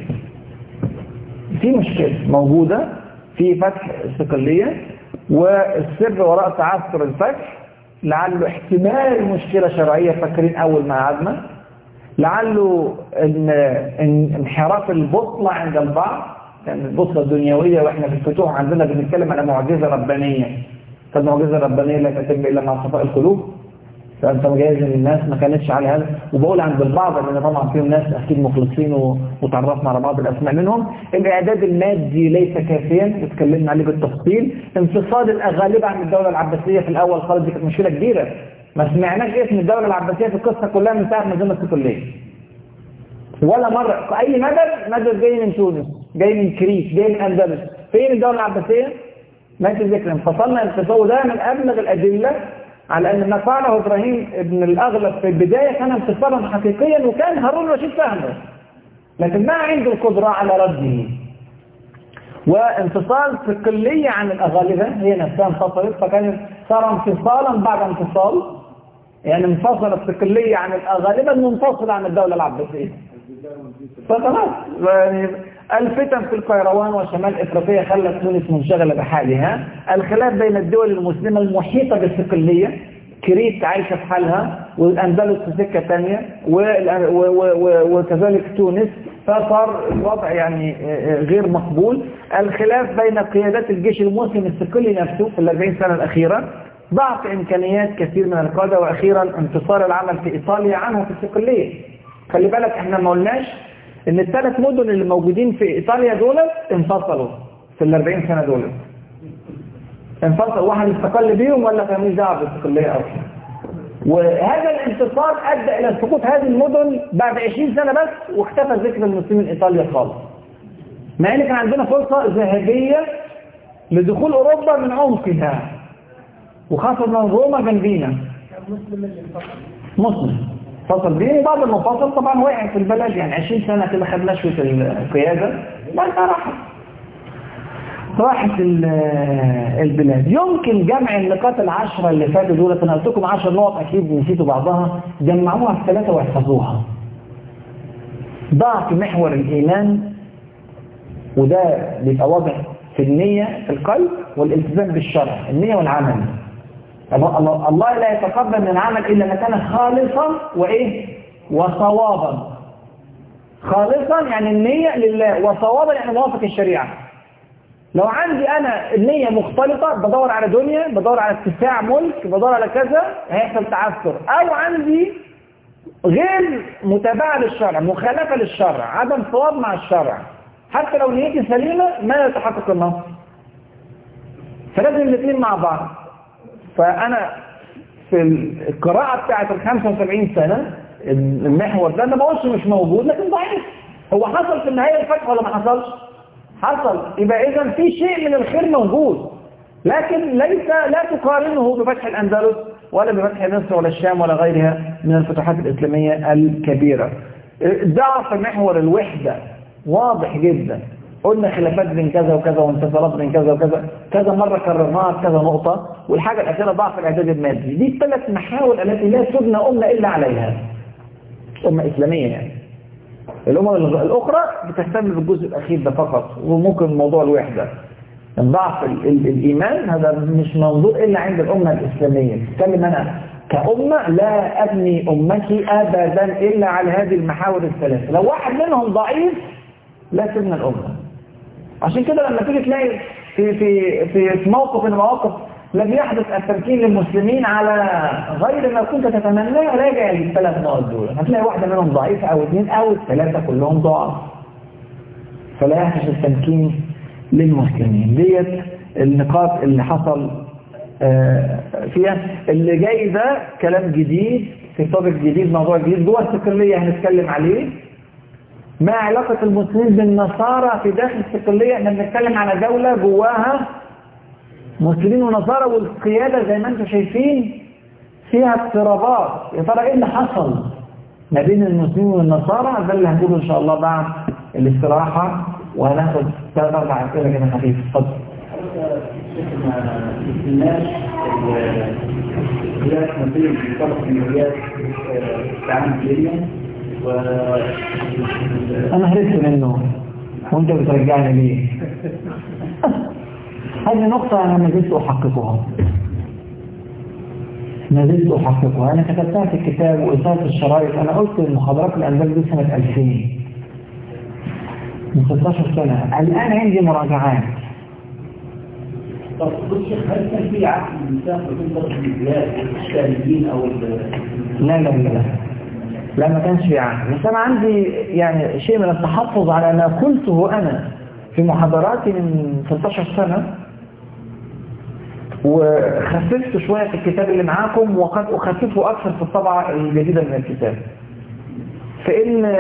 في مشكلة موجودة في فتح الصقلية والسر وراء تعثر الفتح لعله احتمال مشكلة شرعية فاكرين أول ما قعدنا لعله ان ان انحراف البطلة عند البعض يعني البطلة الدنيوية واحنا في الفتوح عندنا بنتكلم على معجزة ربانية فالمعجزة الربانية لا تتم إلا مع صفاء القلوب فانت مجهز ان الناس ما كانتش على هذا وبقول عند البعض لان طبعا فيهم ناس اكيد مخلصين و- وتعرفنا على بعض الاسماء منهم الاعداد المادي ليس كافيا واتكلمنا عليه بالتفصيل انفصال الاغالبه عن الدوله العباسيه في الاول خالص دي كانت مشكله كبيره ما سمعناش اسم الدوله العباسيه في القصه كلها من ساعه ما نزلنا الكليه ولا مرة أي مدد مدد جاي من تونس جاي من كريت جاي من أندلس فين الدولة العباسية؟ ما في ذكر انفصلنا انفصال ده من أبلغ الأدلة على أن ما فعله إبراهيم ابن الأغلب في البداية كان انفصالا حقيقيا وكان هارون الرشيد فهمه لكن ما عنده القدرة على رده وانفصال صقلية عن الأغالبة هي نفسها انفصلت فكان صار انفصالا بعد انفصال يعني انفصلت صقلية عن الأغالبة المنفصلة عن الدولة العباسية فخلاص يعني الفتن في القيروان وشمال افريقيا خلت تونس منشغله بحالها الخلاف بين الدول المسلمه المحيطه بالصقليه كريت عايشه في حالها والاندلس في سكه ثانيه وكذلك تونس فصار الوضع يعني غير مقبول الخلاف بين قيادات الجيش المسلم الصقلي نفسه في الأربعين سنه الاخيره ضعف امكانيات كثير من القاده واخيرا انتصار العمل في ايطاليا عنها في الصقليه خلي بالك احنا ما قلناش ان الثلاث مدن اللي موجودين في ايطاليا دول انفصلوا في ال 40 سنه دول انفصل واحد استقل بيهم ولا كان مش دعوه بالاستقلاليه اصلا وهذا الانتصار ادى الى سقوط هذه المدن بعد 20 سنه بس واختفى ذكر المسلمين ايطاليا خالص مع ان كان عندنا فرصه ذهبيه لدخول اوروبا من عمقها وخاصه من روما جنبينا مسلم فصل بيه بعض المفاصل طبعا وقع في البلد يعني 20 سنة كده خد نشوة القيادة بعد راحت راحت البلاد يمكن جمع النقاط العشرة اللي فاتوا دول انا قلت لكم 10 نقط اكيد نسيتوا بعضها جمعوها في ثلاثة واحفظوها ضعف محور الايمان وده بيبقى واضح في النية في القلب والالتزام بالشرع النية والعمل الله الله لا يتقبل من العمل إلا ما كان خالصا وإيه وصوابا خالصا يعني النية لله وصوابا يعني موافق الشريعة لو عندي أنا النية مختلطة بدور على دنيا بدور على اتساع ملك بدور على كذا هيحصل تعثر أو عندي غير متابعة للشرع مخالفة للشرع عدم صواب مع الشرع حتى لو نيتي سليمة ما يتحقق النصر فلازم الاثنين مع بعض فأنا في القراءة بتاعت ال 75 سنة المحور ده أنا بقولش مش موجود لكن ضعيف هو حصل في النهاية الفتح ولا ما حصلش؟ حصل يبقى إذا في شيء من الخير موجود لكن ليس لا تقارنه بفتح الأندلس ولا بفتح مصر ولا الشام ولا غيرها من الفتوحات الإسلامية الكبيرة ضعف محور الوحدة واضح جدا قلنا خلافات بين كذا وكذا وانتصارات بين كذا وكذا كذا مرة كررناها كذا نقطة والحاجة الأخيرة ضعف الإعداد المادي دي الثلاث محاور التي لا تبنى أمة إلا عليها أمة إسلامية يعني الأمم الأخرى بتهتم بالجزء الأخير ده فقط وممكن موضوع الوحدة ضعف ال ال الإيمان هذا مش موجود إلا عند الأمة الإسلامية تتكلم أنا كأمة لا أبني أمتي أبدا إلا على هذه المحاور الثلاثة لو واحد منهم ضعيف لا تبنى الأمة عشان كده لما تيجي تلاقي في في في موقف من المواقف لم يحدث التمكين للمسلمين على غير ما كنت تتمناه راجع للثلاث نقط دول هتلاقي واحدة منهم ضعيفة أو اثنين أو الثلاثة كلهم ضعاف فلا يحدث التمكين للمسلمين ديت النقاط اللي حصل فيها اللي جاي ده كلام جديد في طابق جديد موضوع جديد جوه السكرية هنتكلم عليه ما علاقة المسلمين بالنصارى في داخل السكرية احنا بنتكلم على دولة جواها مسلمين ونصارى والقيادة زي ما انتم شايفين فيها اضطرابات يا ترى ايه اللي حصل ما بين المسلمين والنصارى ده اللي هنقوله ان شاء الله بعد الاستراحة وهناخد ثلاث اربع اسئله كده خفيف اتفضل الناس الخلاف ما بين طرف الجمهوريات العام الجيريا و انا هربت منه وانت بترجعني ليه هذه نقطة أنا ما زلت أحققها ما زلت أحققها أنا كتبتها في الكتاب وإثارة الشرايط أنا قلت المخابرات الأنبال دي سنة 2000 من 16 سنة الآن عندي مراجعات طب كل شيخ هل كان في عقد ميثاق بين ضرب البلاد الإسلاميين أو ال- لا لا لا لا لا ما كانش في عهد بس انا عندي يعني شيء من التحفظ على ما قلته انا في محاضراتي من 16 سنة وخففت شوية في الكتاب اللي معاكم وقد أخففه أكثر في الطبعة الجديدة من الكتاب فإن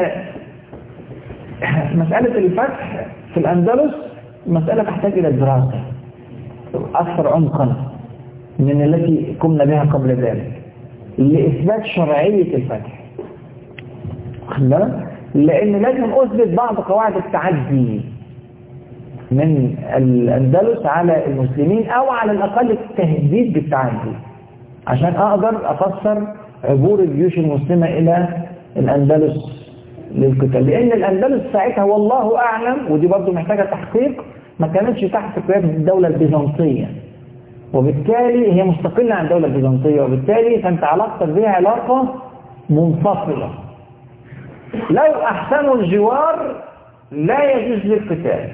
مسألة الفتح في الأندلس مسألة تحتاج إلى دراسة أكثر عمقا من التي قمنا بها قبل ذلك لإثبات شرعية الفتح واخد بالك؟ لأن لازم أثبت بعض قواعد التعدي من الأندلس على المسلمين أو على الأقل التهديد بالتعدي عشان أقدر أفسر عبور الجيوش المسلمة إلى الأندلس للقتال لأن الأندلس ساعتها والله أعلم ودي برضو محتاجة تحقيق ما كانتش تحت قيادة الدولة البيزنطية وبالتالي هي مستقلة عن الدولة البيزنطية وبالتالي فأنت علاقتك بها علاقة منفصلة لو أحسنوا الجوار لا يجوز للقتال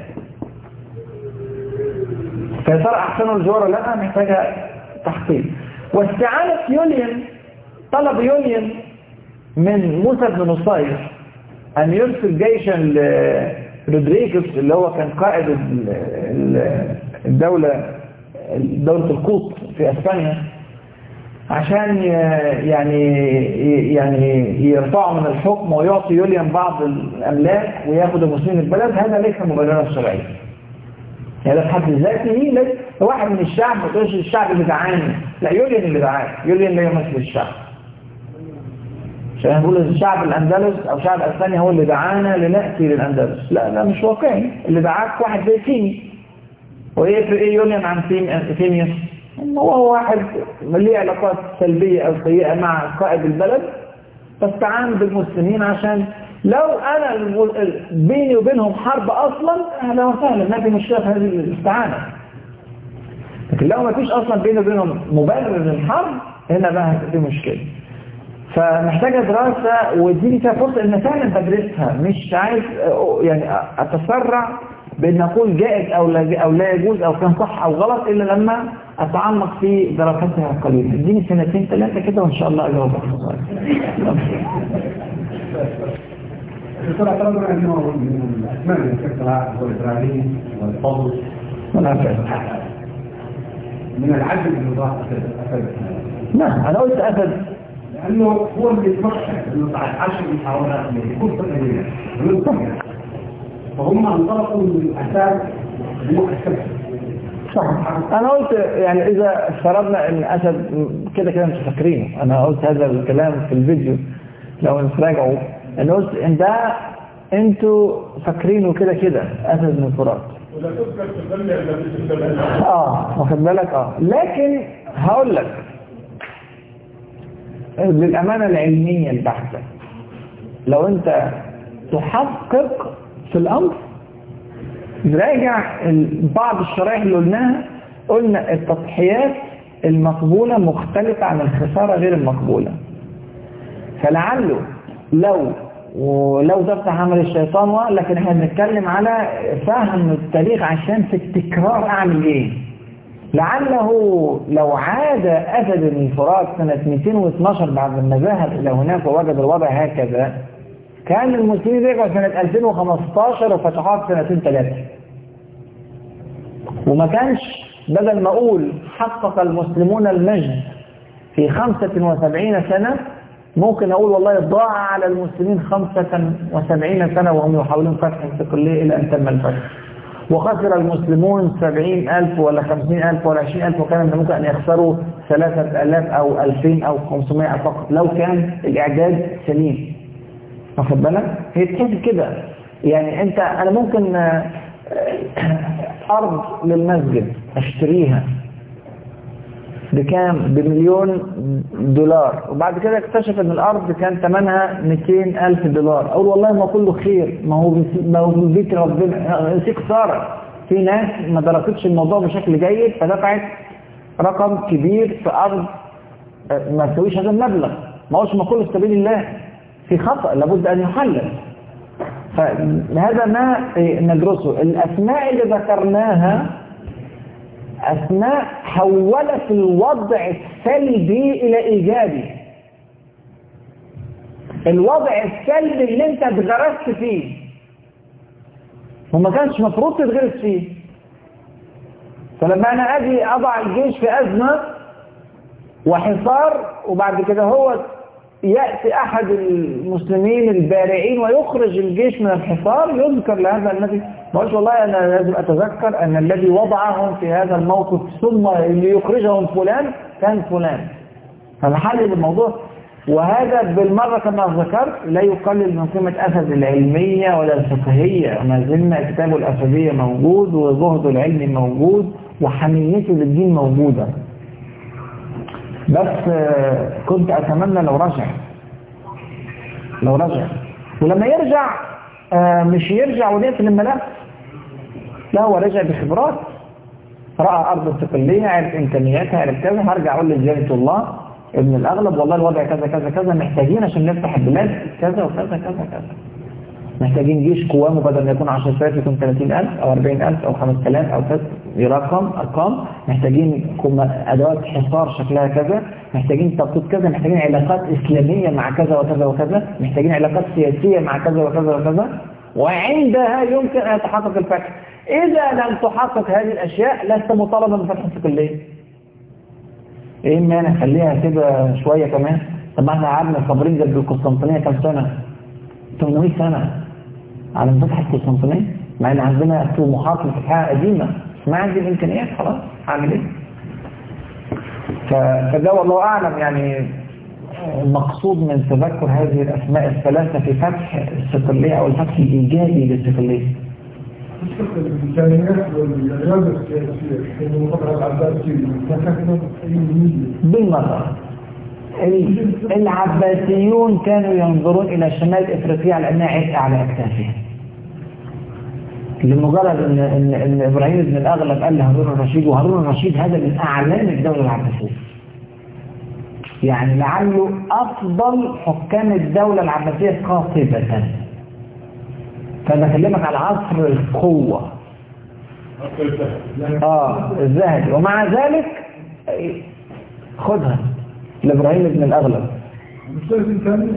فيا ترى أحسنوا الجوار ولا لا محتاجة تحقيق واستعانة يوليان طلب يوليان من موسى بن نصير أن يرسل جيشا لرودريكس اللي هو كان قائد ال- ال- الدولة دولة القوط في أسبانيا عشان ي- يعني يعني يرفعوا من الحكم ويعطي يوليان بعض الأملاك وياخد المسلمين البلد هذا ليس مبررا شرعيا هذا في حد ذاته ليس واحد من الشعب ما تقولش الشعب اللي دعاني لا يوليان اللي دعاني يوليان لا يمثل الشعب عشان نقول الشعب الأندلس أو شعب أسبانيا هو اللي دعانا لنأتي للأندلس لا ده مش واقعي اللي دعاك واحد زي فيني ويفرق ايه يوليان عن فيم- فيميوس هو هو واحد ليه علاقات سلبية أو سيئة مع قائد البلد فاستعان بالمسلمين عشان لو أنا الم- بيني وبينهم حرب أصلا أهلا وسهلا ما في مشكلة في هذه الاستعانة لكن لو ما فيش أصلا بيني وبينهم مبرر للحرب هنا بقى هتبقى في مشكلة فمحتاجة دراسة واديني فيها فرصة ان فعلا بدرسها مش عايز أ- يعني أ- اتسرع بان اقول جائز او لا او لا يجوز او كان صح او غلط الا لما اتعمق في دراستها قليلا اديني سنتين ثلاثة كده وان شاء الله اجاوبك دكتور اعتبر انه من الاسماء اللي ذكرتها هو الابراهيم والفضل ولا فعل. من العدل اللي ضاع اسد نعم انا قلت اسد لانه هو اللي يتمكن انه بعد عشر محاولات من يكون قليلا فهم انطلقوا من الاساس بمؤسسه صح انا قلت يعني اذا افترضنا ان اسد كده كده مش فاكرينه انا قلت هذا الكلام في الفيديو لو تراجعوا انا قلت ان ده انتوا فاكرينه كده كده اسد من الفرات ولا تذكر تخلي الذي تتبع اه واخد بالك اه لكن هقول لك للامانه العلميه البحته لو انت تحقق في الامر نراجع ال- بعض الشرائح اللي قلناها قلنا التضحيات المقبولة مختلفة عن الخسارة غير المقبولة فلعله لو ولو ده بتاع عمل الشيطان و- لكن احنا بنتكلم على فهم التاريخ عشان في التكرار اعمل ايه لعله لو عاد أسد الفرات سنة 212 بعد ما ذهب إلى هناك ووجد الوضع هكذا كان المسلمين رجعوا سنة 2015 وفتحوها في سنتين ثلاثة وما كانش بدل ما أقول حقق المسلمون المجد في 75 سنة ممكن أقول والله ضاع على المسلمين 75 سنة وهم يحاولون فتح الصقلية إلى أن تم الفتح وخسر المسلمون 70 ألف ولا 50 ألف ولا 20 ألف وكان من ممكن أن يخسروا 3000 أو 2000 أو 500 فقط لو كان الإعداد سليم واخد بالك هي تحس كده يعني انت انا ممكن آه، آه، ارض للمسجد اشتريها بكام بمليون دولار وبعد كده اكتشف ان الارض كان ثمنها 200 الف دولار اقول والله ما كله خير ما هو بس- ما هو بيت ربنا في خساره في ناس ما درستش الموضوع بشكل جيد فدفعت رقم كبير في ارض آه، ما تسويش هذا المبلغ ما هوش ما كله في سبيل الله في خطأ لابد ان يحلل فهذا ما ندرسه الاسماء اللي ذكرناها أسماء حولت الوضع السلبي إلى إيجابي الوضع السلبي اللي انت اتغرست فيه وما كانش مفروض تتغرس فيه فلما انا اجي اضع الجيش في ازمه وحصار وبعد كده هو ياتي احد المسلمين البارعين ويخرج الجيش من الحصار يذكر لهذا الذي ما قلتش والله انا لازم اتذكر ان الذي وضعهم في هذا الموقف ثم اللي يخرجهم فلان كان فلان فنحلل الموضوع وهذا بالمرة كما ذكرت لا يقلل من قيمة أسد العلمية ولا الفقهية ما زلنا كتاب الأسدية موجود وزهد العلم موجود وحميته للدين موجودة بس آه، كنت أتمنى لو رجع لو رجع ولما يرجع آه، مش يرجع ونقفل الملف لا هو رجع بخبرات رأى أرض استقلية عرف إمكانياتها عرف كذا هرجع أقول لجلالة الله ابن الأغلب والله الوضع كذا كذا كذا محتاجين عشان نفتح البلاد كذا وكذا كذا كذا محتاجين جيش قوامه بدل ما يكون 10000 يكون 30000 أو 40000 أو 5000 أو كذا رقم أرقام محتاجين كم- أدوات حصار شكلها كذا محتاجين تخطيط كذا محتاجين علاقات إسلامية مع كذا وكذا وكذا محتاجين علاقات سياسية مع كذا وكذا وكذا وعندها يمكن أن يتحقق الفتح إذا لم تحقق هذه الأشياء لست مطالبا بفتح الكلية ايه المانع خليها كده شوية كمان طب ما احنا قعدنا صابرين جنب القسطنطينية كام سنة 800 سنة على ما فتحت القسطنطينية مع ان عندنا طموحات لفتحها قديمة بس ما عندي الامكانيات خلاص هعمل ايه ف- فده والله اعلم يعني المقصود من تذكر هذه الاسماء الثلاثة في فتح الصقلية او الفتح الايجابي للصقلية الإمكانيات والإرادة السياسية في الفترة العباسية ما كانت يميل بالمرة ال- العباسيون كانوا ينظرون إلى شمال إفريقيا على أنها عبء على أكتافهم لمجرد ان ان ان ابراهيم بن الاغلب قال لهارون الرشيد وهارون الرشيد هذا من اعلام الدوله العباسيه. يعني لعله افضل حكام الدوله العباسيه قاطبه. فانا بكلمك على عصر القوه. اه الذهبي ومع ذلك إيه، خدها لابراهيم بن الاغلب. مش لازم ثاني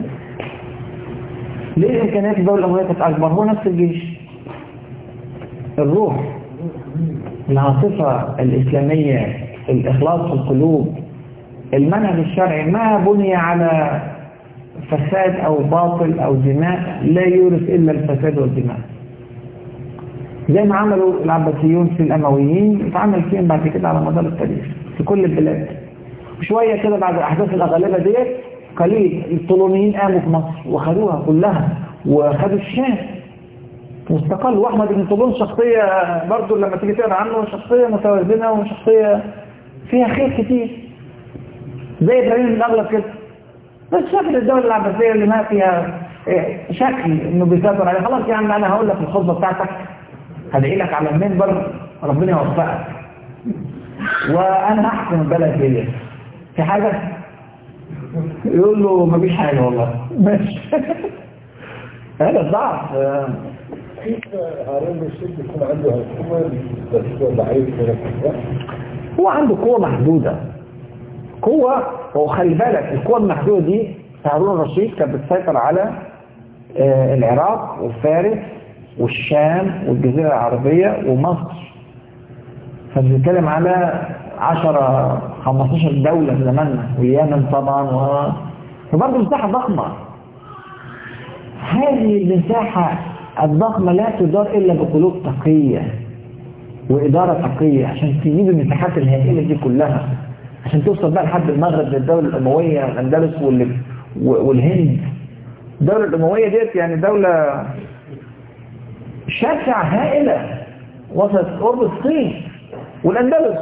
ليه امكانيات الدوله الامويه كانت اكبر؟ هو نفس الجيش. الروح العاطفة الإسلامية الإخلاص في القلوب المنهج الشرعي ما بني على فساد أو باطل أو دماء لا يورث إلا الفساد والدماء زي ما عملوا العباسيون في الأمويين اتعمل فيهم بعد كده على مدار التاريخ في كل البلاد شوية كده بعد أحداث الأغلبة ديت قليل الطولونيين قاموا في مصر وخدوها كلها وخدوا الشام واستقل واحمد بن طولون شخصية برضو لما تيجي تقرا عنه شخصية متوازنة وشخصية فيها خير كتير زي ابراهيم بن الاغلب كده بس شكل الدولة العباسية اللي ما فيها إيه، شكل انه بيسيطر عليه خلاص يا عم انا هقول لك الخطبة بتاعتك هدعي لك على المنبر ربنا يوفقك وانا هحكم البلد دي في حاجة يقول له مفيش حاجة والله ماشي هذا الضعف آه. كيف هارون الرشيد يكون عنده هالقوة تكون ضعيف من الحكومة؟ هو عنده قوة محدودة قوة وخلي بالك القوة المحدودة دي هارون الرشيد كانت بتسيطر على آه، العراق وفارس والشام والجزيرة العربية ومصر فبنتكلم على 10 15 دولة في زماننا واليمن طبعا و... فبرضه مساحة ضخمة هذه المساحة الضخمة لا تدار إلا بقلوب تقية وإدارة تقية عشان تجيب المساحات الهائلة دي كلها عشان توصل بقى لحد المغرب للدولة الأموية الأندلس وال- والهند الدولة الأموية ديت يعني دولة شاسعة هائلة وصلت قرب الصين والأندلس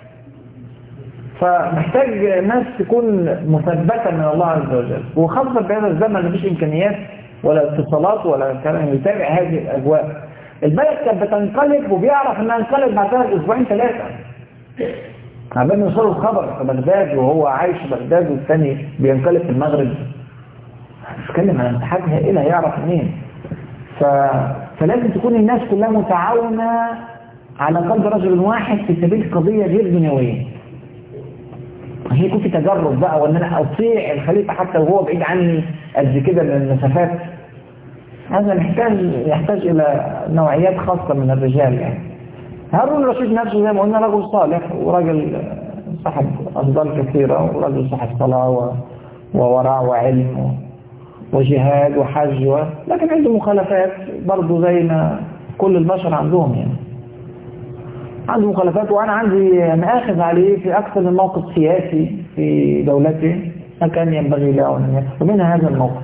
فمحتاج ناس تكون مثبتة من الله عز وجل وخاصة في هذا الزمن مفيش إمكانيات ولا اتصالات ولا كلام يتابع هذه الأجواء البلد كانت بتنقلب وبيعرف انها انقلب بعدها اسبوعين ثلاثة عبال ما يوصلوا الخبر في بغداد وهو عايش في بغداد والثاني بينقلب في المغرب بتكلم عن مساحات هائلة يعرف منين ف... فلازم تكون الناس كلها متعاونة على قلب رجل واحد في سبيل قضية غير دنيوية عشان يكون في تجرب بقى وان انا اطيع الخليفة حتى وهو بعيد عني قد كده من المسافات هذا محتاج يحتاج الى نوعيات خاصة من الرجال يعني هارون الرشيد نفسه زي ما قلنا رجل صالح وراجل صاحب أفضال كثيرة ورجل صاحب صلاة و... وورع وعلم و... وجهاد وحج و... لكن عنده مخالفات برضه زي ما كل البشر عندهم يعني عنده مخالفات وأنا عندي مآخذ عليه في أكثر من موقف سياسي في دولته ما كان ينبغي له أن يفعل ومنها هذا الموقف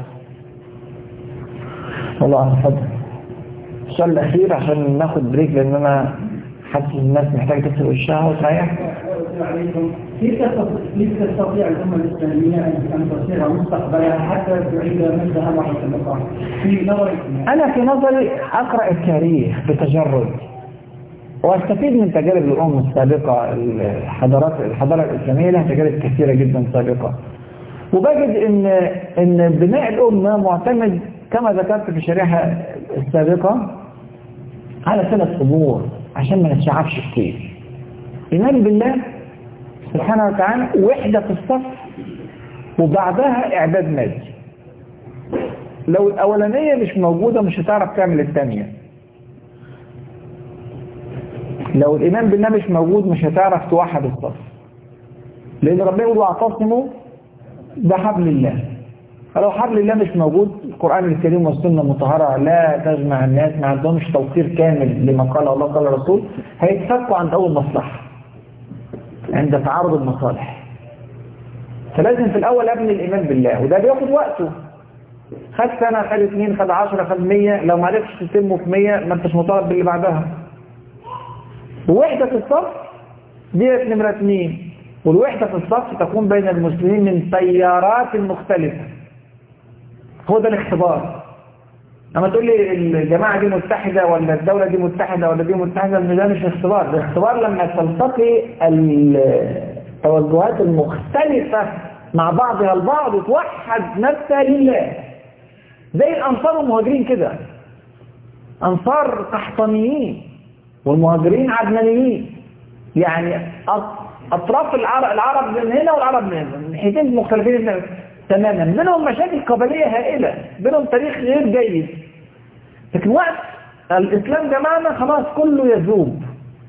والله أعلم تفضل السؤال الأخير عشان ناخد بريك لأن أنا حاسس الناس محتاجة تغسل وشها وتريح عليكم كيف كيف تستطيع الأمة الإسلامية أن تصير مستقبلها حتى تعيد مثلها مرة أخرى في نظركم أنا في نظري أقرأ التاريخ بتجرد واستفيد من تجارب الأمم السابقة الحضارات الحضارة الإسلامية لها تجارب كثيرة جدا سابقة وبجد إن إن بناء الأمة معتمد كما ذكرت في الشريحة السابقة على ثلاث أمور عشان ما نتشعبش كتير إيمان بالله سبحانه وتعالى وحدة في الصف وبعدها إعداد مادي لو الأولانية مش موجودة مش هتعرف تعمل الثانية لو الإيمان بالله مش موجود مش هتعرف توحد الصف لأن ربنا يقول واعتصموا بحبل الله فلو حبل الله مش موجود القرآن الكريم والسنة المطهرة لا تجمع الناس ما عندهمش توقير كامل لما قال الله قال الرسول هيتفكوا عند أول مصلحة عند تعارض المصالح فلازم في الأول أبني الإيمان بالله وده بياخد وقته خد سنة خد اثنين خد عشرة خد مية لو ما عرفتش تتمه في مية ما انتش مطالب باللي بعدها ووحدة الصف ديت نمرة اثنين والوحدة في الصف تكون بين المسلمين من تيارات مختلفة هو ده الاختبار لما تقول لي الجماعة دي متحدة ولا الدولة دي متحدة ولا دي متحدة ان ده مش اختبار ده اختبار لما تلتقي التوجهات المختلفة مع بعضها البعض وتوحد نفسها لله زي الأنصار والمهاجرين كده أنصار قحطانيين والمهاجرين عدنانيين يعني أطراف العرب, العرب من هنا والعرب من هنا ناحيتين مختلفين تماما بينهم مشاكل قبلية هائلة بينهم تاريخ غير جيد لكن وقت الإسلام جمعنا خلاص كله يذوب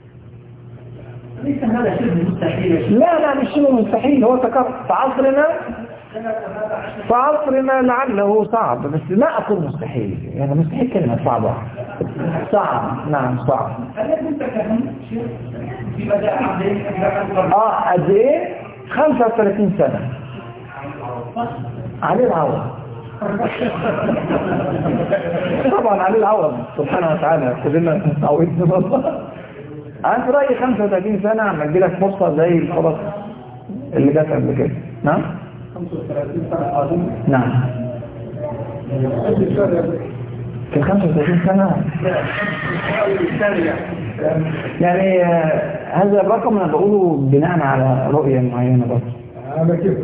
ليس هذا شبه مستحيل لا لا مش شبه مستحيل هو تكرر في عصرنا في عصرنا لعله صعب بس لا أقول مستحيل يعني مستحيل كلمة صعبة صعب نعم صعب هل كنت كهم في مدى عملية اه قد ايه 35 سنة عليه العوض طبعا عليه العوض سبحانه وتعالى كلنا تعودنا والله انا في رايي 35 سنه عم ادي لك فرصه زي الفرص اللي جت قبل كده نعم 35 سنة قادمة نعم في 35 سنه يعني آه، هذا الرقم انا بقوله بناء على رؤيه معينه بس أنا كيف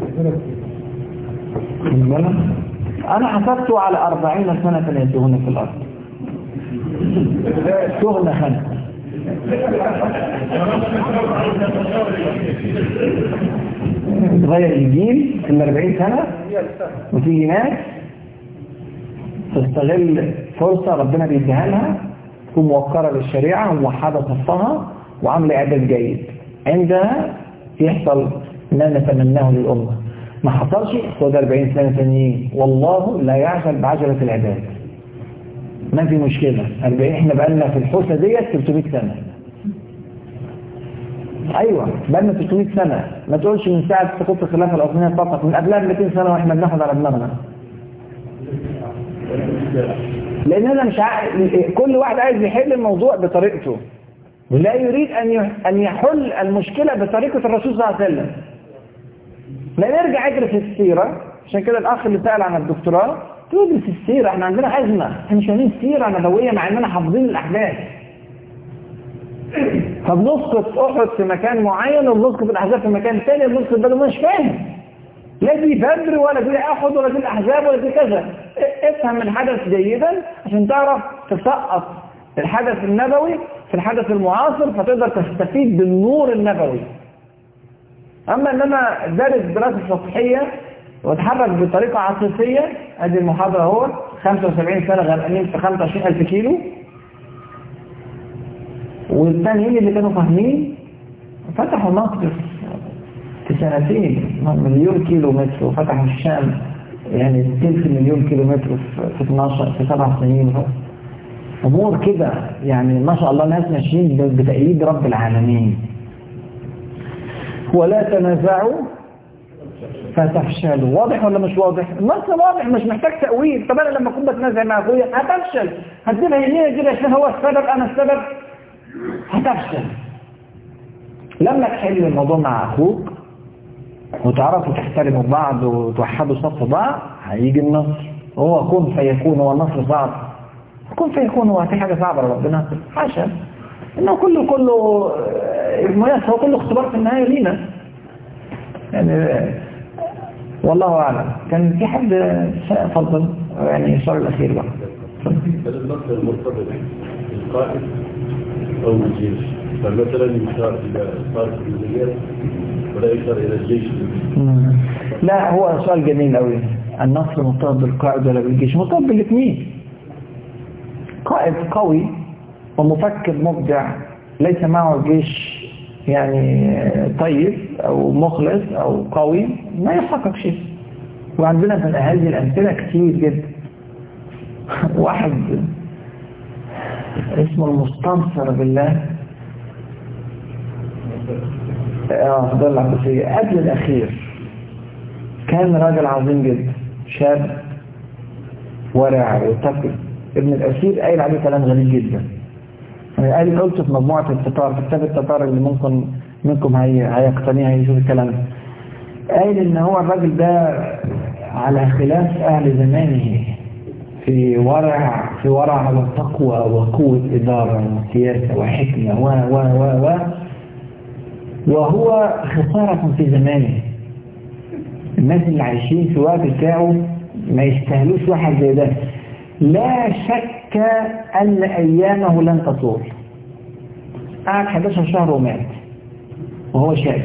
خد بالك؟ انا حسبته على 40 سنه يتوهون في الارض تهنة خمسة تغير الجيل في ال 40 سنة وتيجي ناس تستغل فرصة ربنا بيديها لها تكون موقرة للشريعة وموحدة صفها وعاملة إعداد جيد عندها يحصل ما نتمناه للأمة ما حصلش خد 40 سنة ثانيين والله لا يعجل بعجلة العباد ما في مشكلة 40 احنا بقالنا في الحوسة ديت 300 سنة ايوه بقالنا 300 سنة ما تقولش من ساعة سقوط الخلافة العثمانية فقط من قبلها ب 200 سنة واحنا بناخد على دماغنا لان انا مش ع... كل واحد عايز يحل الموضوع بطريقته ولا يريد ان ي... ان يحل المشكلة بطريقة الرسول صلى الله عليه وسلم لا نرجع ادرس السيرة عشان كده الاخ اللي سأل عن الدكتوراه تدرس السيرة احنا عندنا أزمة احنا مش فاهمين سيرة نبوية مع اننا حافظين الأحداث فبنسقط أحد في مكان معين وبنسقط الأحزاب في مكان ثاني وبنسقط بدل مش فاهم لا دي بدر ولا دي أحد ولا دي الأحزاب ولا دي كذا افهم الحدث جيدا عشان تعرف تسقط الحدث النبوي في الحدث المعاصر فتقدر تستفيد بالنور النبوي أما إن أنا دارس دراسة سطحية واتحرك بطريقة عاطفية ادي المحاضرة اهو 75 سنة غرقانين في 25000 كيلو والتانيين اللي كانوا فاهمين فتحوا مصر في سنتين مليون كيلو متر وفتحوا الشام يعني تلت مليون كيلو متر في 12 في سبع سنين امور كده يعني ما شاء الله ناس ماشيين بتأييد رب العالمين ولا تنازعوا فتفشلوا واضح ولا مش واضح النص واضح مش محتاج تأويل طب انا لما اكون بتنازع مع اخويا هتفشل هتجيبها يمين كده عشان هو السبب انا السبب هتفشل لما تحل الموضوع مع اخوك وتعرفوا تحترموا بعض وتوحدوا صف بعض هيجي النصر هو كن فيكون هو النصر صعب كن فيكون هو في حاجه صعبه لربنا حاشا انه كله كله ميسر هو كله اختبار في النهايه لينا يعني والله اعلم كان في حد فضل يعني السؤال الاخير بقى هل النصر المرتبط بالقائد او الجيش فمثلا يشار الى صارت المدير ولا يشار الى الجيش لا هو سؤال جميل قوي النصر مرتبط بالقائد ولا بالجيش مرتبط بالاثنين قائد قوي ومفكر مبدع ليس معه جيش يعني طيب او مخلص او قوي ما يحقق شيء وعندنا في هذه الامثله كتير جدا واحد اسمه المستنصر بالله اه فضل العباسية قبل الأخير كان راجل عظيم جدا شاب ورع وتقي ابن الأخير قايل عليه كلام غريب جدا يعني قال قلت في مجموعة التتار في كتاب التتار اللي ممكن منكم هي هيقتنيها هيشوف الكلام ده قال ان هو الراجل ده على خلاف اهل زمانه في ورع في ورع وتقوى وقوة إدارة وسياسة وحكمة و و و و وهو خسارة في زمانه الناس اللي عايشين في الوقت بتاعه ما يستاهلوش واحد زي ده لا شك أن أيامه لن تطول قعد 11 شهر ومات وهو شاب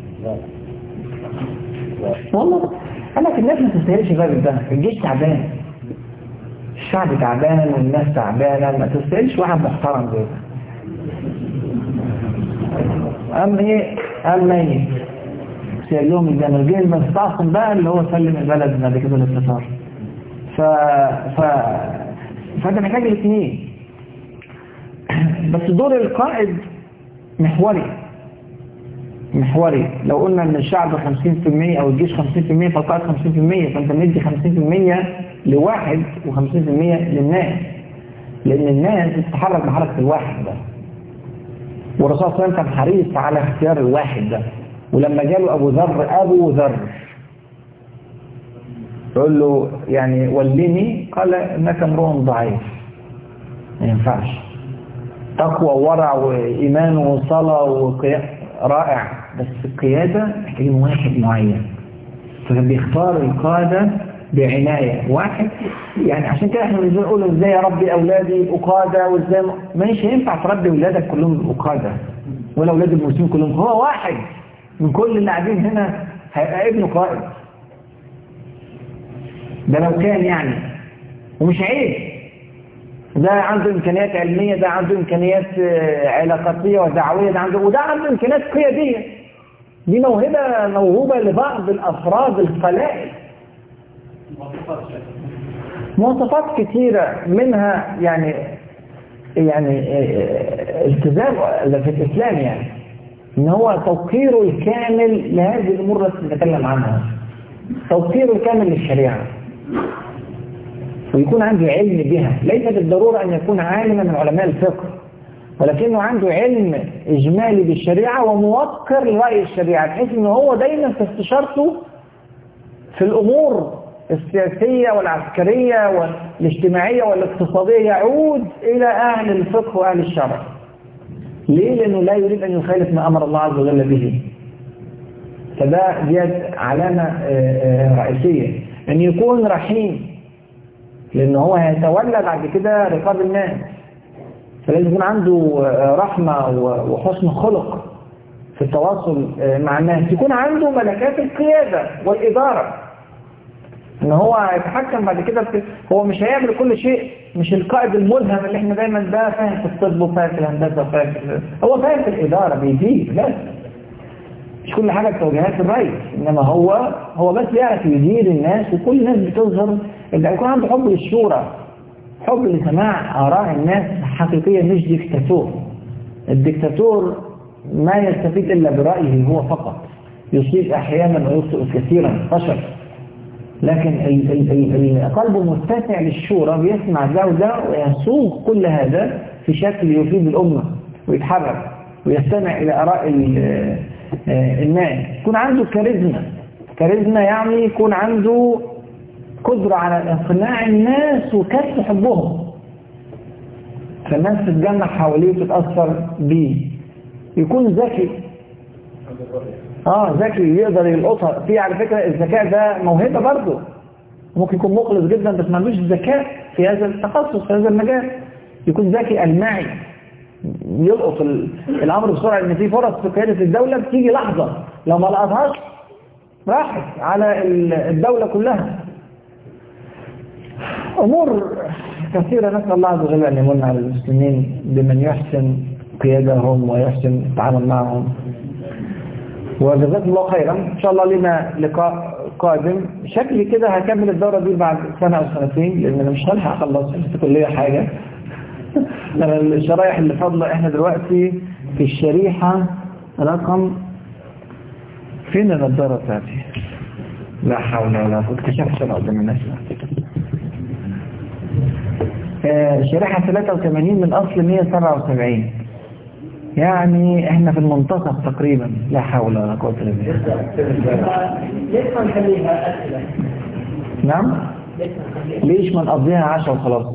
والله قال لك الناس ما تستاهلش الراجل ده الجيش تعبان الشعب تعبان والناس تعبانة ما تستاهلش واحد محترم زي ده أما إيه قال ميت سير لهم الجنة الجيش المستعصم بقى اللي هو سلم البلد بعد كده للتتار ف... ف... فأنت محتاج الاثنين بس دور القائد محوري محوري لو قلنا ان الشعب 50% او الجيش 50% فالقائد 50% فانت مدي 50% لواحد و50% للناس لان الناس بتتحرك بحركه الواحد ده والرسول صلى الله عليه وسلم كان حريص على اختيار الواحد ده ولما جاله ابو ذر ابو ذر يقول له يعني ولني قال انك امرؤ ضعيف ما ينفعش تقوى وورع وايمان وصلاه وقيام رائع بس القياده محتاجين واحد معين فكان بيختار القاده بعنايه واحد يعني عشان كده احنا بنقول ازاي يا ربي اولادي يبقوا قاده وازاي مش هينفع تربي اولادك كلهم يبقوا قاده ولا اولاد المسلمين كلهم هو واحد من كل اللي قاعدين هنا هيبقى ابنه قائد ده لو كان يعني ومش عيب ده عنده امكانيات علميه ده عنده امكانيات علاقاتيه ودعويه ده عنده وده عنده امكانيات قياديه دي موهبه موهوبه لبعض الافراد القلائل مواصفات كثيرة منها يعني يعني التزام في الإسلام يعني إن هو توقيره الكامل لهذه الأمور التي نتكلم عنها توقيره الكامل للشريعة ويكون عنده علم بها ليس بالضرورة أن يكون عالما من علماء الفقه ولكنه عنده علم إجمالي بالشريعة وموقر لرأي الشريعة بحيث أنه هو دايما في استشارته في الأمور السياسية والعسكرية والاجتماعية والاقتصادية يعود إلى أهل الفقه وأهل الشرع ليه؟ لأنه لا يريد أن يخالف ما أمر الله عز وجل به فده دي علامة رئيسية أن يكون رحيم لأن هو هيتولى بعد كده رقاب الناس فلازم يكون عنده رحمة وحسن خلق في التواصل مع الناس يكون عنده ملكات القيادة والإدارة ان هو يتحكم بعد كده في هو مش هيعمل كل شيء مش القائد الملهم اللي احنا دايما ده فاهم في الطب وفاهم في الهندسه وفاهم في هو فاهم في الاداره بيدير بس مش كل حاجه بتوجيهات الرئيس انما هو هو بس يعرف يدير الناس وكل الناس بتظهر ان يكون عنده حب للشورى حب لسماع اراء الناس حقيقيه مش ديكتاتور الديكتاتور ما يستفيد الا برايه هو فقط يصيب احيانا ويخطئ كثيرا فشل لكن ال ال ال القلب المتسع للشورى بيسمع ده وده ويسوق كل هذا في شكل يفيد الأمة ويتحرك ويستمع إلى آراء الناس يكون عنده كاريزما كاريزما يعني يكون عنده قدرة على إقناع الناس وكسب حبهم فالناس تتجمع حواليه وتتأثر بيه يكون ذكي اه ذكي يقدر يلقطها في على فكرة الذكاء ده موهبة برضه ممكن يكون مخلص جدا بس ما عندوش ذكاء في هذا التخصص في هذا المجال يكون ذكي المعي يلقط الامر بسرعه ان في فرص في قياده الدوله بتيجي لحظه لو ما لقطهاش راحت على الدوله كلها امور كثيره نسال الله عز وجل ان يمن على المسلمين بمن يحسن قيادهم ويحسن التعامل معهم وجزاكم الله خيرا ان شاء الله لنا لقاء قادم شكلي كده هكمل الدورة دي بعد سنة او سنتين لان انا مش هلحق اخلص في الكلية حاجة انا الشرايح اللي فاضلة احنا دلوقتي في الشريحة رقم فين النضارة بتاعتي لا حول ولا قوة اكتشفت انا قدام الناس آه شريحة 83 من اصل 177 يعني احنا في المنتصف تقريبا لا حول ولا قوه الا بالله ليش ما نخليها أسئلة؟ نعم ليش ما نخليها؟ ليش ما نقضيها عشاء وخلاص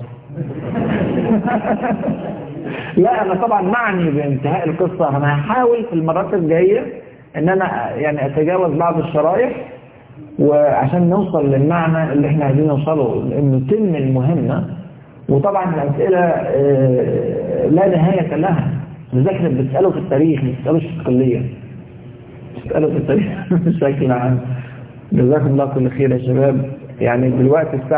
لا انا طبعا معني بانتهاء القصه انا هحاول في المرات الجايه ان انا يعني اتجاوز بعض الشرائح وعشان نوصل للمعنى اللي احنا عايزين نوصله لانه تم المهمه وطبعا الاسئله آه، لا نهايه لها لذلك بتساله في التاريخ ما بتسالوش في الكليه بتساله في التاريخ بشكل عام جزاكم الله كل خير يا شباب يعني دلوقتي الساعه